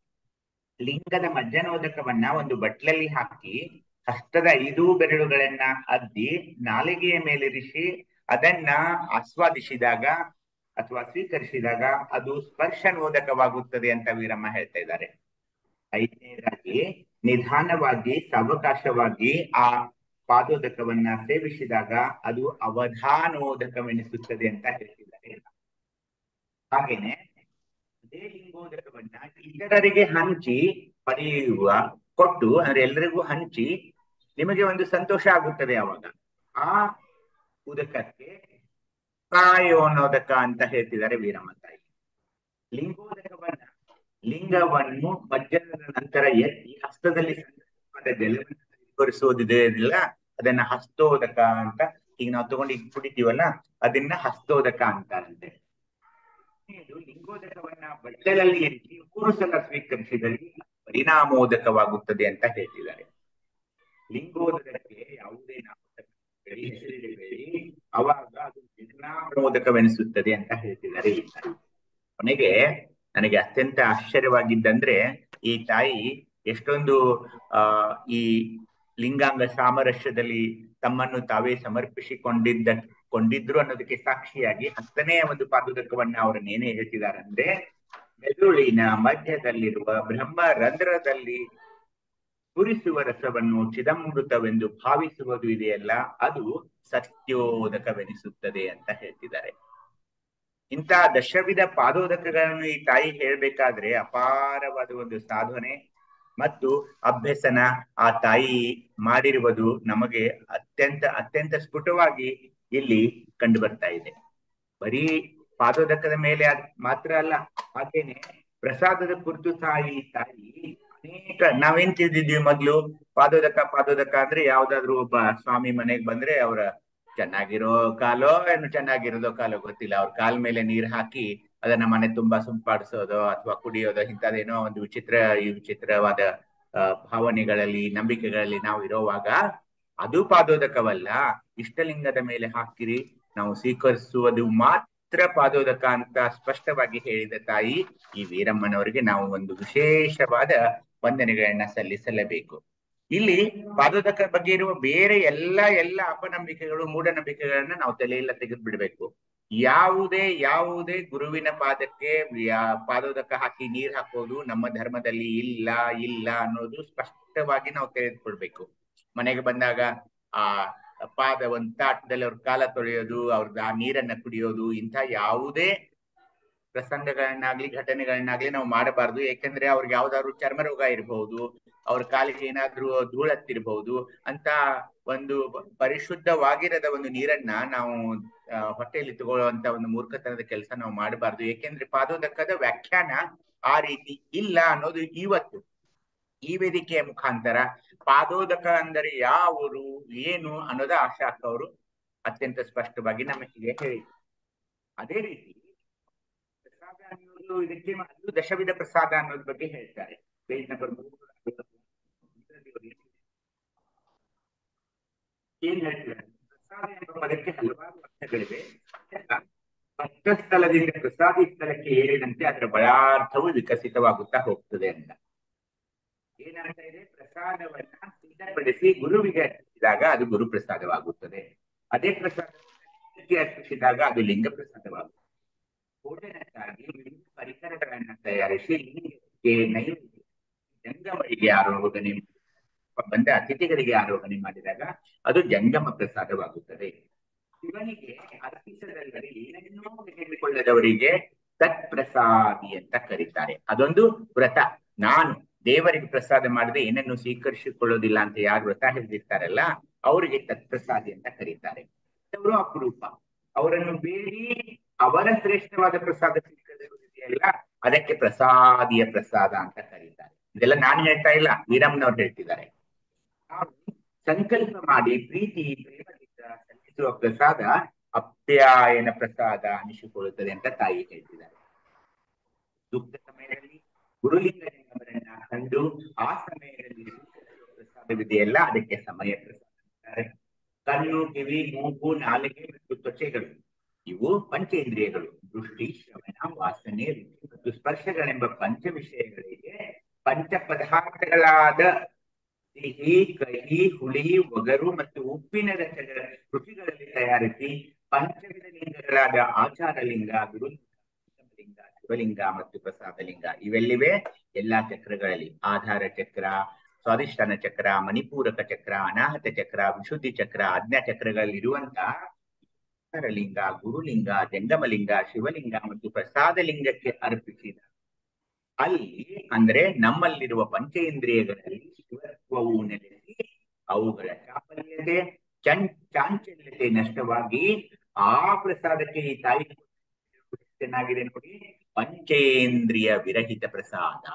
Speaker 6: ಲಿಂಗದ ಮಜ್ಜನೋದಕವನ್ನ ಒಂದು ಬಟ್ಲಲ್ಲಿ ಹಾಕಿ ಹಸ್ತದ ಐದೂ ಬೆರಳುಗಳನ್ನ ಅದ್ದಿ ನಾಲಿಗೆಯ ಮೇಲಿರಿಸಿ ಅದನ್ನ ಆಸ್ವಾದಿಸಿದಾಗ ಅಥವಾ ಸ್ವೀಕರಿಸಿದಾಗ ಅದು ಸ್ಪರ್ಶನೋದಕವಾಗುತ್ತದೆ ಅಂತ ವೀರಮ್ಮ ಹೇಳ್ತಾ ಇದ್ದಾರೆ ಐದನೇದಾಗಿ ನಿಧಾನವಾಗಿ ಸಾವಕಾಶವಾಗಿ ಆ ಪಾದೋದಕವನ್ನ ಸೇವಿಸಿದಾಗ ಅದು ಅವಧಾನೋದಕವೆನಿಸುತ್ತದೆ ಅಂತ ಹೇಳ್ತಿದ್ದಾರೆ ಹಾಗೇನೆ ಅದೇ ಲಿಂಗೋದಕವನ್ನ ಇತರರಿಗೆ ಹಂಚಿ ಪಡೆಯುವ ಕೊಟ್ಟು ಅಂದ್ರೆ ಎಲ್ಲರಿಗೂ ಹಂಚಿ ನಿಮಗೆ ಒಂದು ಸಂತೋಷ ಆಗುತ್ತದೆ ಅವಾಗ ಆ ಉದಕಕ್ಕೆ ಕಾಯೋನೋದಕ ಅಂತ ಹೇಳ್ತಿದ್ದಾರೆ ವೀರಮ್ಮ ತಾಯಿ ಲಿಂಗೋದಕವನ್ನ ಲಿಂಗವನ್ನು ಮಜ್ಜನದ ನಂತರ ಎತ್ತಿ ಹಸ್ತದಲ್ಲಿ ಸಣ್ಣದಾದ ಜಲವನ್ನು ತೋರಿಸೋದಿದೆಯಲ್ಲ ಅದನ್ನ ಹಸ್ತೋದಕ ಅಂತ ಈಗ ನಾವು ತಗೊಂಡು ಈಗ ಕುಡಿತೀವಲ್ಲ ಅದನ್ನ ಹಸ್ತೋದಕ ಅಂತಾರಂತೆ ಇದು ಲಿಂಗೋದಕವನ್ನ ಬಟ್ಟಲಲ್ಲಿ ಎರಿಸಿ ಮೂರು ಸಲ ಸ್ವೀಕರಿಸಿದಲ್ಲಿ ಪರಿಣಾಮೋದಕವಾಗುತ್ತದೆ ಅಂತ ಹೇಳ್ತಿದ್ದಾರೆ ಲಿಂಗೋದಕಕ್ಕೆ ಯಾವುದೇ ನಾಮಕರಣಬೇಡಿ ಹೆಸರಿಡಬೇಡಿ ಅವಾಗ ಅದು ಪರಿಣಾಮೋದಕವೆನಿಸುತ್ತದೆ ಅಂತ ಹೇಳ್ತಿದ್ದಾರೆ ಈ ತಾಯಿ ಕೊನೆಗೆ ನನಗೆ ಅತ್ಯಂತ ಆಶ್ಚರ್ಯವಾಗಿದ್ದಂದ್ರೆ ಈ ತಾಯಿ ಎಷ್ಟೊಂದು ಆ ಈ ಲಿಂಗಾಂಗ ಸಾಮರಸ್ಯದಲ್ಲಿ ತಮ್ಮನ್ನು ತಾವೇ ಸಮರ್ಪಿಸಿಕೊಂಡಿದ್ದ ಕೊಂಡಿದ್ರು ಅನ್ನೋದಕ್ಕೆ ಸಾಕ್ಷಿಯಾಗಿ ಹತ್ತನೇ ಒಂದು ಪಾದೋದಕವನ್ನ ಅವರನ್ನೇನೇ ಹೇಳ್ತಿದ್ದಾರೆ ಅಂದ್ರೆ ಮೆದುಳಿನ ಮಧ್ಯದಲ್ಲಿರುವ ಬ್ರಹ್ಮ ರಂಧ್ರದಲ್ಲಿ ಸ್ಫುರಿಸುವ ರಸವನ್ನು ಚಿದಂಮೃತವೆಂದು ಭಾವಿಸುವುದು ಇದೆಯಲ್ಲ ಅದು ಸತ್ಯೋದಕವೆನಿಸುತ್ತದೆ ಅಂತ ಹೇಳ್ತಿದ್ದಾರೆ ಇಂಥ ದಶವಿಧ ಪಾದೋದಕಗಳನ್ನು ಈ ತಾಯಿ ಹೇಳ್ಬೇಕಾದ್ರೆ ಅಪಾರವಾದ ಒಂದು ಸಾಧನೆ ಮತ್ತು ಅಭ್ಯಸನ ಆ ತಾಯಿ ಮಾಡಿರುವುದು ನಮಗೆ ಅತ್ಯಂತ ಅತ್ಯಂತ ಸ್ಫುಟವಾಗಿ ಇಲ್ಲಿ ಕಂಡು ಬರ್ತಾ ಇದೆ ಬರೀ ಪಾದೋದಕದ ಮೇಲೆ ಅದ್ ಮಾತ್ರ ಅಲ್ಲ ಹಾಗೇನೆ ಪ್ರಸಾದದ ಕುರಿತು ತಾಯಿ ತಾಯಿ ಅನೇಕ ನಾವೇನ್ ತಿಳಿದಿದ್ವಿ ಮೊದ್ಲು ಪಾದೋದಕ ಪಾದೋದಕ ಅಂದ್ರೆ ಯಾವ್ದಾದ್ರು ಒಬ್ಬ ಸ್ವಾಮಿ ಮನೆಗ್ ಬಂದ್ರೆ ಅವರ ಚೆನ್ನಾಗಿರೋ ಕಾಲೋ ಏನು ಚೆನ್ನಾಗಿರೋದೋ ಕಾಲೋ ಗೊತ್ತಿಲ್ಲ ಅವ್ರ ಕಾಲ್ ಮೇಲೆ ನೀರ್ ಹಾಕಿ ಅದನ್ನ ಮನೆ ತುಂಬಾ ಸುಂಪಾಡಿಸೋದೋ ಅಥವಾ ಕುಡಿಯೋದೋ ಇಂಥದ್ದೇನೋ ಒಂದು ವಿಚಿತ್ರ ಈ ವಿಚಿತ್ರವಾದ ಆ, ಭಾವನೆಗಳಲ್ಲಿ ನಂಬಿಕೆಗಳಲ್ಲಿ ನಾವು ಇರೋವಾಗ ಅದು ಪಾದೋದಕವಲ್ಲ ಇಷ್ಟಲಿಂಗದ ಮೇಲೆ ಹಾಕಿರಿ ನಾವು ಸ್ವೀಕರಿಸುವುದು ಮಾತ್ರ ಪಾದೋದಕ ಅಂತ ಸ್ಪಷ್ಟವಾಗಿ ಹೇಳಿದ ತಾಯಿ ಈ ವೀರಮ್ಮನವರಿಗೆ ನಾವು ಒಂದು ವಿಶೇಷವಾದ ವಂದನೆಗಳನ್ನ ಸಲ್ಲಿಸಲೇಬೇಕು ಇಲ್ಲಿ ಪಾದೋದಕ ಬಗ್ಗೆ ಇರುವ ಬೇರೆ ಎಲ್ಲ ಎಲ್ಲ ಅಪನಂಬಿಕೆಗಳು ಮೂಢನಂಬಿಕೆಗಳನ್ನ ನಾವು ತಲೆಯೆಲ್ಲ ತೆಗೆದು ಬಿಡ್ಬೇಕು ಯಾವುದೇ ಯಾವುದೇ ಗುರುವಿನ ಪಾದಕ್ಕೆ ಯಾ- ಪಾದೋದಕ ಹಾಕಿ ನೀರ್ ಹಾಕೋದು ನಮ್ಮ ಧರ್ಮದಲ್ಲಿ ಇಲ್ಲ ಇಲ್ಲ ಅನ್ನೋದು ಸ್ಪಷ್ಟವಾಗಿ ನಾವು ತಿಳಿದುಕೊಳ್ಬೇಕು ಮನೆಗೆ ಬಂದಾಗ ಆ ಪಾದ ಒಂದ್ ತಾಟದಲ್ಲಿ ಅವ್ರ ಕಾಲ ತೊಳೆಯೋದು ಅವ್ರದ್ದು ಆ ನೀರನ್ನ ಕುಡಿಯೋದು ಇಂಥ ಯಾವುದೇ ಪ್ರಸಂಗಗಳನ್ನಾಗ್ಲಿ ಘಟನೆಗಳನ್ನಾಗ್ಲಿ ನಾವು ಮಾಡಬಾರ್ದು ಯಾಕೆಂದ್ರೆ ಅವ್ರಿಗೆ ಯಾವ್ದಾದ್ರು ಚರ್ಮ ರೋಗ ಇರಬಹುದು ಅವ್ರ ಕಾಲಿಗೆ ಏನಾದ್ರೂ ಧೂಳತ್ತಿರಬಹುದು ಅಂತ ಒಂದು ಪರಿಶುದ್ಧವಾಗಿರದ ಒಂದು ನೀರನ್ನ ನಾವು ಆ, ಹೊಟ್ಟೆಯಲ್ಲಿ ತಗೊಳ್ಳುವಂತ ಒಂದು ಮೂರ್ಖತನದ ಕೆಲಸ ನಾವು ಮಾಡಬಾರ್ದು ಏಕೆಂದ್ರೆ ಪಾದೋದಕದ ವ್ಯಾಖ್ಯಾನ ಆ ರೀತಿ ಇಲ್ಲ ಅನ್ನೋದು ಇವತ್ತು ಈ ವೇದಿಕೆಯ ಮುಖಾಂತರ ಪಾದೋದಕ ಅಂದರೆ ಯಾವರು ಏನು ಅನ್ನೋದ ಆಶಾಕ್ ಅವರು ಅತ್ಯಂತ ಸ್ಪಷ್ಟವಾಗಿ ನಮಗೆ ಹೇಳಿ ಅದೇ ರೀತಿ ಪ್ರಸಾದ ಅನ್ನೋದು ಇದಕ್ಕೆ ಅದು ದಶವಿಧ ಪ್ರಸಾದ ಅನ್ನೋದ್ ಬಗ್ಗೆ ಹೇಳ್ತಾರೆ ಪೇಜ್ ನಂಬರ್ ಏನ್ ಹೇಳ್ತಾರೆ ಪ್ರಸಾದ ಎಂಬ ಪದಕ್ಕೆ ಹಲವಾರು ಅರ್ಥಗಳಿವೆ ಭಕ್ತ ಸ್ಥಳದಿಂದ ಪ್ರಸಾದಿ ಸ್ಥಳಕ್ಕೆ ಏರಿದಂತೆ ಅದರ ಬಲಾರ್ಥವು ವಿಕಸಿತವಾಗುತ್ತಾ ಹೋಗ್ತದೆ ಅಂತ ಏನರ್ಥ ಇದೆ ಪ್ರಸಾದವನ್ನ ಸಿದ್ಧಪಡಿಸಿ ಗುರುವಿಗೆ ಅರ್ಪಿಸಿದಾಗ ಅದು ಗುರು ಪ್ರಸಾದವಾಗುತ್ತದೆ ಅದೇ ಪ್ರಸಾದ ಅರ್ಪಿಸಿದಾಗ ಅದು ಲಿಂಗ ಪ್ರಸಾದವಾಗುತ್ತದೆ ಭೋಜನಕ್ಕಾಗಿ ವಿವಿಧ ಪರಿಕರಗಳನ್ನ ತಯಾರಿಸಿ ಲಿಂಗಕ್ಕೆ ನೈವೇದ್ಯ ಜಂಗಮರಿಗೆ ಆರೋಹಣೆ ಬಂದ ಅತಿಥಿಗಳಿಗೆ ಆರೋಹಣೆ ಮಾಡಿದಾಗ ಅದು ಜಂಗಮ ಪ್ರಸಾದವಾಗುತ್ತದೆ ಶಿವನಿಗೆ ಅರ್ಪಿಸದಲ್ಲದೆ ಏನನ್ನೂ ತೆಗೆದುಕೊಳ್ಳದವರಿಗೆ ತತ್ಪ್ರಸಾದಿ ಅಂತ ಕರೀತಾರೆ ಅದೊಂದು ವ್ರತ ನಾನು ದೇವರಿಗೆ ಪ್ರಸಾದ ಮಾಡದೆ ಏನನ್ನು ಸ್ವೀಕರಿಸಿಕೊಳ್ಳೋದಿಲ್ಲ ಅಂತ ಯಾರು ವ್ರತ ಹಿಡಿದಿರ್ತಾರಲ್ಲ ಅವರಿಗೆ ತತ್ಪ್ರಸಾದಿ ಅಂತ ಕರೀತಾರೆ ಅವರು ಅಪರೂಪ ಅವರನ್ನು ಬೇಡಿ ಅವರ ಶ್ರೇಷ್ಠವಾದ ಪ್ರಸಾದ ಸ್ವೀಕರಿಸುವುದಿದೆಯಲ್ಲ ಅದಕ್ಕೆ ಪ್ರಸಾದಿಯ ಪ್ರಸಾದ ಅಂತ ಕರೀತಾರೆ ಇದೆಲ್ಲ ನಾನು ಹೇಳ್ತಾ ಇಲ್ಲ ವೀರಮ್ಮನವ್ರು ಹೇಳ್ತಿದ್ದಾರೆ ನಾವು ಸಂಕಲ್ಪ ಮಾಡಿ ಪ್ರೀತಿ ಪ್ರೇಮದಿಂದ ಸಲ್ಲಿಸುವ ಪ್ರಸಾದ ಅಪ್ಯಾಯನ ಪ್ರಸಾದ ಅನಿಸಿಕೊಳ್ಳುತ್ತದೆ ಅಂತ ತಾಯಿ ಹೇಳ್ತಿದ್ದಾರೆ ಸೂಕ್ತ ಸಮಯದಲ್ಲಿ ಗುರುಲಿಂಗಲಿಂಗವರನ್ನ ಕಂಡು ಆ ಸಮಯದಲ್ಲಿ ಸ್ವೀಕರಿಸುವ ಪ್ರಸಾದವಿದೆಯಲ್ಲ ಅದಕ್ಕೆ ಸಮಯ ಪ್ರಸಾದ ಅಂತಾರೆ ಕಣ್ಣು ಕಿವಿ ಮೂಗು ನಾಲಿಗೆ ಮತ್ತು ತ್ವಚೆಗಳು ಇವು ಪಂಚೇಂದ್ರಿಯಗಳು ದೃಷ್ಟಿ ಶ್ರವಣ ವಾಸನೆ ರುಚಿ ಮತ್ತು ಸ್ಪರ್ಶಗಳೆಂಬ ಪಂಚ ವಿಷಯಗಳಿಗೆ ಪಂಚ ಪದಾರ್ಥಗಳಾದ ಸಿಹಿ ಕಹಿ ಹುಳಿ ಒಗರು ಮತ್ತು ಉಪ್ಪಿನ ರಸಗಳ ರುಚಿಗಳಲ್ಲಿ ತಯಾರಿಸಿ ಪಂಚವಿಧ ಲಿಂಗಗಳಾದ ಆಚಾರ ಲಿಂಗ ಗುರುಲಿಂಗ ಶಿವಲಿಂಗ ಮತ್ತು ಪ್ರಸಾದ ಲಿಂಗ ಇವೆಲ್ಲಿವೆ ಎಲ್ಲಾ ಚಕ್ರಗಳಲ್ಲಿ ಆಧಾರ ಚಕ್ರ ಸ್ವಾಧಿಷ್ಠಾನ ಚಕ್ರ ಮಣಿಪೂರಕ ಚಕ್ರ ಅನಾಹತ ಚಕ್ರ ವಿಶುದ್ಧಿ ಚಕ್ರ ಆಜ್ಞಾ ಚಕ್ರಗಳಲ್ಲಿ ಇರುವಂತ ಲಿಂಗ ಗುರುಲಿಂಗ ಜಂಗಮಲಿಂಗ ಶಿವಲಿಂಗ ಮತ್ತು ಪ್ರಸಾದ ಲಿಂಗಕ್ಕೆ ಅರ್ಪಿಸಿದ ಅಲ್ಲಿ ಅಂದ್ರೆ ನಮ್ಮಲ್ಲಿರುವ ಪಂಚೇಂದ್ರಿಯಗಳಲ್ಲಿ ಶಿವತ್ವವು ನೆಲೆಸಿ ಅವುಗಳ ಚಾಪಲ್ಯತೆ ಚಂ ಚಾಂಚಲ್ಯತೆ ನಷ್ಟವಾಗಿ ಆ ಪ್ರಸಾದಕ್ಕೆ ಈ ತಾಯಿ ಚೆನ್ನಾಗಿದೆ ನೋಡಿ ಪಂಚೇಂದ್ರಿಯ ವಿರಹಿತ ಪ್ರಸಾದ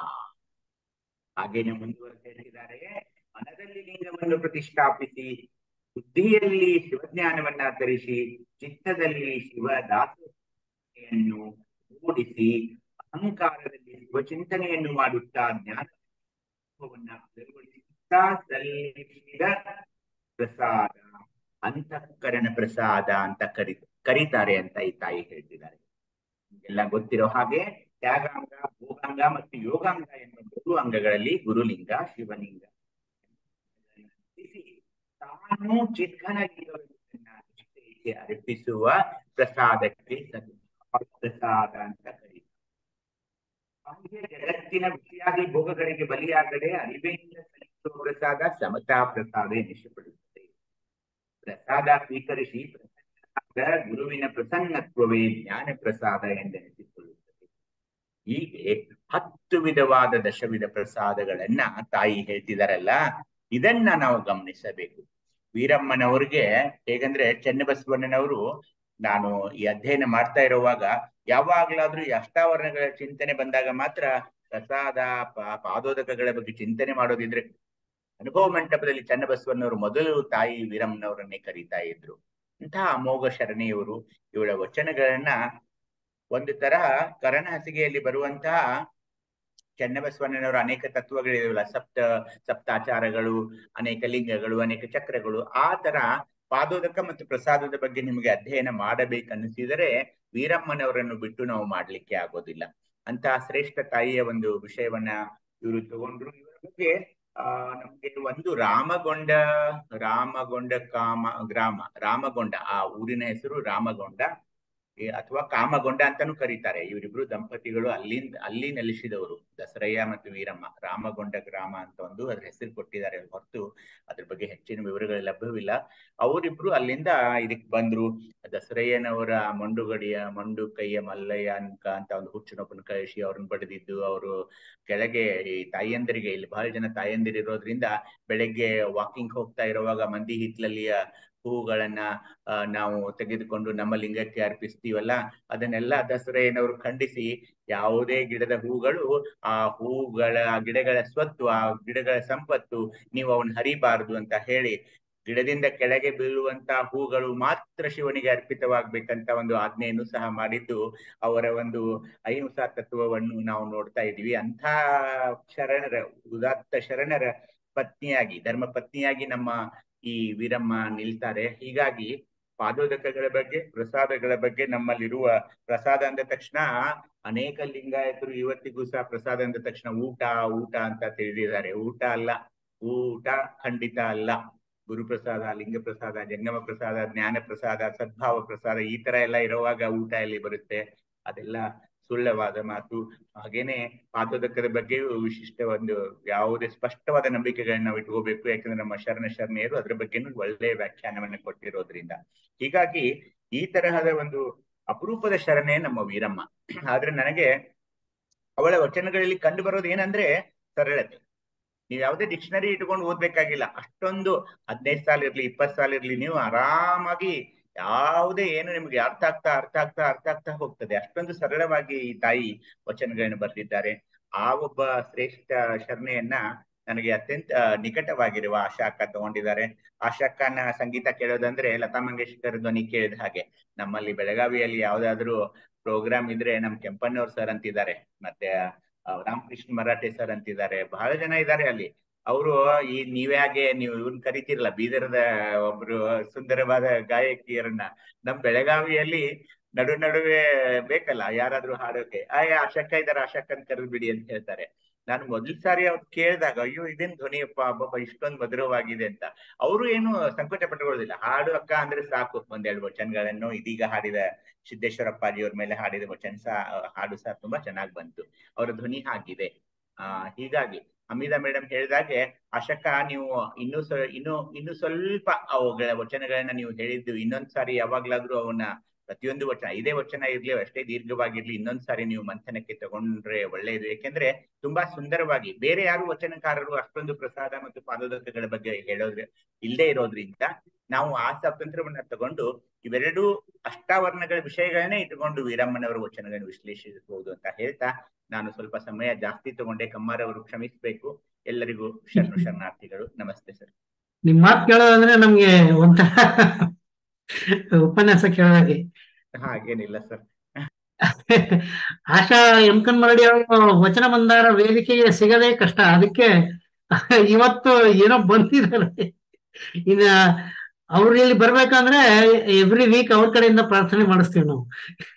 Speaker 6: ಹಾಗೇನೆ ಮುಂದುವರೆದು ಹೇಳಿದ್ದಾರೆ ಮನದಲ್ಲಿ ಲಿಂಗವನ್ನು ಪ್ರತಿಷ್ಠಾಪಿಸಿ ಬುದ್ಧಿಯಲ್ಲಿ ಶಿವಜ್ಞಾನವನ್ನ ತರಿಸಿ ಚಿತ್ತದಲ್ಲಿ ಶಿವ ದಾಸೆಯನ್ನು ಮೂಡಿಸಿ ಅಹಂಕಾರದಲ್ಲಿ ಶಿವಚಿಂತನೆಯನ್ನು ಮಾಡುತ್ತಾ ಜ್ಞಾನವನ್ನ ಅಳವಡಿಸುತ್ತಾ ಸಲ್ಲಿಸಿದ ಪ್ರಸಾದ ಅಂತಃಕರಣ ಪ್ರಸಾದ ಅಂತ ಕರಿ ಕರೀತಾರೆ ಅಂತ ಈ ತಾಯಿ ಹೇಳ್ತಿದ್ದಾರೆ ಎಲ್ಲ ಗೊತ್ತಿರೋ ಹಾಗೆ ತ್ಯಾಗಾಂಗ ಭೋಗಾಂಗ ಮತ್ತು ಯೋಗಾಂಗ ಎಂಬ ಮೂರು ಅಂಗಗಳಲ್ಲಿ ಗುರುಲಿಂಗ ಶಿವಲಿಂಗ ತಾನು ಚಿತ್ಕನ ಲಿಂಗವನ್ನು ದೇವರಿಗೆ ಅರ್ಪಿಸುವ ಪ್ರಸಾದಕ್ಕೆ ಸದ್ ಪ್ರಸಾದ ಅಂತ ಕರೀತಾರೆ ಹಾಗೆ ಜಗತ್ತಿನ ವಿಷಯಾದಿ ಭೋಗಗಳಿಗೆ ಬಲಿಯಾಗದೆ ಅರಿವೆಯಿಂದ ಸಲ್ಲಿಸುವ ಪ್ರಸಾದ ಸಮತಾ ಪ್ರಸಾದ ಎನಿಸಲ್ಪಡುತ್ತದೆ ಪ್ರಸಾದ ಸ್ವೀಕರಿಸಿ ಪ್ರಸನ್ನನಾದ ಗುರುವಿನ ಪ್ರಸನ್ನತ್ವವೇ ಜ್ಞಾನ ಪ್ರಸಾದ ಎಂದೆನಿಸಿಕೊಳ್ಳುತ್ತದೆ ಹೀಗೆ ಹತ್ತು ವಿಧವಾದ ದಶವಿಧ ಪ್ರಸಾದಗಳನ್ನ ತಾಯಿ ಹೇಳ್ತಿದಾರಲ್ಲ ಇದನ್ನ ನಾವು ಗಮನಿಸಬೇಕು ವೀರಮ್ಮನವ್ರಿಗೆ ಹೇಗಂದ್ರೆ ಚನ್ನಬಸವಣ್ಣನವರು ನಾನು ಈ ಅಧ್ಯಯನ ಮಾಡ್ತಾ ಇರುವಾಗ ಯಾವಾಗ್ಲಾದ್ರೂ ಈ ಅಷ್ಟಾವರಣಗಳ ಚಿಂತನೆ ಬಂದಾಗ ಮಾತ್ರ ಪ್ರಸಾದ ಪ- ಪಾದೋದಕಗಳ ಬಗ್ಗೆ ಚಿಂತನೆ ಮಾಡೋದಿದ್ರೆ ಅನುಭವ ಮಂಟಪದಲ್ಲಿ ಚನ್ನಬಸವಣ್ಣವರು ಮೊದಲು ತಾಯಿ ವೀರಮ್ಮನವರನ್ನೇ ಕರೀತಾ ಇದ್ರು ಇಂತಹ ಅಮೋಘ ಶರಣೆಯವರು ಇವಳ ವಚನಗಳನ್ನ ಒಂದು ತರಹ ಕರಣ ಹಾಸಿಗೆಯಲ್ಲಿ ಬರುವಂತಹ ಚನ್ನಬಸವಣ್ಣನವರ ಅನೇಕ ತತ್ವಗಳಿದಾವಲ್ಲ ಸಪ್ತ ಸಪ್ತಾಚಾರಗಳು ಅನೇಕ ಲಿಂಗಗಳು ಅನೇಕ ಚಕ್ರಗಳು ಆ ತರ ಪಾದೋದಕ ಮತ್ತು ಪ್ರಸಾದದ ಬಗ್ಗೆ ನಿಮಗೆ ಅಧ್ಯಯನ ಮಾಡಬೇಕನ್ನಿಸಿದರೆ ವೀರಮ್ಮನವರನ್ನು ಬಿಟ್ಟು ನಾವು ಮಾಡ್ಲಿಕ್ಕೆ ಆಗೋದಿಲ್ಲ ಅಂತಹ ಶ್ರೇಷ್ಠ ತಾಯಿಯ ಒಂದು ವಿಷಯವನ್ನ ಇವರು ತಗೊಂಡ್ರು ಇವರ ಬಗ್ಗೆ ಆ ನಮ್ಗೆ ಒಂದು ರಾಮಗೊಂಡ ರಾಮಗೊಂಡ ಕಾಮ ಗ್ರಾಮ ರಾಮಗೊಂಡ ಆ ಊರಿನ ಹೆಸರು ರಾಮಗೊಂಡ ಈ ಅಥವಾ ಕಾಮಗೊಂಡ ಅಂತಾನು ಕರೀತಾರೆ ಇವರಿಬ್ರು ದಂಪತಿಗಳು ಅಲ್ಲಿಂದ ಅಲ್ಲಿ ನೆಲೆಸಿದವರು ದಸರಯ್ಯ ಮತ್ತು ವೀರಮ್ಮ ರಾಮಗೊಂಡ ಗ್ರಾಮ ಅಂತ ಒಂದು ಅದ್ರ ಹೆಸರು ಕೊಟ್ಟಿದ್ದಾರೆ ಹೊರತು ಅದ್ರ ಬಗ್ಗೆ ಹೆಚ್ಚಿನ ವಿವರಗಳು ಲಭ್ಯವಿಲ್ಲ ಅವರಿಬ್ರು ಅಲ್ಲಿಂದ ಇದಕ್ ಬಂದ್ರು ದಸರಯ್ಯನವರ ಮಂಡುಗಡಿಯ ಮಂಡು ಕೈಯ ಮಲ್ಲಯ್ಯ ಅನ್ಕ ಅಂತ ಒಂದು ಹುಚ್ಚನೊಬ್ಬನ ಕಳಿಸಿ ಅವ್ರನ್ನ ಬಡಿದಿದ್ದು ಅವರು ಕೆಳಗೆ ಈ ತಾಯಂದಿರಿಗೆ ಇಲ್ಲಿ ಬಹಳ ಜನ ತಾಯಂದಿರು ಇರೋದ್ರಿಂದ ಬೆಳಗ್ಗೆ ವಾಕಿಂಗ್ ಹೋಗ್ತಾ ಇರುವಾಗ ಮಂದಿ ಹಿತ್ಲಲ್ಲಿಯ ಹೂಗಳನ್ನ ಆ, ನಾವು ತೆಗೆದುಕೊಂಡು ನಮ್ಮ ಲಿಂಗಕ್ಕೆ ಅರ್ಪಿಸ್ತೀವಲ್ಲ ಅದನ್ನೆಲ್ಲ ದಸರೆಯನವರು ಖಂಡಿಸಿ ಯಾವುದೇ ಗಿಡದ ಹೂಗಳು ಆ ಹೂಗಳ ಆ ಗಿಡಗಳ ಸ್ವತ್ತು ಆ ಗಿಡಗಳ ಸಂಪತ್ತು ನೀವು ಅವನ್ನ ಹರಿಬಾರದು ಅಂತ ಹೇಳಿ ಗಿಡದಿಂದ ಕೆಳಗೆ ಬೀಳುವಂತ ಹೂಗಳು ಮಾತ್ರ ಶಿವನಿಗೆ ಅರ್ಪಿತವಾಗ್ಬೇಕಂತ ಒಂದು ಆಜ್ಞೆಯನ್ನು ಸಹ ಮಾಡಿದ್ದು ಅವರ ಒಂದು ಅಹಿಂಸಾ ತತ್ವವನ್ನು ನಾವು ನೋಡ್ತಾ ಇದೀವಿ ಅಂಥ ಶರಣರ ಉದಾತ್ತ ಶರಣರ ಪತ್ನಿಯಾಗಿ ಧರ್ಮ ಪತ್ನಿಯಾಗಿ ನಮ್ಮ ಈ ವೀರಮ್ಮ ನಿಲ್ತಾರೆ ಹೀಗಾಗಿ ಪಾದೋದಕಗಳ ಬಗ್ಗೆ ಪ್ರಸಾದಗಳ ಬಗ್ಗೆ ನಮ್ಮಲ್ಲಿರುವ ಪ್ರಸಾದ ಅಂದ ತಕ್ಷಣ ಅನೇಕ ಲಿಂಗಾಯತರು ಇವತ್ತಿಗೂ ಸಹ ಪ್ರಸಾದ ಅಂದ ತಕ್ಷಣ ಊಟ ಊಟ ಅಂತ ತಿಳಿದಿದ್ದಾರೆ ಊಟ ಅಲ್ಲ ಊಟ ಖಂಡಿತ ಅಲ್ಲ ಗುರುಪ್ರಸಾದ ಲಿಂಗ ಪ್ರಸಾದ ಜಂಗಮ ಪ್ರಸಾದ ಜ್ಞಾನ ಪ್ರಸಾದ ಸದ್ಭಾವ ಪ್ರಸಾದ ಈ ತರ ಎಲ್ಲ ಇರುವಾಗ ಊಟ ಎಲ್ಲಿ ಬರುತ್ತೆ ಅದೆಲ್ಲ ಸುಳ್ಳವಾದ ಮಾತು ಹಾಗೇನೆ ಪಾದೋದಕದ ಬಗ್ಗೆ ವಿಶಿಷ್ಟ ಒಂದು ಯಾವುದೇ ಸ್ಪಷ್ಟವಾದ ನಂಬಿಕೆಗಳನ್ನ ನಾವು ಇಟ್ಕೋಬೇಕು ಯಾಕಂದ್ರೆ ನಮ್ಮ ಶರಣ ಶರಣೆಯರು ಅದ್ರ ಬಗ್ಗೆನೂ ಒಳ್ಳೆಯ ವ್ಯಾಖ್ಯಾನವನ್ನ ಕೊಟ್ಟಿರೋದ್ರಿಂದ ಹೀಗಾಗಿ ಈ ತರಹದ ಒಂದು ಅಪರೂಪದ ಶರಣೆ ನಮ್ಮ ವೀರಮ್ಮ ಆದ್ರೆ ನನಗೆ ಅವಳ ವಚನಗಳಲ್ಲಿ ಕಂಡು ಬರೋದು ಏನಂದ್ರೆ ಸರಳತೆ ನೀವು ಯಾವುದೇ ಡಿಕ್ಷನರಿ ಇಟ್ಕೊಂಡು ಓದ್ಬೇಕಾಗಿಲ್ಲ ಅಷ್ಟೊಂದು ಹದಿನೈದು ಸಾಲ ಇರ್ಲಿ ಇಪ್ಪತ್ತು ಸಾಲ ಇರ್ಲಿ ನೀವು ಆರಾಮಾಗಿ ಯಾವುದೇ ಏನು ನಿಮ್ಗೆ ಅರ್ಥ ಆಗ್ತಾ ಅರ್ಥ ಆಗ್ತಾ ಅರ್ಥ ಆಗ್ತಾ ಹೋಗ್ತದೆ ಅಷ್ಟೊಂದು ಸರಳವಾಗಿ ಈ ತಾಯಿ ವಚನಗಳನ್ನು ಬರೆದಿದ್ದಾರೆ ಆ ಒಬ್ಬ ಶ್ರೇಷ್ಠ ಶರಣೆಯನ್ನ ನನಗೆ ಅತ್ಯಂತ ನಿಕಟವಾಗಿರುವ ಆಶಾ ಅಕ್ಕ ತಗೊಂಡಿದ್ದಾರೆ ಆಶಾ ಅಕ್ಕನ ಸಂಗೀತ ಕೇಳೋದಂದ್ರೆ ಲತಾ ಮಂಗೇಶ್ಕರ್ ಧ್ವನಿ ಕೇಳಿದ ಹಾಗೆ ನಮ್ಮಲ್ಲಿ ಬೆಳಗಾವಿಯಲ್ಲಿ ಯಾವ್ದಾದ್ರು ಪ್ರೋಗ್ರಾಮ್ ಇದ್ರೆ ನಮ್ ಕೆಂಪಣ್ಣವ್ರ ಸರ್ ಅಂತಿದ್ದಾರೆ ಮತ್ತೆ ಆ, ರಾಮಕೃಷ್ಣ ಮರಾಠೆ ಸರ್ ಅಂತಿದ್ದಾರೆ ಬಹಳ ಜನ ಇದ್ದಾರೆ ಅಲ್ಲಿ ಅವರು ಈ ನೀವ್ಯಾಗೆ ನೀವು ಇವ್ರನ್ನ ಕರಿತಿರಲ್ಲ ಬೀದರ್ದ ಒಬ್ರು ಸುಂದರವಾದ ಗಾಯಕಿಯರನ್ನ ನಮ್ ಬೆಳಗಾವಿಯಲ್ಲಿ ನಡು ನಡುವೆ ಬೇಕಲ್ಲ ಯಾರಾದ್ರೂ ಹಾಡೋಕೆ ಆಯ್ ಆಶಕ್ಕ ಇದಾರೆ ಆಶಕ್ಕ ಅಂತ ಕರೆದು ಬಿಡಿ ಅಂತ ಹೇಳ್ತಾರೆ ನಾನು ಮೊದಲ ಸಾರಿ ಅವ್ರು ಕೇಳಿದಾಗ ಅಯ್ಯೋ ಇದೇನ್ ಧ್ವನಿಯಪ್ಪ ಅಬ್ಬಬ್ಬ ಇಷ್ಟೊಂದು ಮಧುರವಾಗಿದೆ ಅಂತ ಅವರು ಏನು ಸಂಕೋಚ ಪಟ್ಟುಕೊಳ್ಳೋದಿಲ್ಲ ಹಾಡು ಅಕ್ಕ ಅಂದ್ರೆ ಸಾಕು ಒಂದೆರಡು ವಚನಗಳನ್ನು ಇದೀಗ ಹಾಡಿದ ಸಿದ್ದೇಶ್ವರಪ್ಪಾಜಿಯವ್ರ ಮೇಲೆ ಹಾಡಿದ ವಚನ ಸಹ ಹಾಡು ಸಹ ತುಂಬಾ ಚೆನ್ನಾಗಿ ಬಂತು ಅವರ ಧ್ವನಿ ಹಾಗಿದೆ ಆ ಹೀಗಾಗಿ ಅಮಿತಾ ಮೇಡಮ್ ಹೇಳಿದಾಗೆ ಆಶಕ್ಕ ನೀವು ಇನ್ನೂ ಸ್ವ ಇನ್ನು ಇನ್ನು ಸ್ವಲ್ಪ ಅವುಗಳ ವಚನಗಳನ್ನ ನೀವು ಹೇಳಿದ್ದು ಇನ್ನೊಂದ್ ಸಾರಿ ಯಾವಾಗ್ಲಾದ್ರೂ ಅವನ್ನ ಪ್ರತಿಯೊಂದು ವಚನ ಇದೇ ವಚನ ಇರ್ಲಿ ಅಷ್ಟೇ ದೀರ್ಘವಾಗಿರ್ಲಿ ಇನ್ನೊಂದ್ ಸಾರಿ ನೀವು ಮಂಥನಕ್ಕೆ ತಗೊಂಡ್ರೆ ಒಳ್ಳೆಯದು ಯಾಕೆಂದ್ರೆ ತುಂಬಾ ಸುಂದರವಾಗಿ ಬೇರೆ ಯಾರು ವಚನಕಾರರು ಅಷ್ಟೊಂದು ಪ್ರಸಾದ ಮತ್ತು ಪಾದೋದಕಗಳ ಬಗ್ಗೆ ಹೇಳೋದ್ರೆ ಇಲ್ಲದೆ ಇರೋದ್ರಿಂದ ನಾವು ಆ ಸ್ವಾತಂತ್ರ್ಯವನ್ನ ತಗೊಂಡು ಇವೆರಡೂ ಅಷ್ಟಾವರಣಗಳ ವಿಷಯಗಳನ್ನೇ ಇಟ್ಟುಕೊಂಡು ವೀರಮ್ಮನವರ ವಚನಗಳನ್ನು ವಿಶ್ಲೇಷಿಸಬಹುದು ಅಂತ ಹೇಳ್ತಾ ನಾನು ಸ್ವಲ್ಪ ಸಮಯ ಜಾಸ್ತಿ ತಗೊಂಡೆ ಕಮ್ಮಾರವರು ಕ್ಷಮಿಸಬೇಕು ಎಲ್ಲರಿಗೂ ಶರಣು ಶರಣಾರ್ಥಿಗಳು ನಮಸ್ತೆ ಸರ್
Speaker 1: ನಿಮ್ ಮಾತು ಕೇಳೋದಂದ್ರೆ ನಮ್ಗೆ ಒಂಥರ ಉಪನ್ಯಾಸ ಕೇಳೋದಾಗೆ
Speaker 6: ಹಾಗೇನಿಲ್ಲ ಸರ್
Speaker 1: ಆಶಾ ಎಂ ಮರಡಿ ಅವರು ವಚನ ಮಂದಾರ ವೇದಿಕೆಗೆ ಸಿಗದೇ ಕಷ್ಟ ಅದಕ್ಕೆ ಇವತ್ತು ಏನೋ ಬಂದಿದ್ದಾರೆ ಇನ್ನ ಅವ್ರು ಇಲ್ಲಿ ಬರ್ಬೇಕಂದ್ರೆ ಎವ್ರಿ ವೀಕ್ ಅವ್ರ ಕಡೆಯಿಂದ ಪ್ರಾರ್ಥನೆ ಮಾಡಿಸ್ತೀವಿ ನಾವು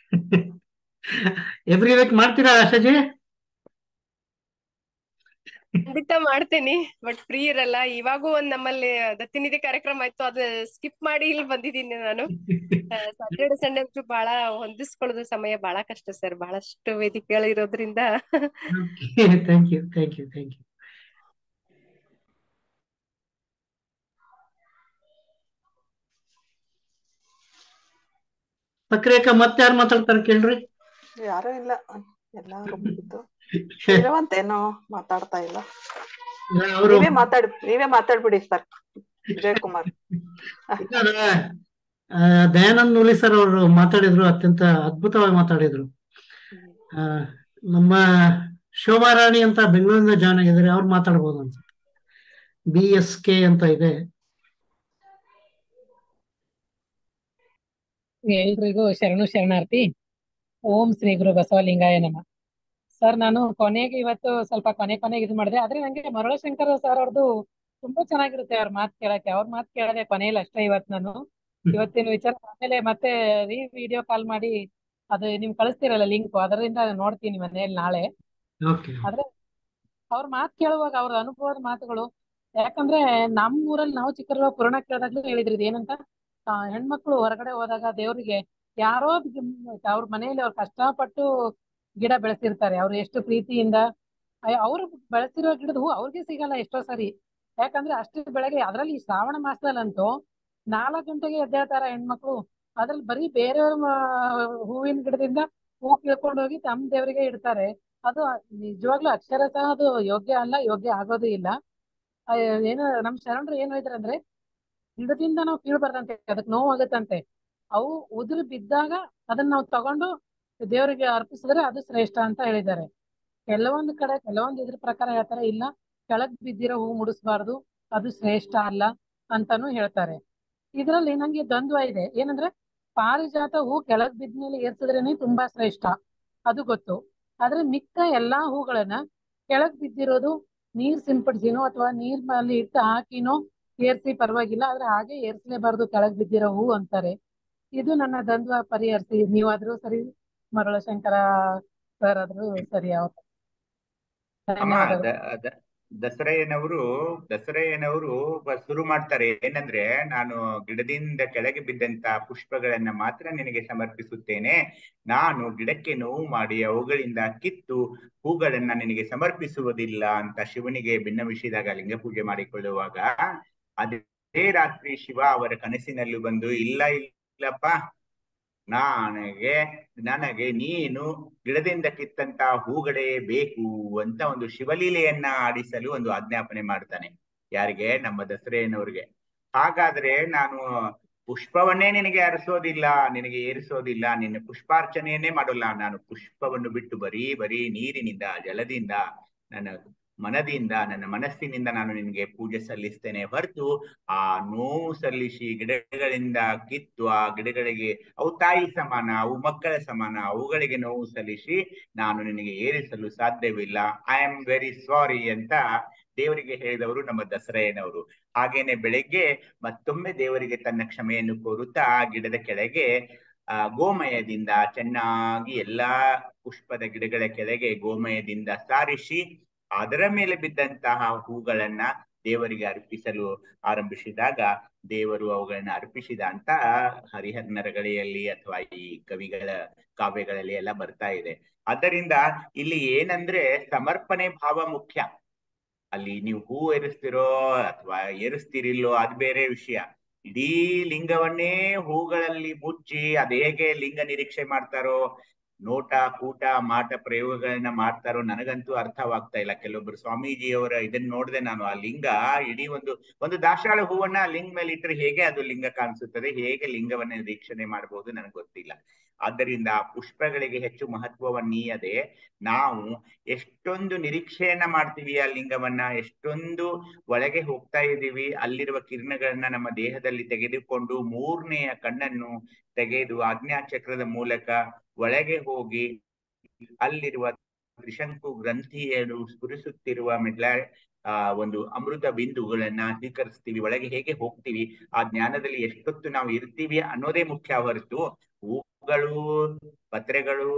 Speaker 1: ಎವ್ರಿ ವೀಕ್ ಮಾಡ್ತೀರಾ ಆಶಾಜಿ
Speaker 4: ಖಂಡಿತ ಮಾಡ್ತೇನೆ ಬಟ್ ಫ್ರೀ ಇರಲ್ಲ ಇವಾಗೂ ಒಂದ್ ನಮ್ಮಲ್ಲಿ ದತ್ತಿನಿಧಿ ಕಾರ್ಯಕ್ರಮ ಇತ್ತು ಅದು ಸ್ಕಿಪ್ ಮಾಡಿ ಇಲ್ಲಿ ಬಂದಿದ್ದೀನಿ ನಾನು ಸಾಟರ್ಡೆ ಸಂಡೇ ಅಂತೂ ಬಹಳ ಹೊಂದಿಸ್ಕೊಳ್ಳೋದು ಸಮಯ ಬಹಳ ಕಷ್ಟ ಸರ್ ಬಹಳಷ್ಟು ವೇದಿಕೆಗಳು ಇರೋದ್ರಿಂದ
Speaker 1: thank you thank you thank you ಸಕ್ರಿಯಕ್ಕ ಮತ್ತೆ ಯಾರು ಮಾತಾಡ್ತಾರೆ ಕೇಳ್ರಿ
Speaker 7: ಯಾರು ಇಲ್ಲ ಎಲ್ಲಾರು ಮುಗಿತು ಶ್ರೀರವಂತ್ ಏನೋ ಮಾತಾಡ್ತಾ ಇಲ್ಲ
Speaker 1: ಅವರು
Speaker 7: ನೀವೇ ಮಾತಾಡ್ ನೀವೇ ಮಾತಾಡ್ಬಿಡಿ ಸರ್ ವಿಜಯಕುಮಾರ್
Speaker 1: ದಯಾನಂದ್ ನೂಲಿ ಸರ್ ಅವರು ಮಾತಾಡಿದ್ರು ಅತ್ಯಂತ ಅದ್ಭುತವಾಗಿ ಮಾತಾಡಿದ್ರು ಆ, ನಮ್ಮ ಶೋಭಾ ರಾಣಿ ಅಂತ ಬೆಂಗಳೂರಿಂದ ಜಾಯ್ನ್ ಆಗಿದ್ದಾರೆ ಅವ್ರು ಮಾತಾಡ್ಬೋದು ಅಂತ ಬಿ ಎಸ್ ಕೆ ಅಂತ ಇದೆ
Speaker 10: ಎಲ್ರಿಗೂ ಶರಣು ಶರಣಾರ್ಥಿ ಓಂ ಶ್ರೀ ಗುರು ಬಸವಲಿಂಗಾಯ ನಮ ಸರ್ ನಾನು ಕೊನೆಗೆ ಇವತ್ತು ಸ್ವಲ್ಪ ಕೊನೆ ಕೊನೆಗೆ ಇದು ಮಾಡಿದೆ ಆದ್ರೆ ನಂಗೆ ಮರಳಶಂಕರ ಸರ್ ಅವ್ರದ್ದು ತುಂಬಾ ಚೆನ್ನಾಗಿರುತ್ತೆ ಅವ್ರ ಮಾತು ಕೇಳಕ್ಕೆ ಅವ್ರ ಮಾತು ಕೇಳದೆ ಕೊನೆಯಲ್ಲಿ ಅಷ್ಟೇ ಇವತ್ತು ನಾನು ಇವತ್ತಿನ ವಿಚಾರ ಆಮೇಲೆ ಮತ್ತೆ ರೀ ವಿಡಿಯೋ ಕಾಲ್ ಮಾಡಿ ಅದು ನಿಮ್ ಕಳಿಸ್ತಿರಲ್ಲ ಲಿಂಕ್ ಅದರಿಂದ ನೋಡ್ತೀನಿ ಮನೆಯಲ್ಲಿ ನಾಳೆ
Speaker 1: ಓಕೆ
Speaker 10: ಆದ್ರೆ ಅವ್ರ ಮಾತು ಕೇಳುವಾಗ ಅವ್ರ ಅನುಭವದ ಮಾತುಗಳು ಯಾಕಂದ್ರೆ ನಮ್ಮ ಊರಲ್ಲಿ ನಾವು ಚಿಕ್ಕರುವ ಪುರಾಣ ಕೇಳಿದಾಗ್ಲೂ ಹೇಳಿದ್ರಿ ಇದು ಏನಂತ ಆ, ಹೆಣ್ಮಕ್ಳು ಹೊರಗಡೆ ಹೋದಾಗ ದೇವ್ರಿಗೆ ಯಾರೋ ಬಿಗ್- ಅವ್ರ ಮನೆಯಲ್ಲಿ ಅವ್ರು ಕಷ್ಟಪಟ್ಟು ಗಿಡ ಬೆಳೆಸಿರ್ತಾರೆ ಅವ್ರು ಎಷ್ಟು ಪ್ರೀತಿಯಿಂದ ಅಯ್ಯ, ಅವ್ರು ಬೆಳೆಸಿರೋ ಗಿಡದ ಹೂ ಅವ್ರಿಗೆ ಸಿಗಲ್ಲ ಎಷ್ಟೋ ಸರಿ ಯಾಕಂದ್ರೆ ಅಷ್ಟು ಬೆಳಗ್ಗೆ ಅದ್ರಲ್ಲಿ ಈ ಶ್ರಾವಣ ಮಾಸದಲ್ಲಂತೂ ನಾಲ್ಕು ಗಂಟೆಗೆ ಎದ್ದೇಳ್ತಾರ ಹೆಣ್ಮಕ್ಳು ಅದ್ರಲ್ಲಿ ಬರೀ ಬೇರೆಯವ್ರ ಮ- ಹೂವಿನ ಗಿಡದಿಂದ ಹೂ ಕೀಳ್ಕೊಂಡು ಹೋಗಿ ತಮ್ಮ ದೇವರಿಗೆ ಇಡ್ತಾರೆ ಅದು ನಿಜವಾಗ್ಲೂ ಅಕ್ಷರಶಃ ಅದು ಯೋಗ್ಯ ಅಲ್ಲ ಯೋಗ್ಯ ಆಗೋದು ಇಲ್ಲ ಆ, ಏನು ನಮ್ ಶರಣರು ಏನ್ ಹೇಳಿದ್ರು ಅಂದ್ರೆ ಗಿಡದಿಂದ ನಾವು ಕೀಳ್ಬಾರ್ದಂತೆ ಅದಕ್ಕೆ ನೋವು ಆಗುತ್ತಂತೆ ಅವು ಉದುರು ಬಿದ್ದಾಗ ಅದನ್ನ ನಾವು ತಗೊಂಡು ದೇವರಿಗೆ ಅರ್ಪಿಸಿದ್ರೆ ಅದು ಶ್ರೇಷ್ಠ ಅಂತ ಹೇಳಿದ್ದಾರೆ ಕೆಲವೊಂದು ಕಡೆ ಕೆಲವೊಂದು ಇದ್ರ ಪ್ರಕಾರ ಹೇಳ್ತಾರೆ ಇಲ್ಲ ಕೆಳಗ್ ಬಿದ್ದಿರೋ ಹೂ ಮುಡಿಸ್ಬಾರ್ದು ಅದು ಶ್ರೇಷ್ಠ ಅಲ್ಲ ಅಂತಾನು ಹೇಳ್ತಾರೆ ಇದ್ರಲ್ಲಿ ನಂಗೆ ದ್ವಂದ್ವ ಇದೆ ಏನಂದ್ರೆ ಪಾರಿಜಾತ ಹೂ ಕೆಳಗ್ ಬಿದ್ಮೇಲೆ ಏರ್ಸಿದ್ರೇನೆ ತುಂಬಾ ಶ್ರೇಷ್ಠ ಅದು ಗೊತ್ತು ಆದ್ರೆ ಮಿಕ್ಕ ಎಲ್ಲಾ ಹೂಗಳನ್ನ ಕೆಳಗ್ ಬಿದ್ದಿರೋದು ನೀರ್ ಸಿಂಪಡಿಸಿನೋ ಅಥವಾ ನೀರ್ ಮೇಲೆ ಇಟ್ಟು ಹಾಕಿನೋ ಏರ್ಸಿ ಪರವಾಗಿಲ್ಲ ಆದ್ರೆ ಹಾಗೆ ಏರ್ಸ್ಲೇಬಾರ್ದು ಕೆಳಗ್ ಬಿದ್ದಿರೋ ಹೂ ಅಂತಾರೆ ಇದು ನನ್ನ ದ್ವಂದ್ವ ಪರಿಹರಿಸಿ ನೀವಾದ್ರೂ ಸರಿ ಮರಳಶಂಕರ ಸರ್ ಆದ್ರೂ ಸರಿ ಅವ್ರು
Speaker 6: ಅಮ್ಮ
Speaker 10: ಧನ್ಯವಾದಗಳು
Speaker 6: ದ- ದ- ದಸರಯ್ಯನವರು ದಸರಯ್ಯನವರು ಬ- ಶುರು ಮಾಡ್ತಾರೆ ಏನಂದ್ರೆ ನಾನು ಗಿಡದಿಂದ ಕೆಳಗೆ ಬಿದ್ದಂತ ಪುಷ್ಪಗಳನ್ನ ಮಾತ್ರ ನಿನಗೆ ಸಮರ್ಪಿಸುತ್ತೇನೆ ನಾನು ಗಿಡಕ್ಕೆ ನೋವು ಮಾಡಿ ಅವುಗಳಿಂದ ಕಿತ್ತು ಹೂಗಳನ್ನ ನಿನಗೆ ಸಮರ್ಪಿಸುವುದಿಲ್ಲ ಅಂತ ಶಿವನಿಗೆ ಭಿನ್ನವಿಸಿದಾಗ ಲಿಂಗ ಪೂಜೆ ಮಾಡಿಕೊಳ್ಳುವಾಗ ಅದೇ ರಾತ್ರಿ ಶಿವ ಅವರ ಕನಸಿನಲ್ಲಿ ಬಂದು ಇಲ್ಲ ಇಲ್ಲಪ್ಪ ನನಗೆ ನನಗೆ ನೀನು ಗಿಡದಿಂದ ಕಿತ್ತಂತ ಹೂಗಳೇ ಬೇಕು ಅಂತ ಒಂದು ಶಿವಲೀಲೆಯನ್ನ ಆಡಿಸಲು ಒಂದು ಆಜ್ಞಾಪನೆ ಮಾಡ್ತಾನೆ ಯಾರಿಗೆ ನಮ್ಮ ದಸರೆಯನವ್ರಿಗೆ ಹಾಗಾದ್ರೆ ನಾನು ಪುಷ್ಪವನ್ನೇ ನಿನಗೆ ಅರಸೋದಿಲ್ಲ ನಿನಗೆ ಏರಿಸೋದಿಲ್ಲ ನಿನ್ನ ಪುಷ್ಪಾರ್ಚನೆಯನ್ನೇ ಮಾಡೋಲ್ಲ ನಾನು ಪುಷ್ಪವನ್ನು ಬಿಟ್ಟು ಬರೀ ಬರೀ ನೀರಿನಿಂದ ಜಲದಿಂದ ನನ್ನ ಮನದಿಂದ ನನ್ನ ಮನಸ್ಸಿನಿಂದ ನಾನು ನಿನಗೆ ಪೂಜೆ ಸಲ್ಲಿಸ್ತೇನೆ ಹೊರತು ಆ ನೋವು ಸಲ್ಲಿಸಿ ಗಿಡಗಳಿಂದ ಕಿತ್ತು ಆ ಗಿಡಗಳಿಗೆ ಅವು ತಾಯಿ ಸಮಾನ ಅವು ಮಕ್ಕಳ ಸಮಾನ ಅವುಗಳಿಗೆ ನೋವು ಸಲ್ಲಿಸಿ ನಾನು ನಿನಗೆ ಏರಿಸಲು ಸಾಧ್ಯವಿಲ್ಲ ಐ ಆಮ್ ವೆರಿ ಸಾರಿ ಅಂತ ದೇವರಿಗೆ ಹೇಳಿದವರು ನಮ್ಮ ದಸರೆಯನವರು ಹಾಗೇನೆ ಬೆಳಗ್ಗೆ ಮತ್ತೊಮ್ಮೆ ದೇವರಿಗೆ ತನ್ನ ಕ್ಷಮೆಯನ್ನು ಕೋರುತ್ತಾ ಆ ಗಿಡದ ಕೆಳಗೆ ಆ ಗೋಮಯದಿಂದ ಚೆನ್ನಾಗಿ ಎಲ್ಲಾ ಪುಷ್ಪದ ಗಿಡಗಳ ಕೆಳಗೆ ಗೋಮಯದಿಂದ ಸಾರಿಸಿ ಅದರ ಮೇಲೆ ಬಿದ್ದಂತಹ ಹೂಗಳನ್ನ ದೇವರಿಗೆ ಅರ್ಪಿಸಲು ಆರಂಭಿಸಿದಾಗ ದೇವರು ಅವುಗಳನ್ನ ಅರ್ಪಿಸಿದ ಅಂತ ಹರಿಹರನರ ಗಳೆಯಲ್ಲಿ ಅಥವಾ ಈ ಕವಿಗಳ ಕಾವ್ಯಗಳಲ್ಲಿ ಎಲ್ಲ ಬರ್ತಾ ಇದೆ ಆದ್ದರಿಂದ ಇಲ್ಲಿ ಏನಂದ್ರೆ ಸಮರ್ಪಣೆ ಭಾವ ಮುಖ್ಯ ಅಲ್ಲಿ ನೀವು ಹೂ ಏರಿಸ್ತಿರೋ ಅಥವಾ ಏರಿಸ್ತಿರಿಲ್ಲೋ ಅದು ಬೇರೆ ವಿಷಯ ಇಡೀ ಲಿಂಗವನ್ನೇ ಹೂಗಳಲ್ಲಿ ಮುಚ್ಚಿ ಅದ್ ಹೇಗೆ ಲಿಂಗ ನಿರೀಕ್ಷೆ ಮಾಡ್ತಾರೋ ನೋಟ ಕೂಟ ಮಾಟ ಪ್ರಯೋಗಗಳನ್ನ ಮಾಡ್ತಾರೋ ನನಗಂತೂ ಅರ್ಥವಾಗ್ತಾ ಇಲ್ಲ ಕೆಲವೊಬ್ರು ಸ್ವಾಮೀಜಿಯವರ ಇದನ್ನ ನೋಡಿದೆ ನಾನು ಆ ಲಿಂಗ ಇಡೀ ಒಂದು ಒಂದು ದಾಸವಾಳ ಹೂವನ್ನ ಆ ಲಿಂಗ ಮೇಲೆ ಇಟ್ಟರೆ ಹೇಗೆ ಅದು ಲಿಂಗ ಕಾಣಿಸುತ್ತದೆ ಹೇಗೆ ಲಿಂಗವನ್ನ ನಿರೀಕ್ಷಣೆ ಮಾಡಬಹುದು ನನಗೆ ಗೊತ್ತಿಲ್ಲ ಆದ್ದರಿಂದ ಪುಷ್ಪಗಳಿಗೆ ಹೆಚ್ಚು ಮಹತ್ವವನ್ನೀಯದೆ ನಾವು ಎಷ್ಟೊಂದು ನಿರೀಕ್ಷೆಯನ್ನ ಮಾಡ್ತೀವಿ ಆ ಲಿಂಗವನ್ನ ಎಷ್ಟೊಂದು ಒಳಗೆ ಹೋಗ್ತಾ ಇದೀವಿ ಅಲ್ಲಿರುವ ಕಿರಣಗಳನ್ನ ನಮ್ಮ ದೇಹದಲ್ಲಿ ತೆಗೆದುಕೊಂಡು ಮೂರನೆಯ ಕಣ್ಣನ್ನು ತೆಗೆದು ಆಜ್ಞಾಚಕ್ರದ ಮೂಲಕ ಒಳಗೆ ಹೋಗಿ ಅಲ್ಲಿರುವ ತ್ರಿಶಂಕು ಗ್ರಂಥಿಯನ್ನು ಸ್ಫುರಿಸುತ್ತಿರುವ ಮೆಡ್ಲ ಆ ಒಂದು ಅಮೃತ ಬಿಂದುಗಳನ್ನ ಸ್ವೀಕರಿಸ್ತೀವಿ ಒಳಗೆ ಹೇಗೆ ಹೋಗ್ತೀವಿ ಆ ಜ್ಞಾನದಲ್ಲಿ ಎಷ್ಟೊತ್ತು ನಾವು ಇರ್ತೀವಿ ಅನ್ನೋದೇ ಮುಖ್ಯ ಹೊರತು ಹೂಗಳು ಪತ್ರೆಗಳು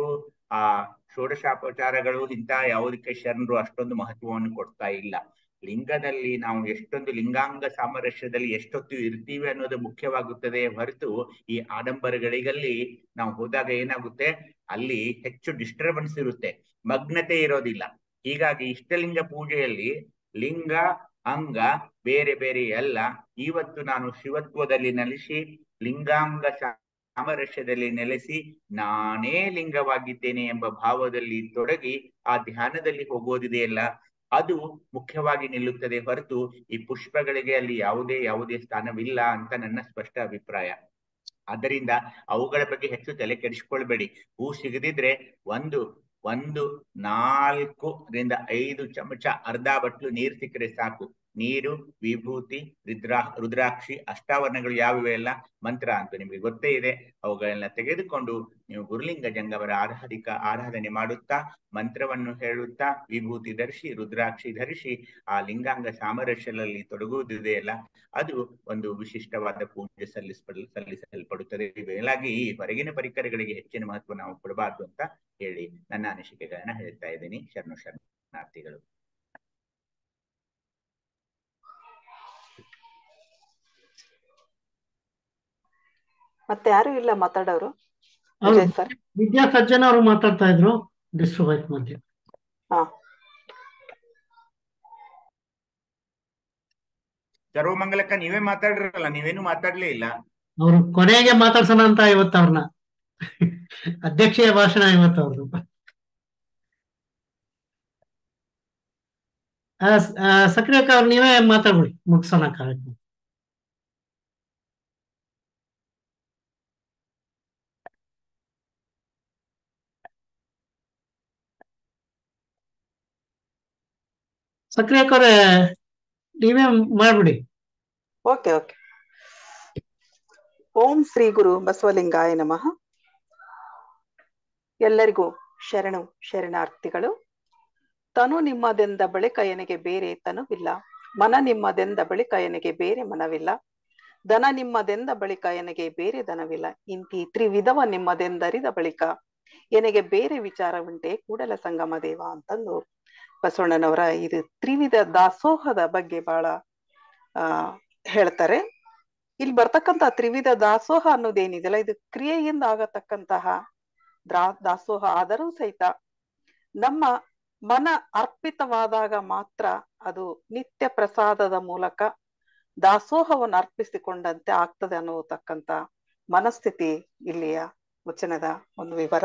Speaker 6: ಆ ಷೋಡಶೋಪಚಾರಗಳು ಇಂತ ಯಾವುದಕ್ಕೆ ಶರಣರು ಅಷ್ಟೊಂದು ಮಹತ್ವವನ್ನು ಕೊಡ್ತಾ ಇಲ್ಲ ಲಿಂಗದಲ್ಲಿ ನಾವು ಎಷ್ಟೊಂದು ಲಿಂಗಾಂಗ ಸಾಮರಸ್ಯದಲ್ಲಿ ಎಷ್ಟೊತ್ತು ಇರ್ತೀವಿ ಅನ್ನೋದು ಮುಖ್ಯವಾಗುತ್ತದೆ ಹೊರತು ಈ ಆಡಂಬರಗಳಿಗಲ್ಲಿ ನಾವು ಹೋದಾಗ ಏನಾಗುತ್ತೆ ಅಲ್ಲಿ ಹೆಚ್ಚು ಡಿಸ್ಟರ್ಬೆನ್ಸ್ ಇರುತ್ತೆ ಮಗ್ನತೆ ಇರೋದಿಲ್ಲ ಹೀಗಾಗಿ ಇಷ್ಟಲಿಂಗ ಪೂಜೆಯಲ್ಲಿ ಲಿಂಗ ಅಂಗ ಬೇರೆ ಬೇರೆ ಎಲ್ಲ ಇವತ್ತು ನಾನು ಶಿವತ್ವದಲ್ಲಿ ನೆಲೆಸಿ ಲಿಂಗಾಂಗ ಸಾಮರಸ್ಯದಲ್ಲಿ ನೆಲೆಸಿ ನಾನೇ ಲಿಂಗವಾಗಿದ್ದೇನೆ ಎಂಬ ಭಾವದಲ್ಲಿ ತೊಡಗಿ ಆ ಧ್ಯಾನದಲ್ಲಿ ಹೋಗೋದಿದೆಯಲ್ಲ ಅದು ಮುಖ್ಯವಾಗಿ ನಿಲ್ಲುತ್ತದೆ ಹೊರತು ಈ ಪುಷ್ಪಗಳಿಗೆ ಅಲ್ಲಿ ಯಾವುದೇ ಯಾವುದೇ ಸ್ಥಾನವಿಲ್ಲ ಅಂತ ನನ್ನ ಸ್ಪಷ್ಟ ಅಭಿಪ್ರಾಯ ಆದ್ದರಿಂದ ಅವುಗಳ ಬಗ್ಗೆ ಹೆಚ್ಚು ತಲೆ ಕೆಡಿಸ್ಕೊಳ್ಬೇಡಿ ಹೂ ಸಿಗದಿದ್ರೆ ಒಂದು ಒಂದು ನಾಲ್ಕು ರಿಂದ ಐದು ಚಮಚ ಅರ್ಧ ಬಟ್ಲು ನೀರು ಸಿಕ್ಕರೆ ಸಾಕು ನೀರು ವಿಭೂತಿ ರುದ್ರಾ ರುದ್ರಾಕ್ಷಿ ಅಷ್ಟಾವರಣಗಳು ಯಾವಿವೆ ಎಲ್ಲ ಮಂತ್ರ ಅಂತ ನಿಮಗೆ ಗೊತ್ತೇ ಇದೆ ಅವುಗಳನ್ನ ತೆಗೆದುಕೊಂಡು ನೀವು ಗುರುಲಿಂಗ ಜಂಗಮರ ಆರಾಧಿಕ ಆರಾಧನೆ ಮಾಡುತ್ತಾ ಮಂತ್ರವನ್ನು ಹೇಳುತ್ತಾ ವಿಭೂತಿ ಧರಿಸಿ ರುದ್ರಾಕ್ಷಿ ಧರಿಸಿ ಆ ಲಿಂಗಾಂಗ ಸಾಮರಸ್ಯದಲ್ಲಿ ತೊಡಗುವುದಿದೆಯಲ್ಲ ಅದು ಒಂದು ವಿಶಿಷ್ಟವಾದ ಪೂಜೆ ಸಲ್ಲಿಸ ಸಲ್ಲಿಸಲ್ಪಡುತ್ತದೆ ಮೇಲಾಗಿ ಈ ಹೊರಗಿನ ಪರಿಕರಗಳಿಗೆ ಹೆಚ್ಚಿನ ಮಹತ್ವ ನಾವು ಕೊಡಬಾರ್ದು ಅಂತ ಹೇಳಿ ನನ್ನ ಅನಿಸಿಕೆಗಳನ್ನ ಹೇಳ್ತಾ ಇದ್ದೀನಿ ಶರಣು ಶರಣಾರ್ಥಿಗಳು
Speaker 7: ಮತ್ತೆ ಯಾರು ಇಲ್ಲ ಮಾತಾಡೋರು
Speaker 1: ಅವ್ರು
Speaker 7: ವಿಜಯ್ ಸರ್
Speaker 1: ವಿದ್ಯಾ ಸಜ್ಜನ್ ಅವರು ಮಾತಾಡ್ತಾ ಇದ್ರು ಡಿಸ್ಟರ್ಬ್ ಆಯ್ತು ಮಧ್ಯೆ
Speaker 7: ಹಾ
Speaker 6: ಸರ್ವಮಂಗಲಕ್ಕ ನೀವೇ ಮಾತಾಡ್ರಲ್ಲ ನೀವೇನು ಮಾತಾಡ್ಲೇ ಇಲ್ಲ
Speaker 1: ಅವ್ರು ಕೊನೆಗೆ ಮಾತಾಡ್ಸೋಣ ಅಂತ ಇವತ್ತು ಅವ್ರನ್ನ ಅಧ್ಯಕ್ಷೀಯ ಭಾಷಣ ಇವತ್ತು ಅವ್ರದ್ದು ಸಕ್ರಿಯಕ್ಕ ಅವ್ರು ನೀವೇ ಮಾತಾಡ್ಬಿಡಿ ಮುಗಿಸೋಣ ಕಾರ್ಯಕ್ರಮ ಸಕ್ರಿಯಕ್ಕ ಅವ್ರೆ ನೀವೇ ಮಾಡ್ಬಿಡಿ
Speaker 7: ಓಕೆ ಓಕೆ ಓಂ ಶ್ರೀ ಗುರು ಬಸವಲಿಂಗಾಯ ನಮಃ ಎಲ್ಲರಿಗೂ ಶರಣು ಶರಣಾರ್ಥಿಗಳು ತನು ನಿಮ್ಮದೆಂದ ಬಳಿಕ ಎನಗೆ ಬೇರೆ ತನುವಿಲ್ಲ ಮನ ನಿಮ್ಮದೆಂದ ಬಳಿಕ ಎನಗೆ ಬೇರೆ ಮನವಿಲ್ಲ ದನ ನಿಮ್ಮದೆಂದ ಬಳಿಕ ಎನಗೆ ಬೇರೆ ದನವಿಲ್ಲ ಇಂತಿ ತ್ರಿವಿಧವ ನಿಮ್ಮದೆಂದರಿದ ಬಳಿಕ ಎನಗೆ ಬೇರೆ ವಿಚಾರ ಉಂಟೆ ಕೂಡಲ ಸಂಗಮ ದೇವ ಅಂತಂದು ಬಸವಣ್ಣನವರ ಇದು ತ್ರಿವಿಧ ದಾಸೋಹದ ಬಗ್ಗೆ ಬಹಳ ಆ ಹೇಳ್ತಾರೆ ಇಲ್ಲಿ ಬರ್ತಕ್ಕಂತ ತ್ರಿವಿಧ ದಾಸೋಹ ಅನ್ನೋದೇನಿದೆಯಲ್ಲ ಇದು ಕ್ರಿಯೆಯಿಂದ ಆಗತಕ್ಕಂತಹ ದ್ರಾ ದಾಸೋಹ ಆದರೂ ಸಹಿತ ನಮ್ಮ ಮನ ಅರ್ಪಿತವಾದಾಗ ಮಾತ್ರ ಅದು ನಿತ್ಯ ಪ್ರಸಾದದ ಮೂಲಕ ದಾಸೋಹವನ್ನು ಅರ್ಪಿಸಿಕೊಂಡಂತೆ ಆಗ್ತದೆ ಅನ್ನೋತಕ್ಕಂತ ಮನಸ್ಥಿತಿ ಇಲ್ಲಿಯ ವಚನದ ಒಂದು ವಿವರ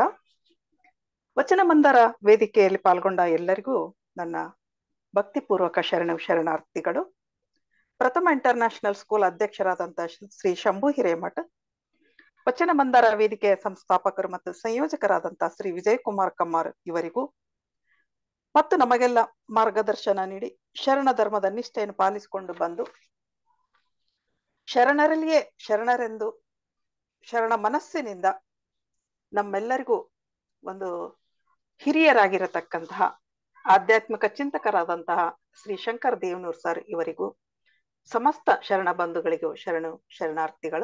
Speaker 7: ವಚನ ಮಂದರ ವೇದಿಕೆಯಲ್ಲಿ ಪಾಲ್ಗೊಂಡ ಎಲ್ಲರಿಗೂ ನನ್ನ ಭಕ್ತಿಪೂರ್ವಕ ಶರಣ ಶರಣಾರ್ಥಿಗಳು ಪ್ರಥಮ ಇಂಟರ್ನ್ಯಾಷನಲ್ ಸ್ಕೂಲ್ ಅಧ್ಯಕ್ಷರಾದಂತಹ ಶ್ರೀ ಶಂಭು ಹಿರೇಮಠ ವಚನ ಮಂದರ ವೇದಿಕೆಯ ಸಂಸ್ಥಾಪಕರು ಮತ್ತು ಸಂಯೋಜಕರಾದಂತಹ ಶ್ರೀ ವಿಜಯ್ ಕುಮಾರ್ ಕಮ್ಮಾರ್ ಇವರಿಗೂ ಮತ್ತು ನಮಗೆಲ್ಲ ಮಾರ್ಗದರ್ಶನ ನೀಡಿ ಶರಣ ಧರ್ಮದ ನಿಷ್ಠೆಯನ್ನು ಪಾಲಿಸಿಕೊಂಡು ಬಂದು ಶರಣರಲ್ಲಿಯೇ ಶರಣರೆಂದು ಶರಣ ಮನಸ್ಸಿನಿಂದ ನಮ್ಮೆಲ್ಲರಿಗೂ ಒಂದು ಹಿರಿಯರಾಗಿರತಕ್ಕಂತಹ ಆಧ್ಯಾತ್ಮಿಕ ಚಿಂತಕರಾದಂತಹ ಶ್ರೀ ಶಂಕರ್ ದೇವನೂರ್ ಸರ್ ಇವರಿಗೂ ಸಮಸ್ತ ಶರಣ ಬಂಧುಗಳಿಗೂ ಶರಣು ಶರಣಾರ್ಥಿಗಳು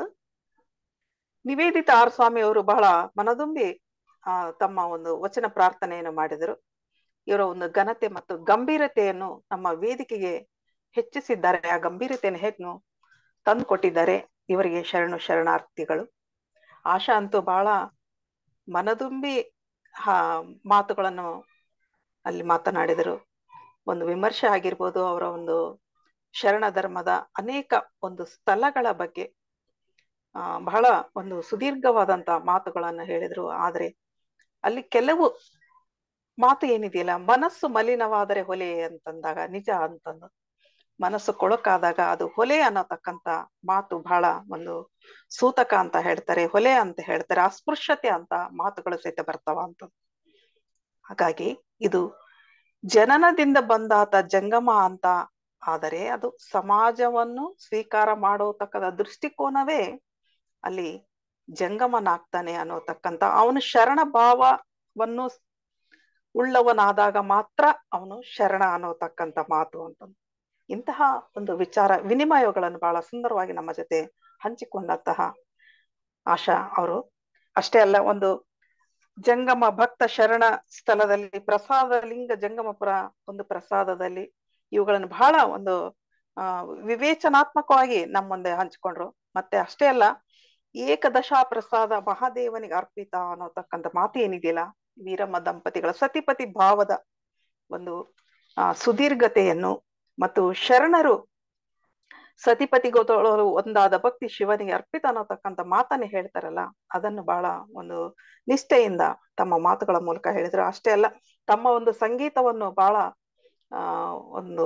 Speaker 7: ನಿವೇದಿತ ಆರ್ ಸ್ವಾಮಿ ಅವರು ಬಹಳ ಮನದುಂಬಿ ಆ ತಮ್ಮ ಒಂದು ವಚನ ಪ್ರಾರ್ಥನೆಯನ್ನು ಮಾಡಿದರು ಇವರ ಒಂದು ಘನತೆ ಮತ್ತು ಗಂಭೀರತೆಯನ್ನು ನಮ್ಮ ವೇದಿಕೆಗೆ ಹೆಚ್ಚಿಸಿದ್ದಾರೆ ಆ ಗಂಭೀರತೆಯನ್ನು ಹೆಚ್ಚು ತಂದು ಕೊಟ್ಟಿದ್ದಾರೆ ಇವರಿಗೆ ಶರಣು ಶರಣಾರ್ಥಿಗಳು ಆಶಾ ಅಂತೂ ಬಹಳ ಮನದುಂಬಿ ಆ ಮಾತುಗಳನ್ನು ಅಲ್ಲಿ ಮಾತನಾಡಿದರು ಒಂದು ವಿಮರ್ಶೆ ಆಗಿರ್ಬೋದು ಅವರ ಒಂದು ಶರಣ ಧರ್ಮದ ಅನೇಕ ಒಂದು ಸ್ಥಳಗಳ ಬಗ್ಗೆ ಆ ಬಹಳ ಒಂದು ಸುದೀರ್ಘವಾದಂತ ಮಾತುಗಳನ್ನ ಹೇಳಿದ್ರು ಆದ್ರೆ ಅಲ್ಲಿ ಕೆಲವು ಮಾತು ಏನಿದೆಯಲ್ಲ ಮನಸ್ಸು ಮಲಿನವಾದರೆ ಹೊಲೆ ಅಂತಂದಾಗ ನಿಜ ಅಂತಂದು ಮನಸ್ಸು ಕೊಳಕಾದಾಗ ಅದು ಹೊಲೆ ಅನ್ನತಕ್ಕಂತ ಮಾತು ಬಹಳ ಒಂದು ಸೂತಕ ಅಂತ ಹೇಳ್ತಾರೆ ಹೊಲೆ ಅಂತ ಹೇಳ್ತಾರೆ ಅಸ್ಪೃಶ್ಯತೆ ಅಂತ ಮಾತುಗಳು ಸಹಿತ ಬರ್ತಾವ ಅಂತ ಹಾಗಾಗಿ ಇದು ಜನನದಿಂದ ಬಂದಾತ ಜಂಗಮ ಅಂತ ಆದರೆ ಅದು ಸಮಾಜವನ್ನು ಸ್ವೀಕಾರ ಮಾಡತಕ್ಕದ ದೃಷ್ಟಿಕೋನವೇ ಅಲ್ಲಿ ಜಂಗಮನಾಗ್ತಾನೆ ಅನ್ನೋತಕ್ಕಂತ ಅವನು ಶರಣ ಭಾವವನ್ನು ಉಳ್ಳವನಾದಾಗ ಮಾತ್ರ ಅವನು ಶರಣ ಅನ್ನೋತಕ್ಕಂತ ಮಾತು ಅಂತ ಇಂತಹ ಒಂದು ವಿಚಾರ ವಿನಿಮಯಗಳನ್ನು ಬಹಳ ಸುಂದರವಾಗಿ ನಮ್ಮ ಜೊತೆ ಹಂಚಿಕೊಂಡಂತಹ ಆಶಾ ಅವರು ಅಷ್ಟೇ ಅಲ್ಲ ಒಂದು ಜಂಗಮ ಭಕ್ತ ಶರಣ ಸ್ಥಳದಲ್ಲಿ ಪ್ರಸಾದ ಲಿಂಗ ಜಂಗಮಪುರ ಒಂದು ಪ್ರಸಾದದಲ್ಲಿ ಇವುಗಳನ್ನು ಬಹಳ ಒಂದು ಆ ವಿವೇಚನಾತ್ಮಕವಾಗಿ ನಮ್ಮ ಮುಂದೆ ಹಂಚಿಕೊಂಡ್ರು ಮತ್ತೆ ಅಷ್ಟೇ ಅಲ್ಲ ಏಕದಶಾ ಪ್ರಸಾದ ಮಹಾದೇವನಿಗೆ ಅರ್ಪಿತ ಅನ್ನೋತಕ್ಕಂಥ ಮಾತು ಏನಿದೆಯಲ್ಲ ವೀರಮ್ಮ ದಂಪತಿಗಳ ಸತಿಪತಿ ಭಾವದ ಒಂದು ಆ ಸುದೀರ್ಘತೆಯನ್ನು ಮತ್ತು ಶರಣರು ಸತಿಪತಿಗೊದಳು ಒಂದಾದ ಭಕ್ತಿ ಶಿವನಿಗೆ ಅರ್ಪಿತ ಅನ್ನೋತಕ್ಕಂಥ ಮಾತನ್ನ ಹೇಳ್ತಾರಲ್ಲ ಅದನ್ನು ಬಹಳ ಒಂದು ನಿಷ್ಠೆಯಿಂದ ತಮ್ಮ ಮಾತುಗಳ ಮೂಲಕ ಹೇಳಿದ್ರು ಅಷ್ಟೇ ಅಲ್ಲ ತಮ್ಮ ಒಂದು ಸಂಗೀತವನ್ನು ಬಹಳ ಆ ಒಂದು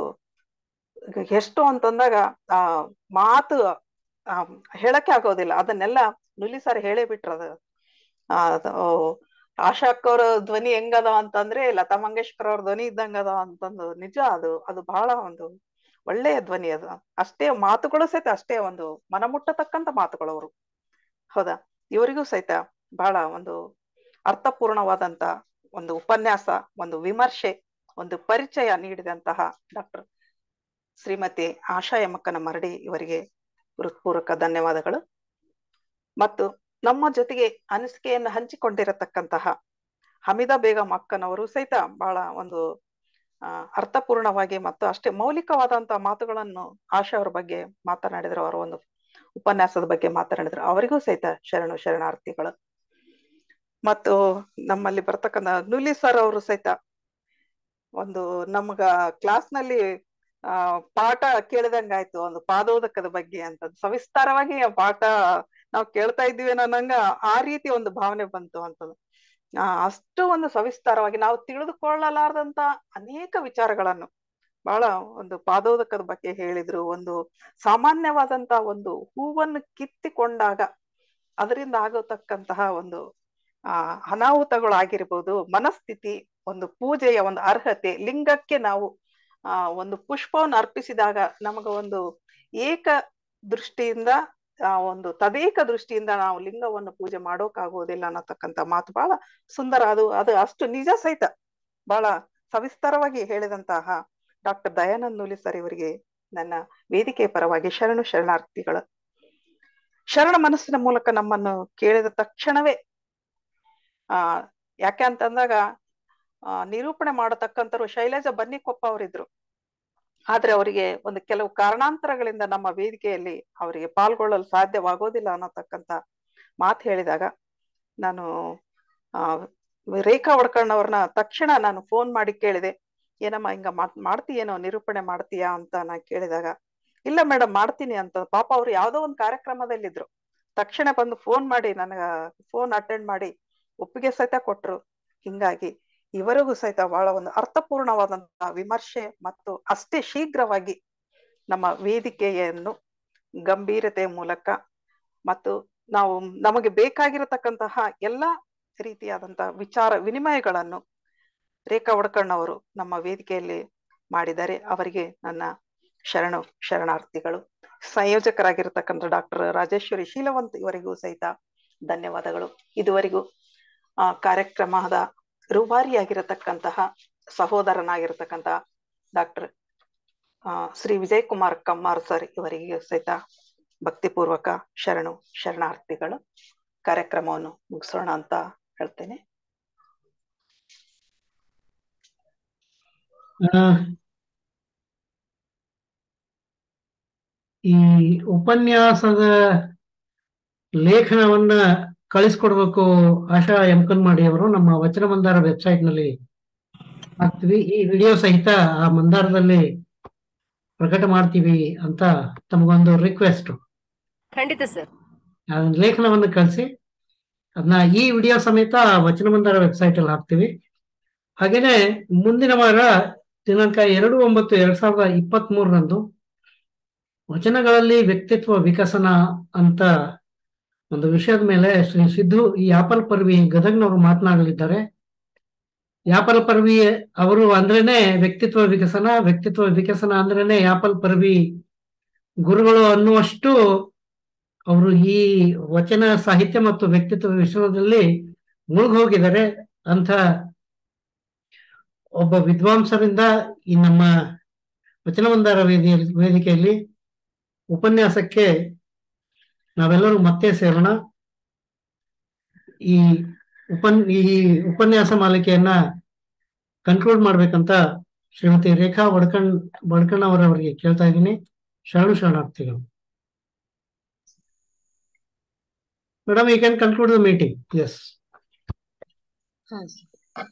Speaker 7: ಎಷ್ಟು ಅಂತಂದಾಗ ಆ ಮಾತು ಆ ಹೇಳಕ್ಕೆ ಆಗೋದಿಲ್ಲ ಅದನ್ನೆಲ್ಲ ನುಲಿ ಸರ್ ಹೇಳೇ ಬಿಟ್ರದ ಆ ಆಶಾ ಅಕ್ಕವ್ರ ಧ್ವನಿ ಹೆಂಗದ ಅಂತಂದ್ರೆ ಲತಾ ಮಂಗೇಶ್ಕರ್ ಅವ್ರ ಧ್ವನಿ ಇದ್ದಂಗದ ಅಂತಂದು ನಿಜ ಅದು ಅದು ಬಹಳ ಒಂದು ಒಳ್ಳೆಯ ಧ್ವನಿ ಅದು ಅಷ್ಟೇ ಮಾತುಗಳು ಸಹಿತ ಅಷ್ಟೇ ಒಂದು ಮನಮುಟ್ಟತಕ್ಕಂತ ಮಾತುಗಳು ಅವರು ಹೌದಾ ಇವರಿಗೂ ಸಹಿತ ಬಹಳ ಒಂದು ಅರ್ಥಪೂರ್ಣವಾದಂತ ಒಂದು ಉಪನ್ಯಾಸ ಒಂದು ವಿಮರ್ಶೆ ಒಂದು ಪರಿಚಯ ನೀಡಿದಂತಹ ಡಾಕ್ಟರ್ ಶ್ರೀಮತಿ ಆಶಾ ಯಮಕ್ಕನ ಮರಡಿ ಇವರಿಗೆ ಹೃತ್ಪೂರ್ವಕ ಧನ್ಯವಾದಗಳು ಮತ್ತು ನಮ್ಮ ಜೊತೆಗೆ ಅನಿಸಿಕೆಯನ್ನು ಹಂಚಿಕೊಂಡಿರತಕ್ಕಂತಹ ಹಮಿದಾ ಬೇಗಂ ಅಕ್ಕನವರು ಸಹಿತ ಬಹಳ ಒಂದು ಆ ಅರ್ಥಪೂರ್ಣವಾಗಿ ಮತ್ತು ಅಷ್ಟೇ ಮೌಲಿಕವಾದಂತಹ ಮಾತುಗಳನ್ನು ಆಶಾ ಅವ್ರ ಬಗ್ಗೆ ಮಾತನಾಡಿದ್ರು ಅವರ ಒಂದು ಉಪನ್ಯಾಸದ ಬಗ್ಗೆ ಮಾತನಾಡಿದ್ರು ಅವರಿಗೂ ಸಹಿತ ಶರಣು ಶರಣಾರ್ಥಿಗಳು ಮತ್ತು ನಮ್ಮಲ್ಲಿ ಬರ್ತಕ್ಕಂಥ ನುಲಿ ಸರ್ ಅವರು ಸಹಿತ ಒಂದು ನಮ್ಗ ಕ್ಲಾಸ್ ನಲ್ಲಿ ಆ ಪಾಠ ಕೇಳಿದಂಗಾಯ್ತು ಒಂದು ಪಾದೋದಕದ ಬಗ್ಗೆ ಅಂತ ಸವಿಸ್ತಾರವಾಗಿ ಆ ಪಾಠ ನಾವು ಕೇಳ್ತಾ ಇದ್ವಿ ಅನ್ನಂಗ ಆ ರೀತಿ ಒಂದು ಭಾವನೆ ಬಂತು ಅಂತದ್ದು ಆ ಅಷ್ಟು ಒಂದು ಸವಿಸ್ತಾರವಾಗಿ ನಾವು ತಿಳಿದುಕೊಳ್ಳಲಾರ್ದಂತ ಅನೇಕ ವಿಚಾರಗಳನ್ನು ಬಹಳ ಒಂದು ಪಾದೋದಕದ ಬಗ್ಗೆ ಹೇಳಿದ್ರು ಒಂದು ಸಾಮಾನ್ಯವಾದಂತ ಒಂದು ಹೂವನ್ನು ಕಿತ್ತಿಕೊಂಡಾಗ ಅದರಿಂದ ಆಗತಕ್ಕಂತಹ ಒಂದು ಆ ಅನಾಹುತಗಳಾಗಿರ್ಬೋದು ಮನಸ್ಥಿತಿ ಒಂದು ಪೂಜೆಯ ಒಂದು ಅರ್ಹತೆ ಲಿಂಗಕ್ಕೆ ನಾವು ಆ ಒಂದು ಪುಷ್ಪವನ್ನು ಅರ್ಪಿಸಿದಾಗ ನಮಗ ಒಂದು ಏಕ ದೃಷ್ಟಿಯಿಂದ ಆ ಒಂದು ತದೇಕ ದೃಷ್ಟಿಯಿಂದ ನಾವು ಲಿಂಗವನ್ನು ಪೂಜೆ ಮಾಡೋಕಾಗೋದಿಲ್ಲ ಅನ್ನತಕ್ಕಂಥ ಮಾತು ಬಹಳ ಸುಂದರ ಅದು ಅದು ಅಷ್ಟು ನಿಜ ಸಹಿತ ಬಹಳ ಸವಿಸ್ತಾರವಾಗಿ ಹೇಳಿದಂತಹ ಡಾಕ್ಟರ್ ದಯಾನಂದ್ ನೂಲಿ ಸರ್ ಇವರಿಗೆ ನನ್ನ ವೇದಿಕೆ ಪರವಾಗಿ ಶರಣು ಶರಣಾರ್ಥಿಗಳು ಶರಣ ಮನಸ್ಸಿನ ಮೂಲಕ ನಮ್ಮನ್ನು ಕೇಳಿದ ತಕ್ಷಣವೇ ಆ ಯಾಕೆ ಅಂತಂದಾಗ ಆ ನಿರೂಪಣೆ ಮಾಡತಕ್ಕಂಥವ್ರು ಶೈಲಜ ಬನ್ನಿಕೊಪ್ಪ ಅವರಿದ್ರು ಆದ್ರೆ ಅವರಿಗೆ ಒಂದು ಕೆಲವು ಕಾರಣಾಂತರಗಳಿಂದ ನಮ್ಮ ವೇದಿಕೆಯಲ್ಲಿ ಅವರಿಗೆ ಪಾಲ್ಗೊಳ್ಳಲು ಸಾಧ್ಯವಾಗೋದಿಲ್ಲ ಅನ್ನತಕ್ಕಂತ ಮಾತು ಹೇಳಿದಾಗ ನಾನು ಆ ರೇಖಾ ಒಡ್ಕಣ್ಣವ್ರನ್ನ ತಕ್ಷಣ ನಾನು ಫೋನ್ ಮಾಡಿ ಕೇಳಿದೆ ಏನಮ್ಮ ಹಿಂಗ ಮಾಡ್ ಮಾಡ್ತೀಯೇನೋ ನಿರೂಪಣೆ ಮಾಡ್ತೀಯಾ ಅಂತ ನಾ ಕೇಳಿದಾಗ ಇಲ್ಲ ಮೇಡಮ್ ಮಾಡ್ತೀನಿ ಅಂತ ಪಾಪ ಅವ್ರು ಯಾವ್ದೋ ಒಂದು ಕಾರ್ಯಕ್ರಮದಲ್ಲಿದ್ರು ತಕ್ಷಣ ಬಂದು ಫೋನ್ ಮಾಡಿ ನನಗ ಫೋನ್ ಅಟೆಂಡ್ ಮಾಡಿ ಒಪ್ಪಿಗೆ ಸಹಿತ ಕೊಟ್ರು ಹಿಂಗಾಗಿ ಇವರಿಗೂ ಸಹಿತ ಬಹಳ ಒಂದು ಅರ್ಥಪೂರ್ಣವಾದಂತಹ ವಿಮರ್ಶೆ ಮತ್ತು ಅಷ್ಟೇ ಶೀಘ್ರವಾಗಿ ನಮ್ಮ ವೇದಿಕೆಯನ್ನು ಗಂಭೀರತೆಯ ಮೂಲಕ ಮತ್ತು ನಾವು ನಮಗೆ ಬೇಕಾಗಿರತಕ್ಕಂತಹ ಎಲ್ಲಾ ರೀತಿಯಾದಂತಹ ವಿಚಾರ ವಿನಿಮಯಗಳನ್ನು ರೇಖಾ ಒಡ್ಕಣ್ಣವರು ನಮ್ಮ ವೇದಿಕೆಯಲ್ಲಿ ಮಾಡಿದ್ದಾರೆ ಅವರಿಗೆ ನನ್ನ ಶರಣು ಶರಣಾರ್ಥಿಗಳು ಸಂಯೋಜಕರಾಗಿರ್ತಕ್ಕಂಥ ಡಾಕ್ಟರ್ ರಾಜೇಶ್ವರಿ ಶೀಲವಂತ್ ಇವರಿಗೂ ಸಹಿತ ಧನ್ಯವಾದಗಳು ಇದುವರೆಗೂ ಆ ಕಾರ್ಯಕ್ರಮದ ರೂವಾರಿಯಾಗಿರತಕ್ಕಂತಹ ಸಹೋದರನಾಗಿರತಕ್ಕಂತಹ ಡಾಕ್ಟರ್ ಆ ಶ್ರೀ ವಿಜಯ್ ಕುಮಾರ್ ಕಮ್ಮಾರ್ ಸರ್ ಇವರಿಗೆ ಸಹಿತ ಭಕ್ತಿಪೂರ್ವಕ ಶರಣು ಶರಣಾರ್ಥಿಗಳು ಕಾರ್ಯಕ್ರಮವನ್ನು ಮುಗಿಸೋಣ ಅಂತ ಹೇಳ್ತೇನೆ
Speaker 1: ಈ ಉಪನ್ಯಾಸದ ಲೇಖನವನ್ನ ಕಳಿಸ್ಕೊಡ್ಬೇಕು ಆಶಾ ಎಮ್ಕನ್ ಮಾಡಿ ಅವರು ನಮ್ಮ ವಚನ ಮಂದಾರ ವೆಬ್ಸೈಟ್ ನಲ್ಲಿ ಹಾಕ್ತಿವಿ ಈ ವಿಡಿಯೋ ಸಹಿತ ಆ ಮಂದಾರದಲ್ಲಿ ಪ್ರಕಟ ಮಾಡ್ತೀವಿ ಅಂತ ತಮಗೊಂದು ರಿಕ್ವೆಸ್ಟ್
Speaker 4: ಖಂಡಿತ ಸರ್
Speaker 1: ಲೇಖನವನ್ನು ಕಳಿಸಿ ಅದನ್ನ ಈ ವಿಡಿಯೋ ಸಮೇತ ವಚನ ಮಂದಾರ ವೆಬ್ಸೈಟ್ ಅಲ್ಲಿ ಹಾಕ್ತಿವಿ ಹಾಗೇನೆ ಮುಂದಿನ ವಾರ ದಿನಾಂಕ ಎರಡು ಒಂಬತ್ತು ಎರಡ್ ಸಾವಿರದ ಇಪ್ಪತ್ತ್ ಮೂರರಂದು ವಚನಗಳಲ್ಲಿ ವ್ಯಕ್ತಿತ್ವ ವಿಕಸನ ಅಂತ ಒಂದು ವಿಷಯದ ಮೇಲೆ ಶ್ರೀ ಸಿದ್ದು ಈ ಯಾಪಲ್ ಪರ್ವಿ ಗದಗ್ನವರು ಮಾತನಾಡಲಿದ್ದಾರೆ ಯಾಪಲ್ ಪರ್ವಿ ಅವರು ಅಂದ್ರೇನೆ ವ್ಯಕ್ತಿತ್ವ ವಿಕಸನ ವ್ಯಕ್ತಿತ್ವ ವಿಕಸನ ಅಂದ್ರೇನೆ ಯಾಪಲ್ ಪರ್ವಿ ಗುರುಗಳು ಅನ್ನುವಷ್ಟು ಅವರು ಈ ವಚನ ಸಾಹಿತ್ಯ ಮತ್ತು ವ್ಯಕ್ತಿತ್ವ ವಿಷಯದಲ್ಲಿ ಮುಳುಗ್ ಹೋಗಿದ್ದಾರೆ ಅಂತ ಒಬ್ಬ ವಿದ್ವಾಂಸರಿಂದ ಈ ನಮ್ಮ ವಚನ ಮಂದಾರ ವೇದಿ ವೇದಿಕೆಯಲ್ಲಿ ಉಪನ್ಯಾಸಕ್ಕೆ ನಾವೆಲ್ಲರೂ ಮತ್ತೆ ಸೇರೋಣ ಈ ಉಪನ್ ಈ ಉಪನ್ಯಾಸ ಮಾಲಿಕೆಯನ್ನ ಕನ್ಕ್ಲೂಡ್ ಮಾಡ್ಬೇಕಂತ ಶ್ರೀಮತಿ ರೇಖಾ ಬಡ್ಕಣ್ ಬಡ್ಕಣ್ ಅವರವರಿಗೆ ಕೇಳ್ತಾ ಇದ್ದೀನಿ ಶರಣು ಶರಣಾರ್ಥಿಗಳು madam you can conclude the meeting yes
Speaker 5: ಹಾ ಸರ್.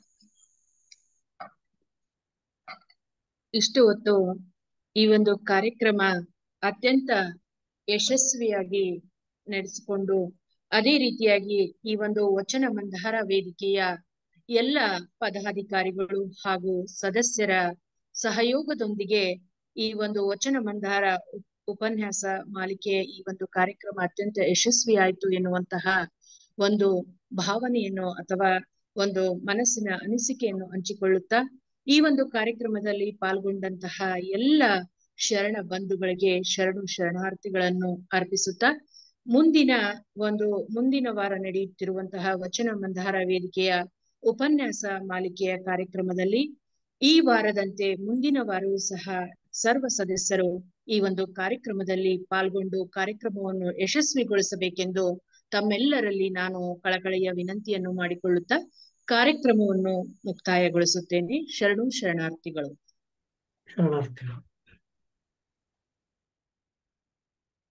Speaker 5: ಇಷ್ಟು ಹೊತ್ತು ಈ ಒಂದು ಕಾರ್ಯಕ್ರಮ ಅತ್ಯಂತ ಯಶಸ್ವಿಯಾಗಿ ನಡೆಸಿಕೊಂಡು ಅದೇ ರೀತಿಯಾಗಿ ಈ ಒಂದು ವಚನ ಮಂದಾರ ವೇದಿಕೆಯ ಎಲ್ಲ ಪದಾಧಿಕಾರಿಗಳು ಹಾಗೂ ಸದಸ್ಯರ ಸಹಯೋಗದೊಂದಿಗೆ ಈ ಒಂದು ವಚನ ಮಂದಾರ ಉಪ್- ಉಪನ್ಯಾಸ ಮಾಲಿಕೆಯ ಈ ಒಂದು ಕಾರ್ಯಕ್ರಮ ಅತ್ಯಂತ ಯಶಸ್ವಿ ಆಯಿತು ಎನ್ನುವಂತಹ ಒಂದು ಭಾವನೆಯನ್ನು ಅಥವಾ ಒಂದು ಮನಸ್ಸಿನ ಅನಿಸಿಕೆಯನ್ನು ಹಂಚಿಕೊಳ್ಳುತ್ತಾ ಈ ಒಂದು ಕಾರ್ಯಕ್ರಮದಲ್ಲಿ ಪಾಲ್ಗೊಂಡಂತಹ ಎಲ್ಲ ಶರಣ ಬಂಧುಗಳಿಗೆ ಶರಣು ಶರಣಾರ್ಥಿಗಳನ್ನು ಅರ್ಪಿಸುತ್ತಾ ಮುಂದಿನ ಒಂದು ಮುಂದಿನ ವಾರ ನಡೆಯುತ್ತಿರುವಂತಹ ವಚನ ಮಂದಾರ ವೇದಿಕೆಯ ಉಪನ್ಯಾಸ ಮಾಲಿಕೆಯ ಕಾರ್ಯಕ್ರಮದಲ್ಲಿ ಈ ವಾರದಂತೆ ಮುಂದಿನ ವಾರವೂ ಸಹ ಸರ್ವ ಸದಸ್ಯರು ಈ ಒಂದು ಕಾರ್ಯಕ್ರಮದಲ್ಲಿ ಪಾಲ್ಗೊಂಡು ಕಾರ್ಯಕ್ರಮವನ್ನು ಯಶಸ್ವಿಗೊಳಿಸಬೇಕೆಂದು ತಮ್ಮೆಲ್ಲರಲ್ಲಿ ನಾನು ಕಳಕಳಿಯ ವಿನಂತಿಯನ್ನು ಮಾಡಿಕೊಳ್ಳುತ್ತಾ ಕಾರ್ಯಕ್ರಮವನ್ನು ಮುಕ್ತಾಯಗೊಳಿಸುತ್ತೇನೆ ಶರಣು ಶರಣಾರ್ಥಿಗಳು
Speaker 1: ಶರಣಾರ್ಥಿಗಳು